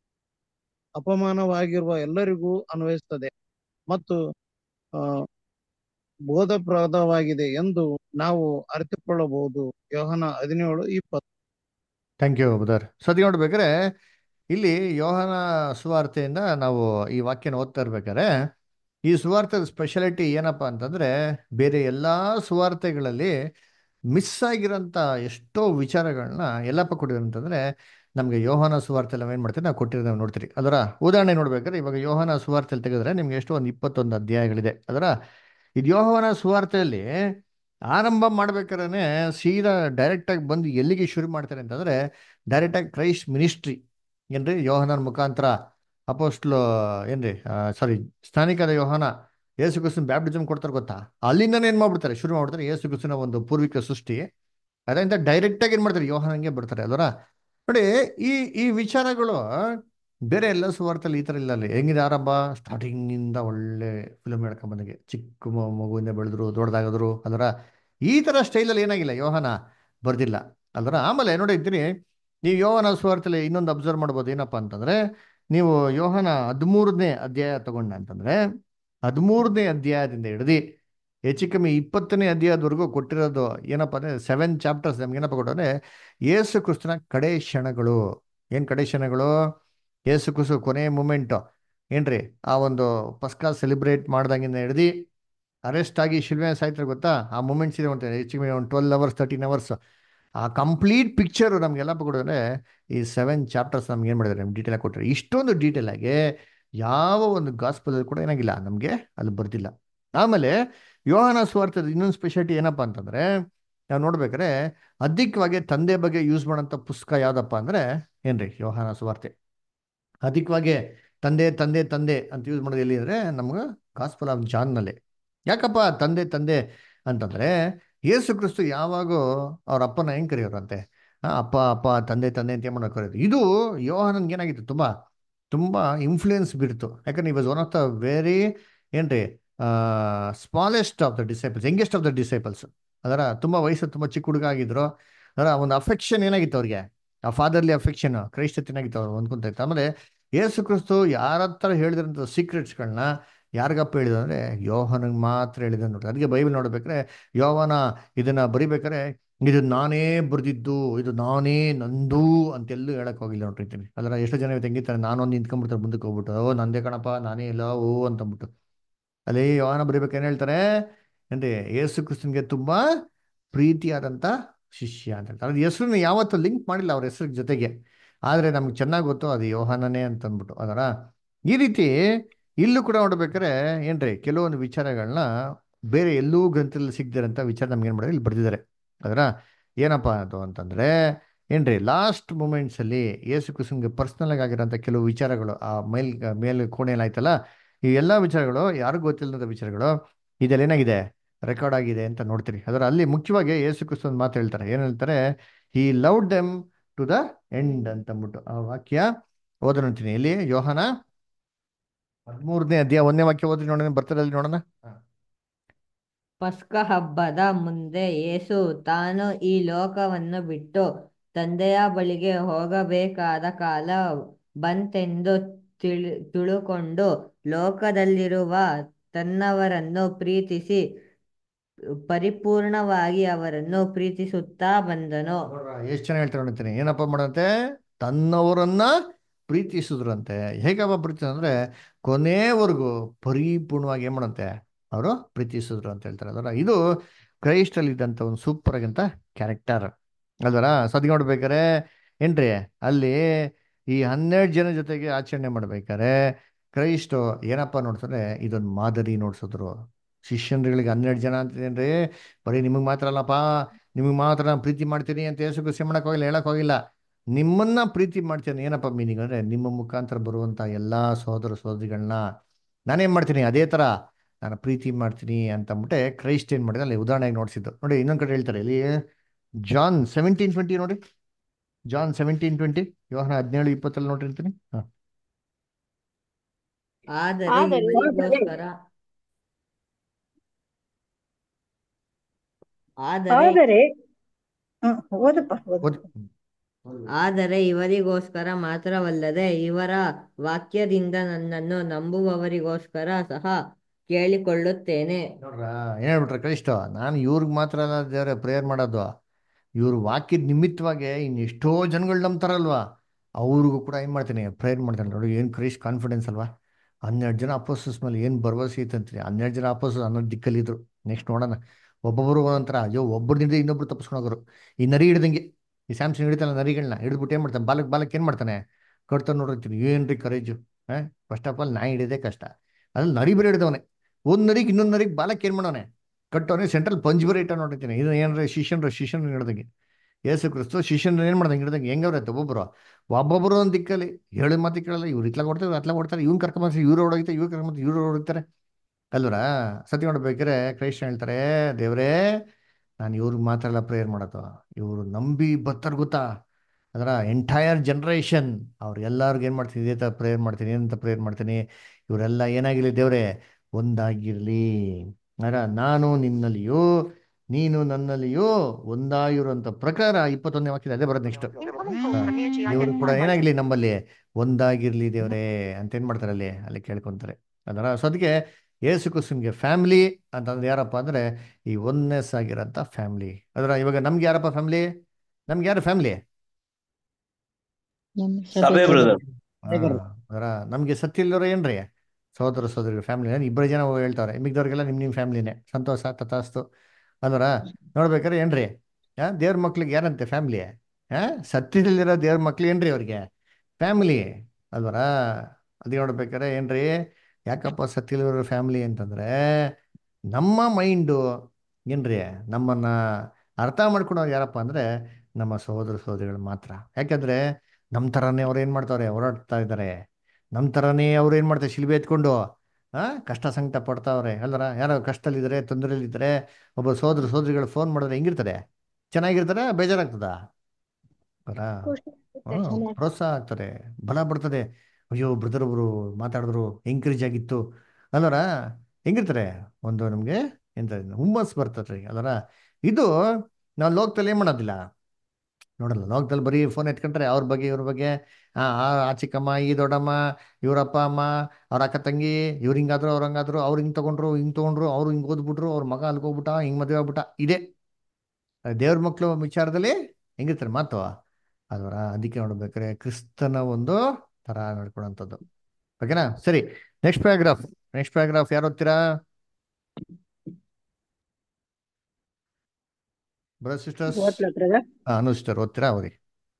ಅಪಮಾನವಾಗಿರುವ ಎಲ್ಲರಿಗೂ ಅನ್ವಯಿಸುತ್ತದೆ ಮತ್ತು ಆ ಬೋಧಪ್ರದವಾಗಿದೆ ಎಂದು ನಾವು ಅರಿತುಕೊಳ್ಳಬಹುದು ಯೋಹನ ಹದಿನೇಳು ಇಪ್ಪತ್ತು ಥ್ಯಾಂಕ್ ಯು ಬ್ರದರ್ ಸದ್ಯ ನೋಡ್ಬೇಕಾದ್ರೆ ಇಲ್ಲಿ ಯೋಹನ ಸುವಾರ್ತೆಯಿಂದ ನಾವು ಈ ವಾಕ್ಯನ ಓದ್ತಾ ಇರ್ಬೇಕಾದ್ರೆ ಈ ಸುವಾರ್ತೆದ ಸ್ಪೆಷಾಲಿಟಿ ಏನಪ್ಪಾ ಅಂತಂದ್ರೆ ಬೇರೆ ಎಲ್ಲಾ ಸುವಾರ್ತೆಗಳಲ್ಲಿ ಮಿಸ್ ಆಗಿರೋಂಥ ಎಷ್ಟೋ ವಿಚಾರಗಳನ್ನ ಎಲ್ಲಪ್ಪ ಕೊಟ್ಟಿದ್ದಾರೆ ಅಂತಂದರೆ ನಮಗೆ ಯೋಹಾನ ಸುವಾರ್ತೆಲ್ಲ ಏನು ಮಾಡ್ತೀವಿ ನಾವು ಕೊಟ್ಟಿರೋದು ನಾವು ನೋಡ್ತೀರಿ ಅದರ ಉದಾಹರಣೆ ನೋಡ್ಬೇಕಾದ್ರೆ ಇವಾಗ ಯೋಹಾನ ಸುವಾರ್ತೆಯಲ್ಲಿ ತೆಗೆದ್ರೆ ನಿಮ್ಗೆ ಎಷ್ಟೋ ಒಂದು ಇಪ್ಪತ್ತೊಂದು ಅಧ್ಯಾಯಗಳಿದೆ ಅದರ ಇದು ಯೋಹಾನ ಸುವಾರ್ತೆಯಲ್ಲಿ ಆರಂಭ ಮಾಡ್ಬೇಕಾದ್ರೆ ಸೀದಾ ಡೈರೆಕ್ಟಾಗಿ ಬಂದು ಎಲ್ಲಿಗೆ ಶುರು ಮಾಡ್ತಾರೆ ಅಂತಂದರೆ ಡೈರೆಕ್ಟಾಗಿ ಕ್ರೈಸ್ಟ್ ಮಿನಿಸ್ಟ್ರಿ ಏನ್ರಿ ಯೋಹನನ ಮುಖಾಂತರ ಅಪೋಸ್ಟ್ಲು ಏನ್ರಿ ಸಾರಿ ಸ್ಥಾನಿಕದ ಯೋಹಾನ ಯೇಸು ಕ್ರಿಸ್ತನ ಬ್ಯಾಪ್ಟಿಸಮ್ ಕೊಡ್ತಾರೆ ಗೊತ್ತಾ ಅಲ್ಲಿಂದನೇ ಏನು ಮಾಡ್ಬಿಡ್ತಾರೆ ಶುರು ಮಾಡ್ಬಿಡ್ತಾರೆ ಯೇಸು ಕ್ರಿಸ್ತನ ಒಂದು ಪೂರ್ವಿಕ ಸೃಷ್ಟಿ ಅದರಿಂದ ಡೈರೆಕ್ಟಾಗಿ ಏನು ಮಾಡ್ತಾರೆ ಯೋಹಾನಂಗೆ ಬಿಡ್ತಾರೆ ಅದರ ನೋಡಿ ಈ ಈ ವಿಚಾರಗಳು ಬೇರೆ ಎಲ್ಲ ಸುವಾರ್ತಲ್ಲಿ ಈ ಥರ ಇಲ್ಲ ಅಲ್ಲಿ ಹೆಂಗಿದೆ ಆರಂಭ ಸ್ಟಾರ್ಟಿಂಗಿಂದ ಒಳ್ಳೆ ಫಿಲ್ಮ್ ಹೇಳ್ಕೊಂಡ್ ಬಂದಂಗೆ ಚಿಕ್ಕ ಮ- ಮಗುವಿಂದ ಬೆಳೆದ್ರು ದೊಡ್ಡದಾಗಿದ್ರು ಅದರ ಈ ಥರ ಸ್ಟೈಲಲ್ಲಿ ಏನಾಗಿಲ್ಲ ಯೋಹಾನ ಬರ್ದಿಲ್ಲ ಅಲ್ವರ ಆಮೇಲೆ ನೋಡಿ ಇದ್ದೀನಿ ನೀವು ಯೋಹಾನ ಸುವಾರ್ತಲ್ಲಿ ಇನ್ನೊಂದು ಅಬ್ಸರ್ವ್ ಮಾಡ್ಬೋದು ಏನಪ್ಪ ಅಂತಂದ್ರೆ ನೀವು ಯೋಹಾನ ಹದಿಮೂರನೇ ಅಧ್ಯಾಯ ತಗೊಂಡ ಅಂತಂದ್ರೆ ಹದಿಮೂರನೇ ಅಧ್ಯಾಯದಿಂದ ಹಿಡ್ದು ಹೆಚ್ಚು ಕಮ್ಮಿ ಇಪ್ಪತ್ತನೇ ಅಧ್ಯಾಯದವರೆಗೂ ಕೊಟ್ಟಿರೋದು ಏನಪ್ಪ ಅಂದರೆ ಸೆವೆನ್ ಚಾಪ್ಟರ್ಸ್ ನಮ್ಗೆ ಏನಪ್ಪ ಕೊಟ್ಟರೆ ಯೇಸು ಕ್ರಿಸ್ತನ ಕಡೆ ಕ್ಷಣಗಳು ಏನು ಕಡೆ ಕ್ಷಣಗಳು ಯೇಸು ಕ್ರಿಸ್ತು ಕೊನೆ ಮೂಮೆಂಟು ಏನ್ರಿ ಆ ಒಂದು ಪಸ್ಕಾ ಸೆಲೆಬ್ರೇಟ್ ಮಾಡ್ದಂಗಿಂದ ಹಿಡ್ದು ಅರೆಸ್ಟ್ ಆಗಿ ಶಿಲ್ವೆ ಸಾಯ್ತಾರೆ ಗೊತ್ತಾ ಆ ಮೂಮೆಂಟ್ಸ್ ಇದೆ ಅಂತ ಹೆಚ್ಚು ಕಮ್ಮಿ ಒಂದು ಟ್ವೆಲ್ ಅವರ್ಸ್ ತರ್ಟೀನ್ ಅವರ್ಸ್ ಆ ಕಂಪ್ಲೀಟ್ ಪಿಕ್ಚರು ನಮಗೆಲ್ಲಪ್ಪ ಕೊಡಿದ್ರೆ ಈ ಸೆವೆನ್ ಚಾಪ್ಟರ್ಸ್ ನಮ್ಗೆ ಏನು ಮಾಡಿದ್ದಾರೆ ನಮ್ಗೆ ಡೀಟೇಲ್ ಆಗಿ ಕೊಟ್ಟರೆ ಇಷ್ಟೊಂದು ಡೀಟೇಲ್ ಆಗಿ ಯಾವ ಒಂದು ಗಾಸ್ಪಲಲ್ಲಿ ಕೂಡ ಏನಾಗಿಲ್ಲ ನಮಗೆ ಅಲ್ಲಿ ಬರ್ದಿಲ್ಲ ಆಮೇಲೆ ಯೋಹಾನ ಸ್ವಾರ್ಥದ ಇನ್ನೊಂದು ಸ್ಪೆಷಾಲಿಟಿ ಏನಪ್ಪ ಅಂತಂದ್ರೆ ನಾವು ನೋಡ್ಬೇಕಾದ್ರೆ ಅಧಿಕವಾಗಿ ತಂದೆ ಬಗ್ಗೆ ಯೂಸ್ ಮಾಡೋಂಥ ಪುಸ್ತಕ ಯಾವ್ದಪ್ಪ ಅಂದ್ರೆ ಏನ್ರಿ ಯೋಹಾನ ಸುವಾರ್ತೆ ಅಧಿಕವಾಗಿ ತಂದೆ ತಂದೆ ತಂದೆ ಅಂತ ಯೂಸ್ ಮಾಡೋದು ಎಲ್ಲಿ ಅಂದರೆ ನಮ್ಗೆ ಗಾಸ್ಪಲ್ ಆಫ್ ಜಾನ್ನಲ್ಲಿ ಯಾಕಪ್ಪ ತಂದೆ ತಂದೆ ಅಂತಂದ್ರೆ ಯೇಸು ಕ್ರಿಸ್ತು ಯಾವಾಗೂ ಅವ್ರ ಅಪ್ಪನ ಹೆಂಗ್ ಕರೆಯೋರಂತೆ ಆ, ಅಪ್ಪ ಅಪ್ಪ ತಂದೆ ತಂದೆ ಅಂತ ಏನ್ ಕರೆಯೋದು ಇದು ಯೋಹಾನನ್ಗೆ ಏನಾಗಿತ್ತು ತುಂಬಾ ತುಂಬಾ ಇನ್ಫ್ಲೂಯೆನ್ಸ್ ಬೀರ್ತು ಯಾಕಂದ್ರೆ ಈ was one of the very ಏನ್ರಿ smallest of the disciples youngest of the disciples ಅದರ ತುಂಬಾ ವಯಸ್ಸು ತುಂಬಾ ಚಿಕ್ಕ ಹುಡುಗ ಆಗಿದ್ರು ಅದರ ಒಂದು ಅಫೆಕ್ಷನ್ ಏನಾಗಿತ್ತು ಅವ್ರಿಗೆ ಆ ಫಾದರ್ಲಿ ಅಫೆಕ್ಷನ್ ಕ್ರೈಸ್ತತ್ ಏನಾಗಿತ್ತು ಅವ್ರು ಹೊಂದ್ಕೊಂತ ಇತ್ತು ಆಮೇಲೆ ಯೇಸು ಕ್ರಿಸ್ತು ಯಾರ ಹತ್ರ ಹೇಳಿದ್ರಂಥ ಸೀಕ್ರೆಟ್ಸ್ಗಳನ್ನ ಯಾರಿಗಪ್ಪ ಹೇಳಿದ ಅಂದ್ರೆ ಯೋಹನಿಗೆ ಮಾತ್ರ ಹೇಳಿದ ನೋಡಿ ಅದಕ್ಕೆ ಬೈಬಲ್ ನೋಡ್ಬೇಕಾದ್ರೆ ಯೋವನ ಇದನ್ನ ಬರಿಬೇಕಾದ್ರೆ ಇದು ನಾನೇ ಬರೆದಿದ್ದು ಇದು ನಾನೇ ನಂದು ಅಂತೆಲ್ಲೂ ಹೇಳಕ್ ಹೋಗಿಲ್ಲ ನೋಡ್ರಿತೀನಿ ಅದರ ಎಷ್ಟು ಜನ ಇವತ್ತು ಹೆಂಗಿರ್ತಾರೆ ನಾನೊಂದು ನಿಂತ್ಕೊಂಡ್ಬಿಡ್ತಾರೆ ಮುಂದಕ್ಕೆ ಹೋಗ್ಬಿಟ್ಟು ಓ ನಂದೇ ಕಣಪ್ಪ ನಾನೇ ಇಲ್ಲ ಓ ಅಂತಂದ್ಬಿಟ್ಟು ಅಲ್ಲಿ ಯೋಹನ ಬರಿಬೇಕು ಏನ್ ಹೇಳ್ತಾರೆ ಏನ್ರಿ ಯೇಸು ಕ್ರಿಸ್ತನ್ಗೆ ತುಂಬಾ ಪ್ರೀತಿಯಾದಂಥ ಶಿಷ್ಯ ಅಂತ ಹೇಳ್ತಾರೆ ಅದು ಹೆಸರನ್ನ ಯಾವತ್ತೂ ಲಿಂಕ್ ಮಾಡಿಲ್ಲ ಅವ್ರ ಹೆಸರು ಜೊತೆಗೆ ಆದರೆ ನಮ್ಗೆ ಚೆನ್ನಾಗಿ ಗೊತ್ತು ಅದು ಯೋಹಾನನೇ ಅಂತ ಅಂದ್ಬಿಟ್ಟು ಅದರ ಈ ರೀತಿ ಇಲ್ಲೂ ಕೂಡ ನೋಡ್ಬೇಕಾದ್ರೆ ಏನ್ರಿ ಕೆಲವೊಂದು ವಿಚಾರಗಳನ್ನ ಬೇರೆ ಎಲ್ಲೂ ಗ್ರಂಥದಲ್ಲಿ ಸಿಗದಿರಂಥ ವಿಚಾರ ನಮ್ಗೆ ಏನು ಮಾಡಿದ್ರೆ ಇಲ್ಲಿ ಬರ್ದಿದ್ದಾರೆ ಅದರ ಏನಪ್ಪ ಅದು ಅಂತಂದ್ರೆ ಏನ್ರಿ ಲಾಸ್ಟ್ ಮೂಮೆಂಟ್ಸ್ ಅಲ್ಲಿ ಯೇಸು ಕ್ರಿಸ್ತನ್ಗೆ ಪರ್ಸನಲ್ ಆಗಿ ಆಗಿರೋಂಥ ಕೆಲವು ವಿಚಾರಗಳು ಆ ಮೇಲ್ ಮೇಲ್ ಕೋಣೆಯಲ್ಲಿ ಆಯ್ತಲ್ಲ ಈ ಎಲ್ಲ ವಿಚಾರಗಳು ಯಾರಿಗೂ ಗೊತ್ತಿಲ್ಲದ ವಿಚಾರಗಳು ಇದೆಲ್ಲ ಏನಾಗಿದೆ ರೆಕಾರ್ಡ್ ಆಗಿದೆ ಅಂತ ನೋಡ್ತೀರಿ ಅದರ ಅಲ್ಲಿ ಮುಖ್ಯವಾಗಿ ಯೇಸು ಕ್ರಿಸ್ತ ಒಂದು ಮಾತು ಹೇಳ್ತಾರೆ ಏನು ಹೇಳ್ತಾರೆ ಈ love them to the end ಅಂತ ಅಂದ್ಬಿಟ್ಟು ಆ ವಾಕ್ಯ ಓದೋಣ ಅಂತೀನಿ ಇಲ್ಲಿ ಯೋಹನ ಹದಿಮೂರನೇ ಅಧ್ಯಾಯ ಒಂದನೇ ವಾಕ್ಯ ಓದ್ರಿ ನೋಡೋಣ ಬರ್ತಾರೆ ಅಲ್ಲಿ ನೋಡೋಣ ಪಸ್ಕ ಹಬ್ಬದ ಮುಂದೆ ಯೇಸು ತಾನು ಈ ಲೋಕವನ್ನು ಬಿಟ್ಟು ತಂದೆಯ ಬಳಿಗೆ ಹೋಗಬೇಕಾದ ಕಾಲ ಬಂತೆಂದು ತಿಳಿ ತಿಳುಕೊಂಡು ಲೋಕದಲ್ಲಿರುವ ತನ್ನವರನ್ನು ಪ್ರೀತಿಸಿ ಪರಿಪೂರ್ಣವಾಗಿ ಅವರನ್ನು ಪ್ರೀತಿಸುತ್ತಾ ಬಂದನು ಎಷ್ಟು ಚೆನ್ನಾಗಿ ಹೇಳ್ತಾರೆ ನೋಡ್ತೀನಿ ಏನಪ್ಪ ಮಾಡಂತೆ ತನ್ನವರನ್ನ ಪ್ರೀತಿಸಿದ್ರಂತೆ ಹೇಗಪ್ಪ ಪ್ರೀತಿ ಅಂದ್ರೆ ಕೊನೆವರೆಗೂ ಪರಿಪೂರ್ಣವಾಗಿ ಏನ್ ಮಾಡಂತೆ ಅವರು ಪ್ರೀತಿಸಿದ್ರು ಅಂತ ಹೇಳ್ತಾರೆ ಅದರ ಇದು ಕ್ರೈಸ್ಟಲ್ಲಿ ಇದ್ದಂಥ ಒಂದು ಸೂಪರ್ ಆಗಂತ ಕ್ಯಾರೆಕ್ಟರ್ ಅಲ್ವರ ಸದ್ ನೋಡ್ಬೇಕಾರೆ ಏನ್ರಿ ಅಲ್ಲಿ ಈ ಹನ್ನೆರಡು ಜನ ಜೊತೆಗೆ ಆಚರಣೆ ಮಾಡ್ಬೇಕಾರೆ ಕ್ರೈಸ್ತ ಏನಪ್ಪ ನೋಡ್ತಾರೆ ಇದೊಂದು ಮಾದರಿ ನೋಡ್ಸಿದ್ರು ಶಿಷ್ಯನ್ಗಳಿಗೆ ಹನ್ನೆರಡು ಜನ ಅಂತಿದೇನ್ರಿ ಬರೀ ನಿಮಗೆ ಮಾತ್ರ ಅಲ್ಲಪ್ಪ ನಿಮಗೆ ಮಾತ್ರ ನಾನು ಪ್ರೀತಿ ಮಾಡ್ತೀನಿ ಅಂತ ಯೇಸು ಕ್ರಿಸ್ತ ಮಾಡಕ್ ಹೋಗಿಲ್ಲ ಹೇಳಕ್ ಹೋಗಿಲ್ಲ ನಿಮ್ಮನ್ನ ಪ್ರೀತಿ ಮಾಡ್ತೀನಿ ಏನಪ್ಪ ಮೀನಿಂಗ್ ಅಂದ್ರೆ ನಿಮ್ಮ ಮುಖಾಂತರ ಬರುವಂತ ಎಲ್ಲಾ ಸಹೋದರ ಸಹೋದರಿಗಳನ್ನ ನಾನೇನ್ ಮಾಡ್ತೀನಿ ಅದೇ ತರ ನಾನು ಪ್ರೀತಿ ಮಾಡ್ತೀನಿ ಅಂತ ಅಂದ್ಬಿಟ್ಟೆ ಕ್ರೈಸ್ಟ್ ಏನ್ ಮಾಡಿದ ಅಲ್ಲಿ ಉದಾಹರಣೆಗೆ ನೋಡ್ಸಿದ್ದು ನೋಡಿ ಇನ್ನೊಂದ್ ಕಡೆ ಹೇಳ್ತಾರೆ ಇಲ್ಲಿ ಜಾನ್ ಸೆವೆಂಟೀನ್ ಟ್ವೆಂಟಿ ನೋಡಿ ಜಾನ್ ಸೆವೆಂಟೀನ್ ಟ್ವೆಂಟಿ ಯೋಹನ ಹದಿನೇಳು ಇಪ್ಪತ್ತಲ್ಲಿ ನೋಡಿರ್ತೀನಿ ಹಾ ಆದರೆ ಆದರೆ ಇವರಿಗೋಸ್ಕರ ಆದರೆ ಆದರೆ ಹ್ಮ್, ಓದಪ್ಪ ಓದು ಓದಿ ಆದರೆ ಇವರಿಗೋಸ್ಕರ ಮಾತ್ರವಲ್ಲದೆ ಇವರ ವಾಕ್ಯದಿಂದ ನನ್ನನ್ನು ನಂಬುವವರಿಗೋಸ್ಕರ ಸಹ ಕೇಳಿಕೊಳ್ಳುತ್ತೇನೆ ನೋಡ್ರ ಏನ್ ಹೇಳ್ಬಿಟ್ರೆ ಕ್ರೈಸ್ತ ನಾನು ಇವ್ರಿಗೆ ಮಾತ್ರ ಅಲ್ಲ ದೇವ್ರೆ ಪ್ರೇಯರ್ ಮಾಡೋದು ಇವ್ರ ವಾಕ್ಯದ ನಿಮಿತ್ತವಾಗಿ ಇನ್ನೆಷ್ಟೋ ಜನಗಳು ನಂಬ್ತಾರಲ್ವಾ ಅವ್ರಿಗೂ ಕೂಡ ಏನ್ ಮಾಡ್ತೀನಿ ಪ್ರೇಯರ್ ಮಾಡ್ತಾನೆ ನೋಡಿ ಏನ್ ಕ್ರೈಸ್ಟ್ ಕಾನ್ಫಿಡೆನ್ಸ್ ಅಲ್ವಾ ಹನ್ನೆರಡು ಜನ ಅಪೋಸಸ್ ಮೇಲೆ ಏನ್ ಭರವಸೆ ಇತ್ತು ಅಂತೀನಿ ಹನ್ನೆರಡು ಜನ ಅಪೋಸಸ್ ಅನ್ನೋ ದಿಕ್ಕಲ್ಲಿದ್ರು ನೆಕ್ಸ್ಟ್ ನೋಡೋಣ ಒಬ್ಬೊಬ್ಬರು ಒಂಥರ ಅಯ್ಯೋ ಒಬ್ಬರಿಂದ ಇನ್ನೊಬ್ರು ತಪ್ಪಿಸ್ಕೊಂಡೋಗರು ಈ ನರಿ ಹಿಡ್ದಂಗೆ ಈ ಸ್ಯಾಮ್ಸಂಗ್ ಹಿಡಿತಲ್ಲ ನರಿಗಳನ್ನ ಹಿಡಿದ್ಬಿಟ್ಟು ಏನು ಮಾಡ್ತಾನೆ ಬಾಲಕ್ ಬಾಲಕ್ ಏನು ಮಾಡ್ತಾನೆ ಕಟ್ತಾನೆ ನೋಡಿರ್ತೀನಿ ಏನ್ರಿ ಕರೇಜು ಹಾಂ ಫಸ್ಟ್ ಆಫ್ ಆಲ್ ನಾಯಿ ಹಿಡಿಯೋದೇ ಕಷ್ಟ ಅದ್ರಲ್ಲಿ ನರಿ ಬೇರೆ ಹಿಡಿದವನೆ ಒಂದು ನರಿಗೆ ಇನ್ನೊಂದು ನರಿಗೆ ಬಾಲಕ್ಕೆ ಏನು ಮಾಡೋನೆ ಕಟ್ಟವನೆ ಸೆಂಟ್ರಲ್ ಪಂಚ್ ಬೇರೆ ಇಟ್ಟ ನೋಡಿರ್ತೀನಿ ಇದು ಏನ್ರಿ ಶಿಷ್ಯನ್ರ ಶಿಷ್ಯನ್ ಹಿಡ್ದಂಗೆ ಯೇಸು ಕ್ರಿಸ್ತು ಶಿಷ್ಯನ್ ಏನು ಮಾಡ್ದಂಗೆ ಹಿಡ್ದಂಗೆ ಹೆಂಗವ್ರೆ ಒಬ್ಬೊಬ್ಬರು ಒಬ್ಬೊಬ್ಬರು ಒಂದು ದಿಕ್ಕಲ್ಲಿ ಹೇಳಿ ಮಾತಿ ಕೇಳಲ್ಲ ಇವ್ರು ಇತ್ಲ ಕೊಡ್ತಾರೆ ಅತ್ಲ ಕೊಡ್ತಾರೆ ಇವ್ನು ಕರ್ಕೊಂಬಂದ್ರೆ ಇವ್ರು ಹೊಡೋಗಿತಾರೆ ಇವ್ರು ಕರ್ಕೊಂಬಂದ್ರೆ ಇವ್ರು ಹೊಡೋಗ್ತಾರೆ ಅಲ್ವರ ಸತಿ ನೋಡ್ಬೇಕಾದ್ರೆ ಕ್ರೈಸ್ಟ್ ಹೇಳ್ತಾರೆ ದೇವ್ರೇ ನಾನು ಇವ್ರಿಗೆ ಮಾತ್ರ ಎಲ್ಲ ಪ್ರೇಯರ್ ಮಾಡೋದು ಇವರು ನಂಬಿ ಬರ್ತಾರೆ ಗೊತ್ತಾ ಅದರ ಎಂಟೈರ್ ಜನ್ರೇಷನ್ ಅವ್ರು ಎಲ್ಲರಿಗೂ ಏನು ಮಾಡ್ತೀನಿ ಇದೇ ಥರ ಪ್ರೇಯರ್ ಮಾಡ್ತೀನಿ ಏನಂತ ಪ್ರೇಯರ್ ಮಾಡ್ತೀನಿ ಇವರೆಲ್ಲ ಏನಾಗಿರಲಿ ದೇವ್ರೆ ಒಂದಾಗಿರಲಿ ಅದರ ನಾನು ನಿನ್ನಲ್ಲಿಯೂ ನೀನು ನನ್ನಲ್ಲಿಯೂ ಒಂದಾಗಿರುವಂಥ ಪ್ರಕಾರ ಇಪ್ಪತ್ತೊಂದನೇ ವಾಕ್ಯದ ಅದೇ ಬರೋದು ನೆಕ್ಸ್ಟ್ ದೇವರು ಕೂಡ ಏನಾಗಿರ್ಲಿ ನಮ್ಮಲ್ಲಿ ಒಂದಾಗಿರ್ಲಿ ದೇವ್ರೇ ಅಂತ ಏನ್ ಮಾಡ್ತಾರೆ ಅಲ್ಲಿ ಅಲ್ಲಿ ಕೇಳ್ಕೊಂತಾರೆ ಅದರ ಸೊ ಅದಕ್ಕೆ ಯೇಸು ಕ್ರಿಸ್ತನ್ಗೆ ಫ್ಯಾಮಿಲಿ ಅಂತಂದ್ರೆ ಯಾರಪ್ಪ ಅಂದ್ರೆ ಈ ಒನ್ನೆಸ್ ಆಗಿರೋಂಥ ಫ್ಯಾಮಿಲಿ ಅದರ ಇವಾಗ ನಮ್ಗೆ ಯಾರಪ್ಪ ಫ್ಯಾಮಿಲಿ ನಮ್ಗೆ ಯಾರು ಫ್ಯಾಮಿಲಿ ಸಭೆ ಬ್ರದರ್ ಅದರ ನಮ್ಗೆ ಸತ್ತಿಲ್ಲರ ಏನ್ರಿ ಸಹೋದರ ಸಹೋದರಿ ಫ್ಯಾಮಿಲಿ ಇಬ್ಬರು ಜನ ಹೇಳ್ತಾರೆ ಮಿಗ್ದವ್ರಿಗೆಲ್ಲ ನಿಮ್ ನಿಮ್ ಫ್ಯಾಮಿಲಿನೇ ಸಂತೋಷ ತಥಾಸ್ತು ಅದರ ನೋಡ್ಬೇಕಾದ್ರೆ ಏನ್ರಿ ಆ ದೇವ್ರ ಮಕ್ಳಿಗೆ ಯಾರಂತೆ ಫ್ಯಾಮಿಲಿ ಆ ಸತ್ತಿರಲಿರೋ ದೇವ್ರ ಮಕ್ಳು ಏನ್ರಿ ಅವ್ರಿಗೆ ಫ್ಯಾಮಿಲಿ ಅಲ್ವರ ಅದೇ ನೋಡ್ಬೇಕಾರೆ ಏನ್ರಿ ಯಾಕಪ್ಪ ಸತ್ತಿಲಿರೋ ಫ್ಯಾಮಿಲಿ ಅಂತಂದ್ರೆ ನಮ್ಮ ಮೈಂಡು ಏನ್ರಿ ನಮ್ಮನ್ನ ಅರ್ಥ ಮಾಡ್ಕೊಳೋರು ಯಾರಪ್ಪ ಅಂದ್ರೆ ನಮ್ಮ ಸಹೋದರ ಸಹೋದರಿಗಳು ಮಾತ್ರ ಯಾಕಂದ್ರೆ ನಮ್ಮ ಥರನೇ ಅವ್ರು ಏನು ಮಾಡ್ತಾವ್ರೆ ಹೋರಾಡ್ತಾ ಇದ್ದಾರೆ ನಮ್ಮ ಥರನೇ ಅವ್ರು ಏನು ಮಾಡ್ತಾರೆ ಶಿಲ್ಬೆ ಎತ್ಕೊಂಡು ಆ ಕಷ್ಟ ಸಂಕಟ ಪಡ್ತಾವ್ರೆ ಅಲ್ವರ ಯಾರೋ ಕಷ್ಟದಲ್ಲಿದ್ದಾರೆ ತೊಂದರೆಯಲ್ಲಿದ್ದಾರೆ ಒಬ್ಬ ಸಹೋದರ ಸಹೋದರಿಗಳು ಫೋನ್ ಮಾಡಿದ್ರೆ ಹೆಂಗಿರ್ತಾರೆ ಚೆನ್ನಾಗಿರ್ತಾರೆ ಬೇಜಾರಾಗ್ತದ ಹ್ಮ್ ಪ್ರೋತ್ಸಾಹ ಆಗ್ತಾರೆ ಬಲ ಬರ್ತದೆ ಅಯ್ಯೋ ಬ್ರದರ್ ಒಬ್ರು ಮಾತಾಡಿದ್ರು ಎಂಕರೇಜ್ ಆಗಿತ್ತು ಅಲ್ಲರ ಹೆಂಗಿರ್ತಾರೆ ಒಂದು ನಮಗೆ ಎಂತ ಹುಮ್ಮಸ್ ಬರ್ತದೆ ಅಲ್ಲರ ಇದು ನಾವು ಲೋಕದಲ್ಲಿ ಏನು ಮಾಡೋದಿಲ್ಲ ನೋಡಲ್ಲ ಲೋಕದಲ್ಲಿ ಬರೀ ಫೋನ್ ಎತ್ಕೊಂಡ್ರೆ ಅವ್ರ ಬಗ್ಗೆ ಇವ್ರ ಬಗ್ಗೆ ಆ ಆ ಚಿಕ್ಕಮ್ಮ ಈ ದೊಡ್ಡಮ್ಮ ಇವ್ರ ಅಪ್ಪ ಅಮ್ಮ ಅವ್ರ ಅಕ್ಕ ತಂಗಿ ಇವ್ರು ಹಿಂಗಾದ್ರು ಅವ್ರು ಹಂಗಾದ್ರು ಅವ್ರು ಹಿಂಗೆ ತಗೊಂಡ್ರು ಹಿಂಗೆ ತಗೊಂಡ್ರು ಅವ್ರು ಹಿಂಗೆ ಓದ್ಬಿಟ್ರು ಅವ್ರ ಮಗ ಅಲ್ಲಿಗೆ ಹೋಗ್ಬಿಟ್ಟ ಹಿಂಗೆ ಮದುವೆ ಆಗ್ಬಿಟ್ಟ ಇದೆ ದೇವ್ರ ಮಕ್ಕಳು ವಿಚಾರದಲ್ಲಿ ಹೆಂಗಿರ್ತಾರೆ ಮಾತು ಅದರ ಅದಕ್ಕೆ ನೋಡ್ಬೇಕಾದ್ರೆ ಕ್ರಿಸ್ತನ ಒಂದು ತರ ನಡ್ಕೊಳ್ಳೋಂಥದ್ದು ಓಕೆನಾ ಸರಿ ನೆಕ್ಸ್ಟ್ ಪ್ಯಾರಾಗ್ರಾಫ್ ನೆಕ್ಸ್ಟ್ ಪ್ಯಾರಾಗ್ರಾಫ್ ಯಾರು ಓದ್ತೀರಾ ಬ್ರದರ್ ಸಿಸ್ಟರ್ಸ್ ಅನು ಸಿಸ್ಟರ್ ಓದ್ತೀರಾ ಅವ್ರಿ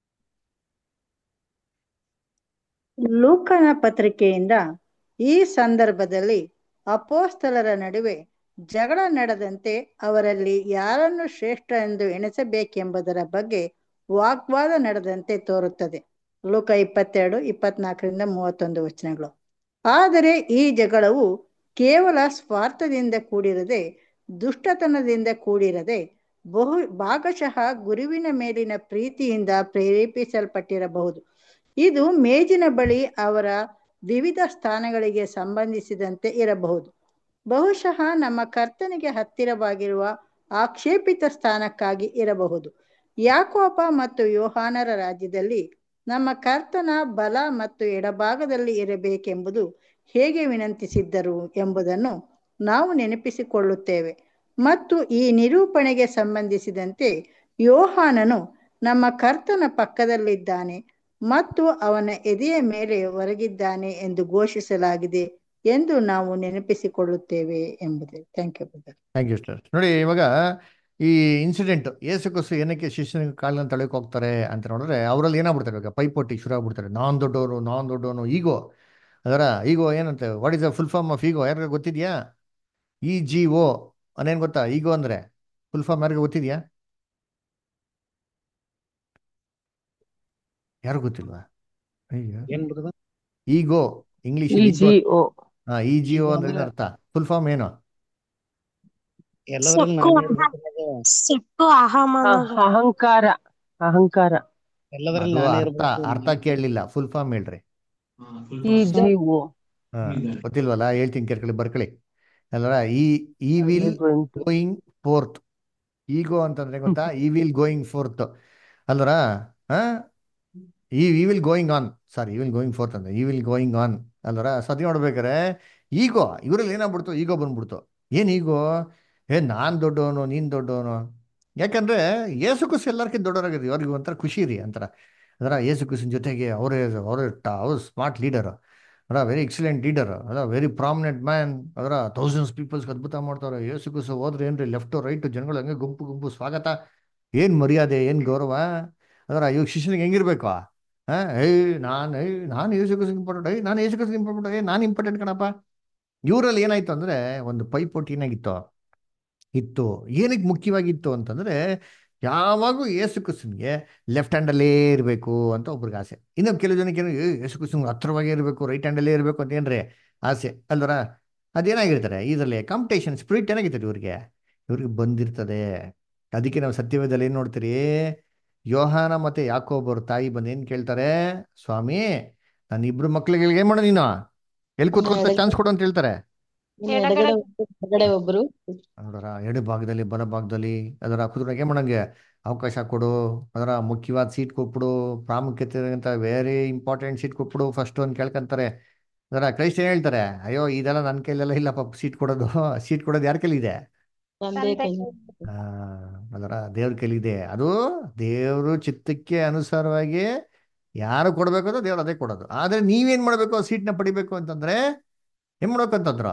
ಲೂಕನ ಪತ್ರಿಕೆಯಿಂದ ಈ ಸಂದರ್ಭದಲ್ಲಿ ಅಪೋಸ್ತಲರ ನಡುವೆ ಜಗಳ ನಡೆದಂತೆ ಅವರಲ್ಲಿ ಯಾರನ್ನು ಶ್ರೇಷ್ಠ ಎಂದು ಎಣಿಸಬೇಕೆಂಬುದರ ಬಗ್ಗೆ ವಾಗ್ವಾದ ನಡೆದಂತೆ ತೋರುತ್ತದೆ ಲೋಕ ಇಪ್ಪತ್ತೆರಡು ಇಪ್ಪತ್ನಾಲ್ಕರಿಂದ ಮೂವತ್ತೊಂದು ವಚನಗಳು ಆದರೆ ಈ ಜಗಳವು ಕೇವಲ ಸ್ವಾರ್ಥದಿಂದ ಕೂಡಿರದೆ ದುಷ್ಟತನದಿಂದ ಕೂಡಿರದೆ ಬಹು ಭಾಗಶಃ ಗುರುವಿನ ಮೇಲಿನ ಪ್ರೀತಿಯಿಂದ ಪ್ರೇರೇಪಿಸಲ್ಪಟ್ಟಿರಬಹುದು ಇದು ಮೇಜಿನ ಬಳಿ ಅವರ ವಿವಿಧ ಸ್ಥಾನಗಳಿಗೆ ಸಂಬಂಧಿಸಿದಂತೆ ಇರಬಹುದು ಬಹುಶಃ ನಮ್ಮ ಕರ್ತನಿಗೆ ಹತ್ತಿರವಾಗಿರುವ ಆಕ್ಷೇಪಿತ ಸ್ಥಾನಕ್ಕಾಗಿ ಇರಬಹುದು ಯಾಕೋಪ ಮತ್ತು ಯೋಹಾನರ ರಾಜ್ಯದಲ್ಲಿ ನಮ್ಮ ಕರ್ತನ ಬಲ ಮತ್ತು ಎಡಭಾಗದಲ್ಲಿ ಇರಬೇಕೆಂಬುದು ಹೇಗೆ ವಿನಂತಿಸಿದ್ದರು ಎಂಬುದನ್ನು ನಾವು ನೆನಪಿಸಿಕೊಳ್ಳುತ್ತೇವೆ ಮತ್ತು ಈ ನಿರೂಪಣೆಗೆ ಸಂಬಂಧಿಸಿದಂತೆ ಯೋಹಾನನು ನಮ್ಮ ಕರ್ತನ ಪಕ್ಕದಲ್ಲಿದ್ದಾನೆ ಮತ್ತು ಅವನ ಎದೆಯ ಮೇಲೆ ಹೊರಗಿದ್ದಾನೆ ಎಂದು ಘೋಷಿಸಲಾಗಿದೆ ಎಂದು ನಾವು ನೆನಪಿಸಿಕೊಳ್ಳುತ್ತೇವೆ ಎಂಬುದೇ thank you brother thank you sir ನೋಡಿ ಇವಾಗ ಈ ಇನ್ಸಿಡೆಂಟ್ ಏಸು ಕುಸು ಏನಕ್ಕೆ ಶಿಷ್ಯನ ಕಾಲನ್ನ ತಳಕ್ಕೆ ಹೋಗ್ತಾರೆ ಅಂತ ನೋಡಿದ್ರೆ ಅವರಲ್ಲಿ ಏನಾಗ್ಬಿಡ್ತಾರೆ ಇವಾಗ ಪೈಪೋಟಿ ಶುರು ಆಗ್ಬಿಡ್ತಾರೆ ನಾನ್ ದೊಡ್ಡವನು ನಾನ್ ದೊಡ್ಡವನು ಈಗೋ ಅದರ ಈಗೋ ಏನಂತೆ what is the full form of ego ಯಾರಿಗ ಗೊತ್ತಿದ್ಯಾ ಇ ಜಿ ಓ ಅನ್ನೇನು ಗೊತ್ತಾ ಈಗೋ ಅಂದ್ರೆ ಫುಲ್ ಫಾರ್ಮ್ ಯಾರಿಗ ಗೊತ್ತಿದ್ಯಾ ಯಾರು ಗೊತ್ತಿಲ್ವಾ ಅಯ್ಯೋ ಏನ್ ಬ್ರದರ್ ಈಗೋ ಇಂಗ್ಲಿಷ್ ಇ-ಜಿ-ಓ. ಹಾ ಇ ಜಿ ಓ ಅಂದ್ರೆ ಏನ್ ಅರ್ಥ ಫುಲ್ ಫಾರ್ಮ್ ಏನು ಎಲ್ಲದ್ರಲ್ಲಿ ಸೊಕ್ಕು ನಾನು ಇರ್ಬೇಕು ಸಿಟ್ಟು ಅಹಂಕಾರ ಅಹಂಕಾರ ಎಲ್ಲದ್ರಲ್ಲಿ ಅದು ನಾನೇ ಅರ್ಥ ಇರ್ಬೇಕು ಅರ್ಥ ಕೇಳಲಿಲ್ಲ ಫುಲ್ ಫಾರ್ಮ್ ಹೇಳ್ರಿ ಇ-ಜಿ-ಓ. ಹಾ ಗೊತ್ತಿಲ್ವಲ್ಲ ಹೇಳ್ತೀನಿ ಕೇಳ್ಕೊಳ್ಳಿ ಬರ್ಕೊಳ್ಳಿ ಅಲ್ವರ ಈ ಈ ವಿಲ್ ಗೋಯಿಂಗ್ ಫೋರ್ತ್ ಈಗೋ ಅಂತಂದ್ರೆ ಗೊತ್ತಾ ಈ ವಿಲ್ ಗೋಯಿಂಗ್ ಫೋರ್ತ್ ಅಲ್ವರ ಹಾ ಈ ಈ ವಿಲ್ ಗೋಯಿಂಗ್ ಆನ್ ಸಾರಿ ಈ ವಿಲ್ ಗೋಯಿಂಗ್ ಫೋರ್ತ್ ಅಂದ್ರೆ ಈ ವಿಲ್ ಗೋಯಿಂಗ್ ಆನ್ ಅಲ್ವರ ಸತಿ ನೋಡ್ಬೇಕಾರೆ ಈಗೋ ಇವರಲ್ಲಿ ಏನಾಗ್ಬಿಡ್ತು ಈಗೋ ಬಂದ್ಬಿಡ್ತು ಏನ್ ಈಗೋ ಏ ನಾನ್ ದೊಡ್ಡವನು ನೀನ್ ದೊಡ್ಡವನು ಯಾಕಂದ್ರೆ ಏಸು ಕುಸು ಎಲ್ಲರಿಗಿಂತ ದೊಡ್ಡವರಾಗಿದ್ರಿ ಅವ್ರಿಗೆ ಒಂಥರ ಖುಷಿ ರೀ ಅಂತಾರ ಅದರ ಏಸು ಕುಸಿನ ಜೊತೆಗೆ ಅವರೇ ಅವರೇ ಅವ್ರು ಸ್ಮಾರ್ಟ್ ಲೀಡರ್ ಅದರ ವೆರಿ ಎಕ್ಸಲೆಂಟ್ ಲೀಡರ್ ಅದ ವೆರಿ ಪ್ರಾಮಿನೆಂಟ್ ಮ್ಯಾನ್ ಅದರ ಥೌಸಂಡ್ಸ್ ಪೀಪಲ್ಸ್ ಅದ್ಭುತ ಮಾಡ್ತಾರೆ ಏಸು ಕುಸು ಹೋದ್ರೆ ಏನ್ರಿ ಲೆಫ್ಟ್ ರೈಟ್ ಜನಗಳು ಹಂಗೆ ಗುಂಪು ಗುಂಪು ಸ್ವಾಗತ ಏನು ಮರ್ಯಾದೆ ಏನು ಗೌರವ ಅದರ ಇವಾಗ ಶಿಷ್ಯನಿಗೆ ಹೆಂಗಿರ್ಬೇಕು ಹಾಂ ಏಯ್ ನಾನು ಏಯ್ ನಾನು ಏಸು ಕುಸು ಇಂಪಾರ್ಟೆಂಟ್ ಏಯ್ ನಾನು ಏಸು ಕುಸು ಇಂಪಾರ್ಟೆಂಟ್ ಏಯ್ ನಾನು ಇಂಪಾರ್ಟೆಂಟ್ ಕಣಪ್ಪ ಇವರಲ್ಲಿ ಏನಾಯ್ತು ಅಂದ್ರೆ ಒಂದು ಪೈಪೋಟಿ ಏನಾಗಿತ್ತು ಇತ್ತು ಏನಕ್ಕೆ ಮುಖ್ಯವಾಗಿತ್ತು ಅಂತಂದ್ರೆ ಯಾವಾಗೂ ಏಸು ಕುಸುನ್ಗೆ ಲೆಫ್ಟ್ ಹ್ಯಾಂಡಲ್ಲೇ ಇರಬೇಕು ಅಂತ ಒಬ್ರಿಗೆ ಆಸೆ ಇನ್ನು ಕೆಲವು ಜನಕ್ಕೆ ಏನು, ಏ, ಏಸು ಕುಸುನ್ ಹತ್ರವಾಗೇ ಇರಬೇಕು ರೈಟ್ ಹ್ಯಾಂಡಲ್ಲೇ ಇರಬೇಕು ಅಂತ ಏನ್ರಿ ಆಸೆ ಅಲ್ವರ ಅದೇನಾಗಿರ್ತಾರೆ ಇದರಲ್ಲಿ ಕಾಂಪಿಟೇಷನ್ ಸ್ಪಿರಿಟ್ ಏನಾಗಿರ್ತದೆ ಇವ್ರಿಗೆ ಇವ್ರಿಗೆ ಬಂದಿರ್ತದೆ ಅದಕ್ಕೆ ನಾವು ಸತ್ಯವೇದಲ್ಲಿ ಏನು ನೋಡ್ತೀರಿ ಯೋಹಾನ ಮತ್ತೆ ಯಾಕೋಬರು ತಾಯಿ ಬಂದು ಏನು ಕೇಳ್ತಾರೆ ಸ್ವಾಮಿ ನನ್ನ ಇಬ್ರು ಮಕ್ಳಿಗೆ ಏನು ಮಾಡೋ ನೀನು ಎಲ್ಲಿ ಕೂತ್ಕೊಳ್ತಾ ಚಾನ್ಸ್ ಕೊಡು ಅಂತ ಹೇಳ್ತಾರೆ ಇನ್ನು ಎಡಗಡೆ ಒಬ್ರು, ಬಲಗಡೆ ಒಬ್ರು ಅದರ ಎಡ ಭಾಗದಲ್ಲಿ ಬಲ ಭಾಗದಲ್ಲಿ ಅದರ ಕುದುರೆಗೆ ಮಾಡಂಗೆ ಅವಕಾಶ ಕೊಡು ಅದರ ಮುಖ್ಯವಾದ ಸೀಟ್ ಕೊಟ್ಬಿಡು ಪ್ರಾಮುಖ್ಯತೆ ಅಂತ ವೆರಿ ಇಂಪಾರ್ಟೆಂಟ್ ಸೀಟ್ ಕೊಟ್ಬಿಡು ಫಸ್ಟ್ ಅಂತ ಕೇಳ್ಕೊಂತಾರೆ ಅದರ ಕ್ರೈಸ್ತ ಏನ್ ಹೇಳ್ತಾರೆ ಅಯ್ಯೋ ಇದೆಲ್ಲ ನನ್ನ ಕೈಲೆಲ್ಲ ಇಲ್ಲ ಪಾಪ ಸೀಟ್ ಕೊಡೋದು ಸೀಟ್ ಕೊಡೋದು ಯಾರ ಕೈಲಿದೆ ತಂದೆ ಕೈ ಆ, ಅದರ ದೇವ್ರ ಕೈಲಿದೆ ಅದು ದೇವ್ರ ಚಿತ್ತಕ್ಕೆ ಅನುಸಾರವಾಗಿ ಯಾರು ಕೊಡಬೇಕು ಅಂತ ದೇವ್ರು ಅದೇ ಕೊಡೋದು ಆದ್ರೆ ನೀವೇನ್ ಮಾಡ್ಬೇಕು ಆ ಸೀಟ್ನ ಪಡಿಬೇಕು ಅಂತಂದ್ರೆ ಏನ್ ಮಾಡ್ಬೇಕು ಅಂತಂದ್ರ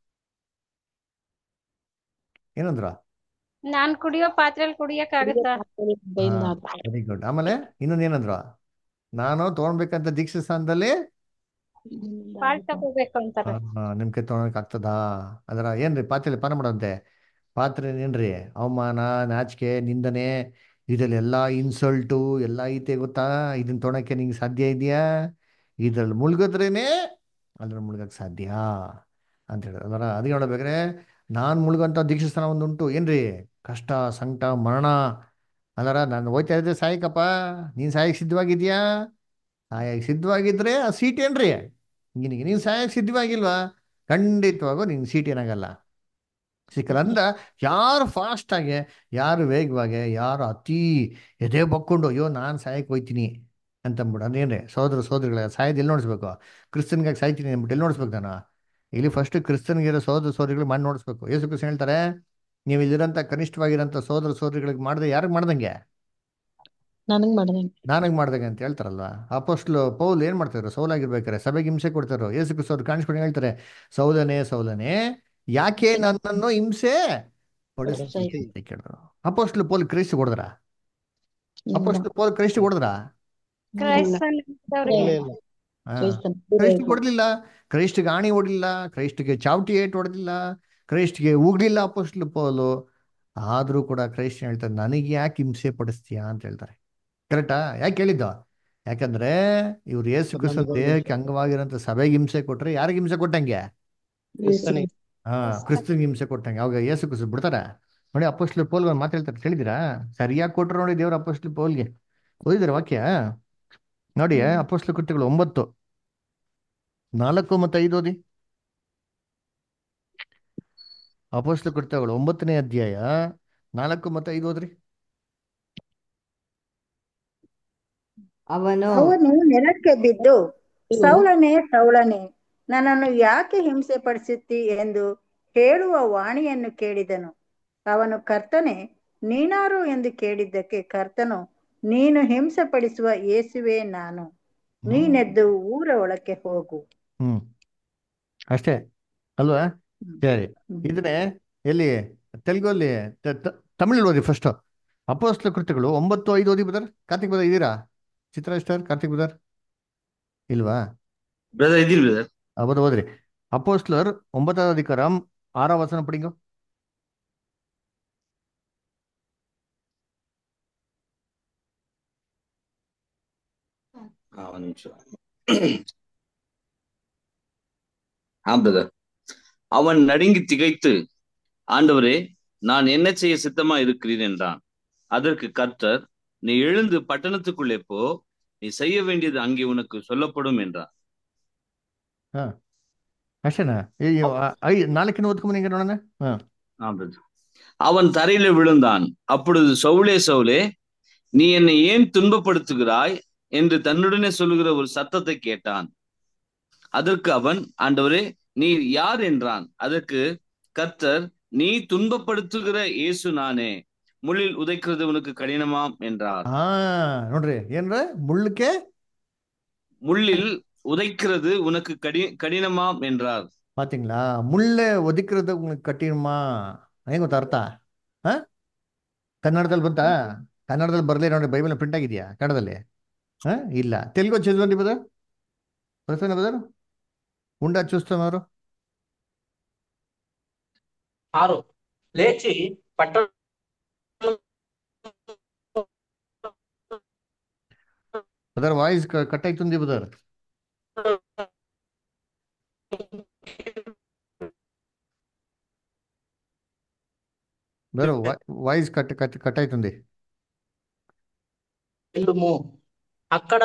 ಏನಂದ್ರ ನಾನ್ ಕುಡಿಯೋ ಪಾತ್ರೆಯಲ್ಲಿ ಕುಡಿಯಕ್ ಆಗತ್ತಾ ಕೈಯಿಂದ ಹಾಕು. ವೆರಿ ಗುಡ್ ಆಮೇಲೆ ಇನ್ನೊಂದು ಏನಂದ್ರು ನಾನು ತಗೊಳ್ಬೇಕಂತ ದೀಕ್ಷಾ ಸ್ಥಾನದಲ್ಲಿ ಪಾಲ್ ತಗೋಬೇಕು ಅಂತಾರೆ ಆ, ನಿಮ್ ಕೈ ತೊಗೊಳಕ್ ಆಗ್ತದಾ ಅದರ ಏನ್ರಿ ಪಾತ್ರೆಲಿ ಪಾನ ಮಾಡಂತೆ ಪಾತ್ರೆ ಏನ್ರಿ ಅವಮಾನ ನಾಚಿಕೆ ನಿಂದನೆ ಇದ್ರಲ್ಲಿ ಎಲ್ಲಾ ಇನ್ಸಲ್ಟು ಎಲ್ಲ ಐತೆ ಗೊತ್ತಾ ಇದನ್ನ ತೊಗೊಳಕ್ಕೆ ನಿಂಗೆ ಸಾಧ್ಯ ಇದೆಯಾ ಇದ್ರಲ್ಲಿ ಮುಳುಗಿದ್ರೇನೆ ಅದ್ರಲ್ಲಿ ಮುಳುಗಕ್ ಸಾಧ್ಯ ಅಂತ ಹೇಳಿದ್ರು ಅದರ ಅದಕ್ಕೆ ನೋಡ್ಬೇಕಾದ್ರೆ ನಾನು ಮುಳುಗಂತ ದೀಕ್ಷಾ ಸ್ಥಾನ ಒಂದು ಉಂಟು ಏನ್ರಿ ಕಷ್ಟ ಸಂಕಟ ಮರಣ ಅದರ ನಾನು ಹೋಯ್ತಾ ಇದ್ದೆ ಸಾಯಕಪ್ಪ ನೀನ್ ಸಾಯಕ್ ಸಿದ್ಧವಾಗಿದ್ಯಾ ಸಾಯಕ್ ಸಿದ್ಧವಾಗಿದ್ರೆ ಆ ಸೀಟ್ ಏನ್ರಿ ನಿನಗೆ ನೀನು ಸಾಯಕ್ ಸಿದ್ಧವಾಗಿಲ್ವಾ ಖಂಡಿತವಾಗೂ ನಿನ್ ಸೀಟ್ ಏನಾಗಲ್ಲ ಸಿಕ್ಕಲ್ಲ ಅಂದ ಯಾರು ಫಾಸ್ಟ್ ಆಗಿ ಯಾರು ವೇಗವಾಗಿ ಯಾರು ಅತಿ ಎದೆ ಬಕ್ಕೊಂಡು ಅಯ್ಯೋ ನಾನು ಸಾಯಕ್ ಹೋಯ್ತೀನಿ ಅಂತಂದ್ಬಿಡು ಅದೇನ್ರಿ ಸೋದರ ಸೋದರಿಗಳ ಸಾಯದ್ ಎಲ್ಲಿ ನೋಡಿಸ್ಬೇಕು ಕ್ರಿಸ್ತನ್ಗಾಗಿ ಸಾಯ್ತೀನಿ ಅಂದ್ಬಿಟ್ಟು ಎಲ್ಲಿ ನೋಡಿಸ್ಬೇಕು ನಾನು ಇಲ್ಲಿ ಫಸ್ಟ್ ಕ್ರಿಸ್ತನ್ಗಿರೋ ಸೋದರ ಸೋದರಿಗಳು ಮಾಡಿ ನೋಡಿಸ್ಬೇಕು ಯೇಸು ಕ್ರಿಸ್ತ ಹೇಳ್ತಾರೆ ನೀವು ಇಲ್ಲಿರೋಂಥ ಕನಿಷ್ಠವಾಗಿರೋಂಥ ಸೋದರ ಸೋದರಿಗಳಿಗೆ ಮಾಡಿದ್ರೆ ಯಾರಿಗೆ ಮಾಡ್ದಂಗೆ ನನಗ್ ಮಾಡ್ದಂಗೆ ನಾನಾಗ ಮಾಡ್ದಂಗೆ ಅಂತ ಹೇಳ್ತಾರಲ್ವಾ ಅಪೋಸ್ಟ್ಲು ಪೌಲ್ ಏನ್ ಮಾಡ್ತಾರೆ ಸೌಲಾಗಿರ್ಬೇಕಾರೆ ಸಭೆಗೆ ಹಿಂಸೆ ಕೊಡ್ತಾರೋ ಯೇಸು ಕ್ರಿಸ್ತ ಅವ್ರು ಕಾಣಿಸ್ಕೊಂಡು ಹೇಳ್ತಾರೆ ಸೌಲನೆ ಸೌಲನೆ ಯಾಕೆ ನನ್ನನ್ನು ಹಿಂಸೆ ಪಡಿಸ್ತೀಯ ಅಂತ ಕೇಳಿದ್ರು ಅಪೋಸ್ಟ್ಲು ಪೌಲ್ ಕ್ರೈಸ್ತ ಹೊಡೆದ್ರ ಅಪೋಸ್ಟ್ಲು ಪೌಲ್ ಕ್ರೈಸ್ತ ಹೊಡೆದ್ರ ಕ್ರೈಸ್ತನ್ ಇಲ್ಲ ಇಲ್ಲ ಕ್ರೈಸ್ಟ್ ಹೊಡೆದಿಲ್ಲ ಕ್ರೈಸ್ಟ್ಗೆ ಆಣಿ ಹೊಡಿಲಿಲ್ಲ ಕ್ರೈಸ್ಟ್ಗೆ ಚಾವಟಿ ಏಟ್ ಹೊಡೆದಿಲ್ಲ ಕ್ರೈಸ್ಟ್ಗೆ ಉಗ್ಲಿಲ್ಲ ಅಪೋಸ್ಟ್ಲು ಪೌಲು ಆದ್ರೂ ಕೂಡ ಕ್ರೈಸ್ಟ್ ಹೇಳ್ತಾರೆ ನನಗೆ ಯಾಕೆ ಹಿಂಸೆ ಪಡಿಸ್ತೀಯಾ ಅಂತ ಹೇಳ್ತಾರೆ ಕರೆಕ್ಟಾ ಯಾಕೆ ಹೇಳಿದ್ದು ಯಾಕಂದ್ರೆ ಇವ್ರು ಏಸು ಕ್ರಿಸ್ತ ದೇಹಕ್ಕೆ ಅಂಗವಾಗಿರೋಂಥ ಸಭೆಗೆ ಹಿಂಸೆ ಕೊಟ್ರೆ ಯಾರಿಗೆ ಹಿಂಸೆ ಕೊಟ್ಟಂಗೆ ಕ್ರಿಸ್ತನಿಗೆ ಹಾ ಕ್ರಿಸ್ತನಿಗೆ ಹಿಂಸೆ ಕೊಟ್ಟಂಗೆ ಅವಾಗ ಏಸು ಕ್ರಿಸ್ತ ಬಿಡ್ತಾರ ನೋಡಿ ಅಪೋಸ್ಟ್ಲು ಪೌಲ್ ಒಂದು ಮಾತು ಹೇಳ್ತಾರೆ ಕೇಳಿದಿರಾ ಸರಿಯಾಗಿ ಕೊಟ್ರು ನೋಡಿ ದೇವ್ರ ಅಪೋಸ್ಟ್ಲು ಪೌಲ್ಗೆ ಓದಿದ್ರ ವಾಕ್ಯ ನೋಡಿ ಅಪೋಸ್ಟ್ಲು ಕೃತ್ಯಗಳು ಒಂಬತ್ತು ನಾಲ್ಕು ಮತ್ತು ಐದು ಓದಿ ಅಪೋಸ್ಟ್ಲು ಕೃತ್ಯಗಳು ಒಂಬತ್ತನೇ ಅಧ್ಯಾಯ ನಾಲ್ಕು ಮತ್ತು ಐದು ಓದ್ರಿ ಅವನು ಅವನು ನೆಲಕ್ಕೆ ಬಿದ್ದು ಸೌಲನೇ ಸೌಲನೇ ನನ್ನನ್ನು ಯಾಕೆ ಹಿಂಸೆ ಪಡಿಸುತ್ತಿ ಎಂದು ಹೇಳುವ ವಾಣಿಯನ್ನು ಕೇಳಿದನು ಅವನು ಕರ್ತನೆ ನೀನಾರು ಎಂದು ಕೇಳಿದ್ದಕ್ಕೆ ಕರ್ತನು ನೀನು ಹಿಂಸೆ ಪಡಿಸುವ ಯೇಸುವೆ ನಾನು ನೀನೆದ್ದು ಊರ ಒಳಕ್ಕೆ ಹೋಗು ಹ್ಮ್ ಅಷ್ಟೇ ಅಲ್ವಾ ಸರಿ ಇದನ್ನೇ ಎಲ್ಲಿ ತೆಲುಗಲ್ಲಿ ತ- ತ- ತಮಿಳಲ್ಲಿ ಓದಿ ಫಸ್ಟ್ ಅಪೋಸ್ಟ್ಲ ಕೃತ್ಯಗಳು ಒಂಬತ್ತು ಐದು ಓದಿ ಬದರ್ ಕಾರ್ತಿಕ್ ಬದರ್ ಇದ್ದೀರಾ ಚಿತ್ರ ಸ್ಟಾರ್ ಕಾರ್ತಿಕ್ ಬದರ್ ಇಲ್ವಾ ಬ್ರದರ್ ಇದೀನಿ ಬ್ರದರ್ ಹೌದು ಓದ್ರಿ ಅಪೋಸ್ಟ್ಲರ್ ಒಂಬತ್ತಾவது ಅಧಿಕಾರಂ ಆறாம் வசனம் படிங்க ಹಾ ಒಂದ್ ನಿಮಿಷ ஆ பிரதர் அவன் நடுங்கி திகைத்து ஆண்டவரே நான் என்ன செய்ய சித்தமா இருக்கிறேன் என்றான் அதற்கு கர்த்தர் நீ எழுந்து பட்டணத்துக்குள்ளே போ நீ செய்ய வேண்டியது அங்கே உனக்கு சொல்லப்படும் என்றார் ಹಾ ಅಷ್ಟೇನಾ ಈ ಐ ನಾಲ್ಕಿನ ಓದ್ಕೊಂಬನಿ ಹಿಂಗೆ ನೋಡೋಣ ಹಾ ஆ பிரதர் அவன் தரையில விழுந்தான் அப்பொழுது சவுலே சவுலே நீ என்னை ஏன் துன்பப்படுத்துகிறாய் என்று தன்னுடனே சொல்லுகிற ஒரு சத்தத்தை கேட்டான் அதற்கு அவன் ஆண்டவரே நீர் யார் என்றான் அதற்கு கர்த்தர் நீ துன்பப்படுத்துகிற இயேசு நானே முள்ளில் உதைக்கிறது உனக்கு கடினமாம் என்றார் ಹಾ ನೋಡ್ರಿ ಏನ್ರ ಮುಳ್ಳಕ್ಕೆ முள்ளில் உதைக்கிறது உனக்கு கடி கடினமாம் என்றார் பாத்தீங்களா ಮುಳ್ಳೆ ಒದಿಕ್ಕಿರೋದು உங்களுக்கு ಕಠಿಣಮಾ ಹೆಂಗ್ ಗೊತ್ತಾ ಅರ್ಥ ಹಾ ಕನ್ನಡದಲ್ಲಿ ಬಂತಾ ಕನ್ನಡದಲ್ಲಿ ಬರ್ಲಿ ನೋಡಿ ಬೈಬಲ್ ಪ್ರಿಂಟ್ ಆಗಿದೆಯಾ ಕನ್ನಡದಲ್ಲಿ ಹಾ ಇಲ್ಲ ತೆಲುಗು చదవండి బ్రదర్ ప్రసన్న బ్రదర్ ఉండా చూస్తున్నారు ఆరు లేచి పట్టణ బ్రదర్ వాయిస్ కట్ అవుతుంది brother brother voice cut cut cut అవుతుంది వెళ్ళుము అక్కడ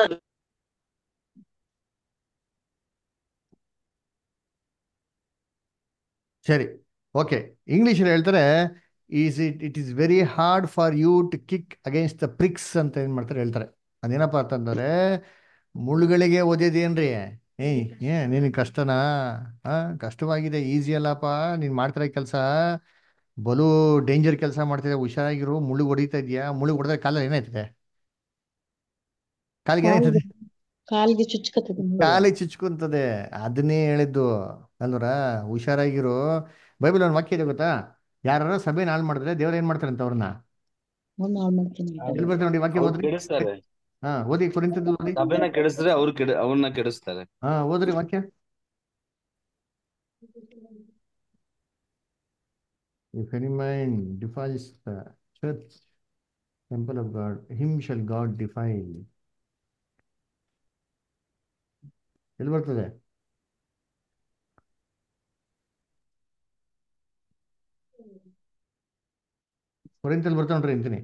ಸರಿ ಓಕೆ ಇಂಗ್ಲೀಷಲ್ಲಿ ಹೇಳ್ತಾರೆ is it it is very hard for you to kick against the pricks ಅಂತ ಏನು ಮಾಡ್ತಾರೆ ಹೇಳ್ತಾರೆ ಅದೇನಪ್ಪ ಅಂತಂದ್ರೆ ಮುಳ್ಳುಗಳಿಗೆ ಓದಿದೇನ್ರಿ ಏಯ್ ಏ ನಿನಗೆ ಕಷ್ಟನಾ ಹಾ ಕಷ್ಟವಾಗಿದೆ ಈಸಿ ಅಲ್ಲಪ್ಪ ನೀನು ಮಾಡ್ತಿರೋ ಕೆಲಸ ಬಲು ಡೇಂಜರ್ ಕೆಲಸ ಮಾಡ್ತಿದ್ದೆ ಹುಷಾರಾಗಿರು ಮುಳ್ಳು ಹೊಡಿತಾ ಇದೆಯಾ ಮುಳ್ಳು ಹೊಡೆದ್ರೆ ಕಾಲಲ್ಲಿ ಏನಾಯ್ತದೆ ಕಾಲಿಗೆ ಏನಾಯ್ತದೆ ಕಾಲ್ಗೆ ಚುಚ್ಕತದೆ ಕಾಲಿಗೆ ಚುಚ್ಕೊಂತದೆ ಅದನ್ನೇ ಹೇಳಿದ್ದು ಅಲ್ವರ ಹುಷಾರಾಗಿರು ಬೈಬಲ್ ಒಂದು ವಾಕ್ಯ ಇದೆ ಗೊತ್ತಾ ಯಾರು ಸಭೆ ಹಾಳು ಮಾಡಿದ್ರೆ ದೇವ್ರು ಏನ್ ಮಾಡ್ತಾರಂತ ಅವ್ರನ್ನ ಮುಂದೆ ಹಾಳು ಮಾಡ್ತೀನಿ ಎಲ್ಲಿ ಬರ್ತದೆ ನೋಡಿ ವಾಕ್ಯ ಅವ್ರು ಓದ್ರಿ ಕೆಡಿಸ್ತಾರೆ ಹಾ ಓದಿ ಕುರಿತದ್ದು ಓದಿ ಸಭೆನ ಕೆಡಿಸಿದ್ರೆ ಅವ್ರು ಕೆಡ ಅವ್ರನ್ನ ಕೆಡಿಸ್ತಾರೆ ಹಾ ಓದ್ರಿ ವಾಕ್ಯ If any man defiles the church, temple of God, him shall God defile. ಎಲ್ಲಿ ಬರ್ತದೆ ಕೊರಿಂತಲ್ಲಿ ಬರ್ತಾ ನೋಡ್ರಿ ಅಂತೀನಿ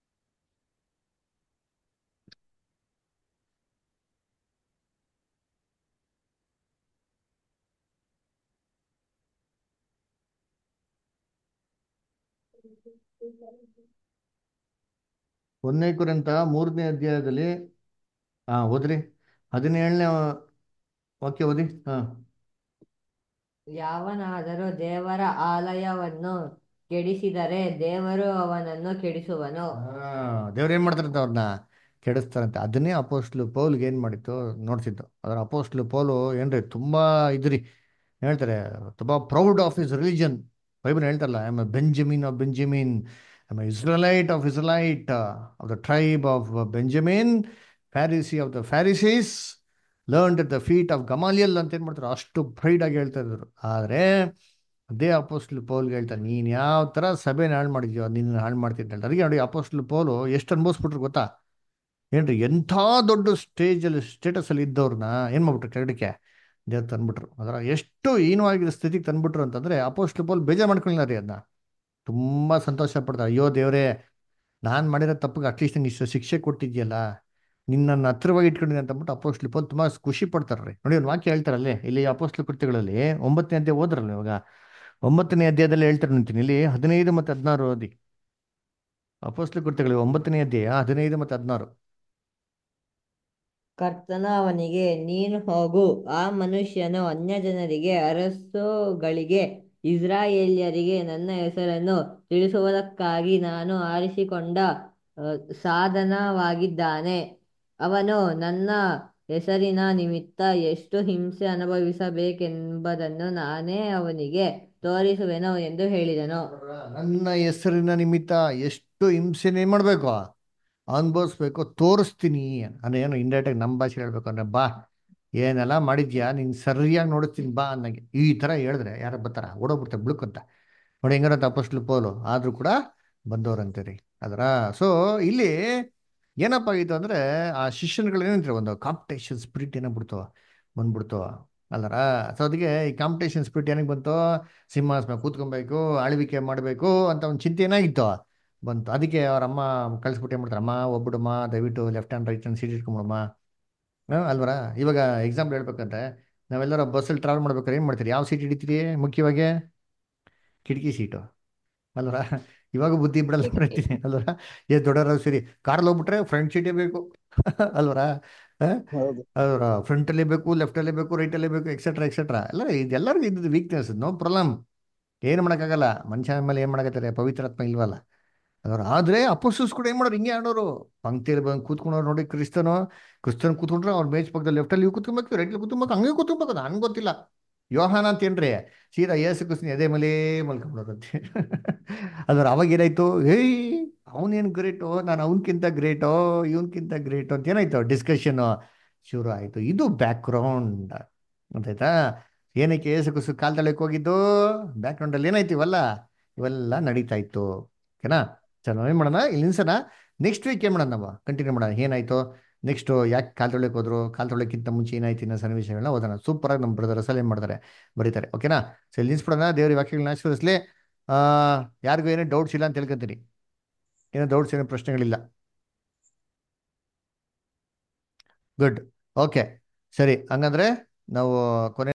ಒಂದನೇ ಕುರಿತ ಮೂರನೇ ಅಧ್ಯಾಯದಲ್ಲಿ ಹಾ ಓದ್ರಿ ಹದಿನೇಳನೇ ವಾಕ್ಯ ಓದಿ ಹಾ ಯಾವನಾದರೂ ದೇವರ ಆಲಯವನ್ನು ಕೆಡಿಸಿದರೆ ದೇವರು ಅವನನ್ನು ಕೆಡಿಸುವನು ಹಾ ದೇವ್ರು ಏನ್ ಮಾಡ್ತಾರಂತ ಅವ್ರನ್ನ ಕೆಡಿಸ್ತಾರಂತೆ ಅದನ್ನೇ ಅಪೋಸ್ಟ್ಲು ಪೌಲ್ಗೆ ಏನ್ ಮಾಡಿತ್ತು ನೋಡ್ತಿದ್ದು ಅದರ ಅಪೋಸ್ಟ್ಲು ಪೌಲು ಏನ್ರಿ ತುಂಬಾ ಇದ್ರಿ ಹೇಳ್ತಾರೆ ತುಂಬಾ proud of is religion Bible ಹೇಳ್ತಾರಲ್ಲ I am Benjamin of Benjamin I am Israelite of Israelite of the tribe of Benjamin Pharisee of the Pharisees learn the feet of Gamaliel ಅಂತ ಏನ್ ಮಾಡ್ತಾರೆ ಅಷ್ಟು ಪ್ರೈಡ್ ಆಗಿ ಹೇಳ್ತಾ ಇದ್ರು ಆದ್ರೆ ಅದೇ ಅಪೋಸ್ಟ್ಲ್ ಪೌಲ್ಗೆ ಹೇಳ್ತಾರೆ ನೀನ್ ಯಾವ ತರ ಸಭೆನ ಹಾಳು ಮಾಡಿದ್ಯೋ ನಿನ್ನ ಹಾಳು ಮಾಡ್ತೀನಿ ಅಂತ ಹೇಳ್ತಾರೆ ಅದಕ್ಕೆ ನೋಡಿ ಅಪೋಸ್ಟ್ಲ್ ಪೌಲು ಎಷ್ಟು ಅನ್ಭವಿಸ್ಬಿಟ್ರು ಗೊತ್ತಾ ಏನ್ರಿ ಎಂಥ ದೊಡ್ಡ ಸ್ಟೇಜಲ್ಲಿ ಸ್ಟೇಟಸ್ ಅಲ್ಲಿ ಇದ್ದವ್ರನ್ನ ಏನ್ ಮಾಡ್ಬಿಟ್ರು ಕೆಳಗಡೆ ದೇವ್ರು ತಂದ್ಬಿಟ್ರು ಅದರ ಎಷ್ಟು ಹೀನವಾಗಿರೋ ಸ್ಥಿತಿಗೆ ತಂದ್ಬಿಟ್ರು ಅಂತಂದ್ರೆ ಅಪೋಸ್ಟ್ಲ್ ಪೌಲ್ ಬೇಜಾರು ಮಾಡ್ಕೊಳ್ಳಿಲ್ಲ ರೀ ಅದನ್ನ ತುಂಬಾ ಸಂತೋಷ ಪಡ್ತಾರೆ ಅಯ್ಯೋ ದೇವ್ರೇ ನಾನು ಮಾಡಿರೋ ತಪ್ಪಿಗೆ ಅಟ್ಲೀಸ್ಟ್ ನಂಗೆ ಇಷ್ಟು ಶಿಕ್ಷೆ ಕೊಟ್ಟಿದ್ಯಲ್ಲ ನಿನ್ನನ್ನು ಹತ್ರವಾಗಿ ಇಟ್ಕೊಂಡಿದ್ದೆ ಅಂತ ಅಂದ್ಬಿಟ್ಟು ಅಪೋಸ್ಟ್ಲ್ ಪೌಲ್ ತುಂಬಾ ಖುಷಿ ಪಡ್ತಾರ್ರಿ ನೋಡಿ ಒಂದು ವಾಕ್ಯ ಹೇಳ್ತಾರಲ್ಲೇ ಇಲ್ಲಿ ಅಪೋಸ್ಟ್ಲ್ ಕೃತ್ಯಗಳಲ್ಲಿ ಒಂಬತ್ತನೇ ಅಧ್ಯಾಯ ಓದ್ರಲ್ಲ ಇವಾಗ ಒಂಬತ್ತನೇ ಅಧ್ಯಾಯದಲ್ಲಿ ಹೇಳ್ತಾರೆ ನಿಂತೀನಿ ಇಲ್ಲಿ ಹದಿನೈದು ಮತ್ತು ಹದಿನಾರು ಓದಿ ಅಪೋಸ್ಟ್ಲ್ ಕೃತ್ಯಗಳು ಒಂಬತ್ತನೇ ಅಧ್ಯಾಯ ಹದಿನೈದು ಮತ್ತು ಹದಿನಾರು ಕರ್ತನ ಅವನಿಗೆ ನೀನು ಹೋಗು ಆ ಮನುಷ್ಯನು ಅನ್ಯಜನರಿಗೆ ಅರಸುಗಳಿಗೆ ಇಸ್ರಾಯೇಲ್ಯರಿಗೆ ನನ್ನ ಹೆಸರನ್ನು ತಿಳಿಸುವುದಕ್ಕಾಗಿ ನಾನು ಆರಿಸಿಕೊಂಡ ಆ, ಸಾಧನವಾಗಿದ್ದಾನೆ ಅವನು ನನ್ನ ಹೆಸರಿನ ನಿಮಿತ್ತ ಎಷ್ಟು ಹಿಂಸೆ ಅನುಭವಿಸಬೇಕೆಂಬುದನ್ನು ನಾನೇ ಅವನಿಗೆ ತೋರಿಸುವೆನು ಎಂದು ಹೇಳಿದನು ನನ್ನ ಹೆಸರಿನ ನಿಮಿತ್ತ ಎಷ್ಟು ಹಿಂಸೆನೇ ಮಾಡಬೇಕು ಅನುಭವಿಸ್ಬೇಕು ತೋರಿಸ್ತೀನಿ ಅಂದ್ರೆ ಏನು ಇಂಡೈರೆಕ್ಟ್ ಆಗಿ ನಮ್ಮ ಭಾಷೆ ಹೇಳ್ಬೇಕು ಅಂದ್ರೆ ಬಾ ಏನೆಲ್ಲ ಮಾಡಿದ್ಯಾ ನೀನ್ ಸರಿಯಾಗಿ ನೋಡಿಸ್ತೀನಿ ಬಾ ಅನ್ನಂಗೆ ಈ ತರ ಹೇಳಿದ್ರೆ ಯಾರು ಬರ್ತಾರ ಓಡೋಗ್ಬಿಡ್ತಾರೆ ಬಿಳುಕಂತ ನೋಡಿ ಹೆಂಗಾರಂತ ಅಪಸ್ಲು ಪೋಲು ಆದ್ರೂ ಕೂಡ ಬಂದವ್ರಂತೀರಿ ಅದರ ಸೊ ಇಲ್ಲಿ ಏನಪ್ಪ ಆಗಿತ್ತು ಅಂದ್ರೆ ಆ ಶಿಷ್ಯನುಗಳು ಏನಂತಾರೆ ಒಂದು ಕಾಂಪಿಟೇಷನ್ ಸ್ಪಿರಿಟ್ ಏನೋ ಬಿಡ್ತು ಬಂದ್ಬಿಡ್ತು ಅಲ್ಲರ ಸೊ ಅದಕ್ಕೆ ಈ ಕಾಂಪಿಟೇಷನ್ ಸ್ಪಿರಿಟ್ ಏನಕ್ಕೆ ಬಂತು ಸಿಂಹಾಸನ ಕೂತ್ಕೊಬೇಕು ಆಳ್ವಿಕೆ ಮಾಡಬೇಕು ಅಂತ ಒಂದು ಚಿಂತೆ ಏನಾಗಿತ್ತು ಬಂತು ಅದಕ್ಕೆ ಅವ್ರ ಅಮ್ಮ ಕಳಿಸ್ಬಿಟ್ಟು ಏನು ಮಾಡ್ತಾರೆ ಅಮ್ಮ ಒಬ್ಬಡಮ್ಮ ದಯವಿಟ್ಟು left hand right hand seat ಇಟ್ಕೊಂಬಿಡಮ್ಮ ಅಲ್ವರ ಇವಾಗ ಎಕ್ಸಾಂಪಲ್ ಹೇಳ್ಬೇಕಂದ್ರೆ ನಾವೆಲ್ಲರೂ ಬಸ್ಸಲ್ಲಿ ಟ್ರಾವೆಲ್ ಮಾಡ್ಬೇಕಾದ್ರೆ ಏನು ಮಾಡ್ತೀರಿ ಯಾವ ಸೀಟ್ ಹಿಡಿತೀರಿ ಮುಖ್ಯವಾಗಿ ಕಿಟಕಿ ಸೀಟು ಅಲ್ವರ ಇವಾಗ ಬುದ್ಧಿ ಬಿಡಲ್ಲ ಬರ್ತೀನಿ ಅಲ್ವರ ಏ ದೊಡ್ಡವ್ರ ಸರಿ ಕಾರಲ್ಲಿ ಹೋಗ್ಬಿಟ್ರೆ ಫ್ರಂಟ್ ಸೀಟೇ ಬೇಕು ಅಲ್ವರ ಹೌದು ಅಲ್ವರ ಫ್ರಂಟಲ್ಲಿ ಬೇಕು ಲೆಫ್ಟಲ್ಲಿ ಬೇಕು ರೈಟಲ್ಲಿ ಬೇಕು ಎಕ್ಸೆಟ್ರಾ ಎಕ್ಸೆಟ್ರಾ ಎಲ್ಲ ಇದೆಲ್ಲರಿಗೂ ಇದ್ದದ್ದು ವೀಕ್ನೆಸ್ ನೋ ಪ್ರಾಬ್ಲಮ್ ಏನು ಮಾಡೋಕ್ಕಾಗಲ್ಲ ಮನುಷ್ಯನ ಮೇಲೆ ಏನು ಮಾಡಕತ್ತಾರೆ ಪವಿತ್ರಾತ್ಮ ಇಲ್ವಲ್ಲ ಅದರ ಆದ್ರೆ ಅಪೋಸಸ್ ಕೂಡ ಏನ್ ಮಾಡೋರು ಹಿಂಗೆ ಆಡೋರು ಪಂಕ್ತಿಯಲ್ಲಿ ಬಂದು ಕೂತ್ಕೊಂಡವ್ರು ನೋಡಿ ಕ್ರಿಸ್ತನು ಕ್ರಿಸ್ತನ್ ಕೂತ್ಕೊಂಡ್ರೆ ಅವ್ರ ಮೇಜ್ ಪಕ್ಕದಲ್ಲಿ ಲೆಫ್ಟಲ್ಲಿ ಇವು ಕೂತ್ಕೊಬೇಕು ರೈಟ್ಲಿ ಕೂತ್ಕೊಬೇಕು ಹಂಗೆ ಕೂತ್ಕೊಬೇಕು ನನ್ಗೆ ಗೊತ್ತಿಲ್ಲ ಯೋಹಾನ ಅಂತೇನ್ರಿ ಸೀದಾ ಏಸು ಕ್ರಿಸ್ತನ ಎದೆ ಮೇಲೆ ಮಲ್ಕೊಂಡ್ಬಿಡೋದಂತೆ ಅದರ ಅವಾಗ ಏನಾಯ್ತು ಏಯ್ ಅವನೇನು ಗ್ರೇಟು ನಾನು ಅವನಕ್ಕಿಂತ ಗ್ರೇಟೋ ಇವನ್ಕಿಂತ ಗ್ರೇಟು ಅಂತ ಏನಾಯ್ತು ಡಿಸ್ಕಷನ್ ಶುರು ಆಯ್ತು ಇದು ಬ್ಯಾಕ್ ಗ್ರೌಂಡ್ ಗೊತ್ತಾಯ್ತಾ ಏನಕ್ಕೆ ಏಸು ಕ್ರಿಸ್ತ ಕಾಲ್ ತಳಕ್ಕೆ ಹೋಗಿದ್ದು ಬ್ಯಾಕ್ ಗ್ರೌಂಡಲ್ಲಿ ಏನಾಯ್ತು ಇವೆಲ್ಲ ಇವೆಲ್ಲ ನಡೀತಾ ಇತ್ತು ಓಕೆನಾ ಸರ್ ನಾವೇನು ಮಾಡೋಣ ಇಲ್ಲಿ ನಿಲ್ಸೋಣ ನೆಕ್ಸ್ಟ್ ವೀಕ್ ಏನು ಮಾಡೋಣ ನಾವು ಕಂಟಿನ್ಯೂ ಮಾಡೋಣ ಏನಾಯ್ತು ನೆಕ್ಸ್ಟು ಯಾಕೆ ಕಾಲ್ ತೊಳೆಯಕ್ಕೆ ಹೋದ್ರು ಕಾಲ್ ತೊಳೆಯಕ್ಕಿಂತ ಮುಂಚೆ ಏನಾಯ್ತು ಇನ್ನೂ ಸನ್ನಿವೇಶಗಳನ್ನ ಓದೋಣ ಸೂಪರಾಗಿ ನಮ್ಮ ಬ್ರದರ್ ಅಸಲ್ ಏನು ಮಾಡ್ತಾರೆ ಬರೀತಾರೆ ಓಕೆನಾ ಸೊ ಇಲ್ಲಿ ನಿಲ್ಸ್ಬಿಡೋಣ ದೇವ್ರ ವಾಕ್ಯಗಳನ್ನ ಆಶೀರ್ವದಿಸ್ಲಿ ಯಾರಿಗೂ ಏನೂ ಡೌಟ್ಸ್ ಇಲ್ಲ ಅಂತ ಹೇಳ್ಕೊಂತೀನಿ ಏನೋ ಡೌಟ್ಸ್ ಏನೋ ಪ್ರಶ್ನೆಗಳಿಲ್ಲ ಗುಡ್ ಓಕೆ ಸರಿ ಹಂಗಂದ್ರೆ ನಾವು ಕೊನೆ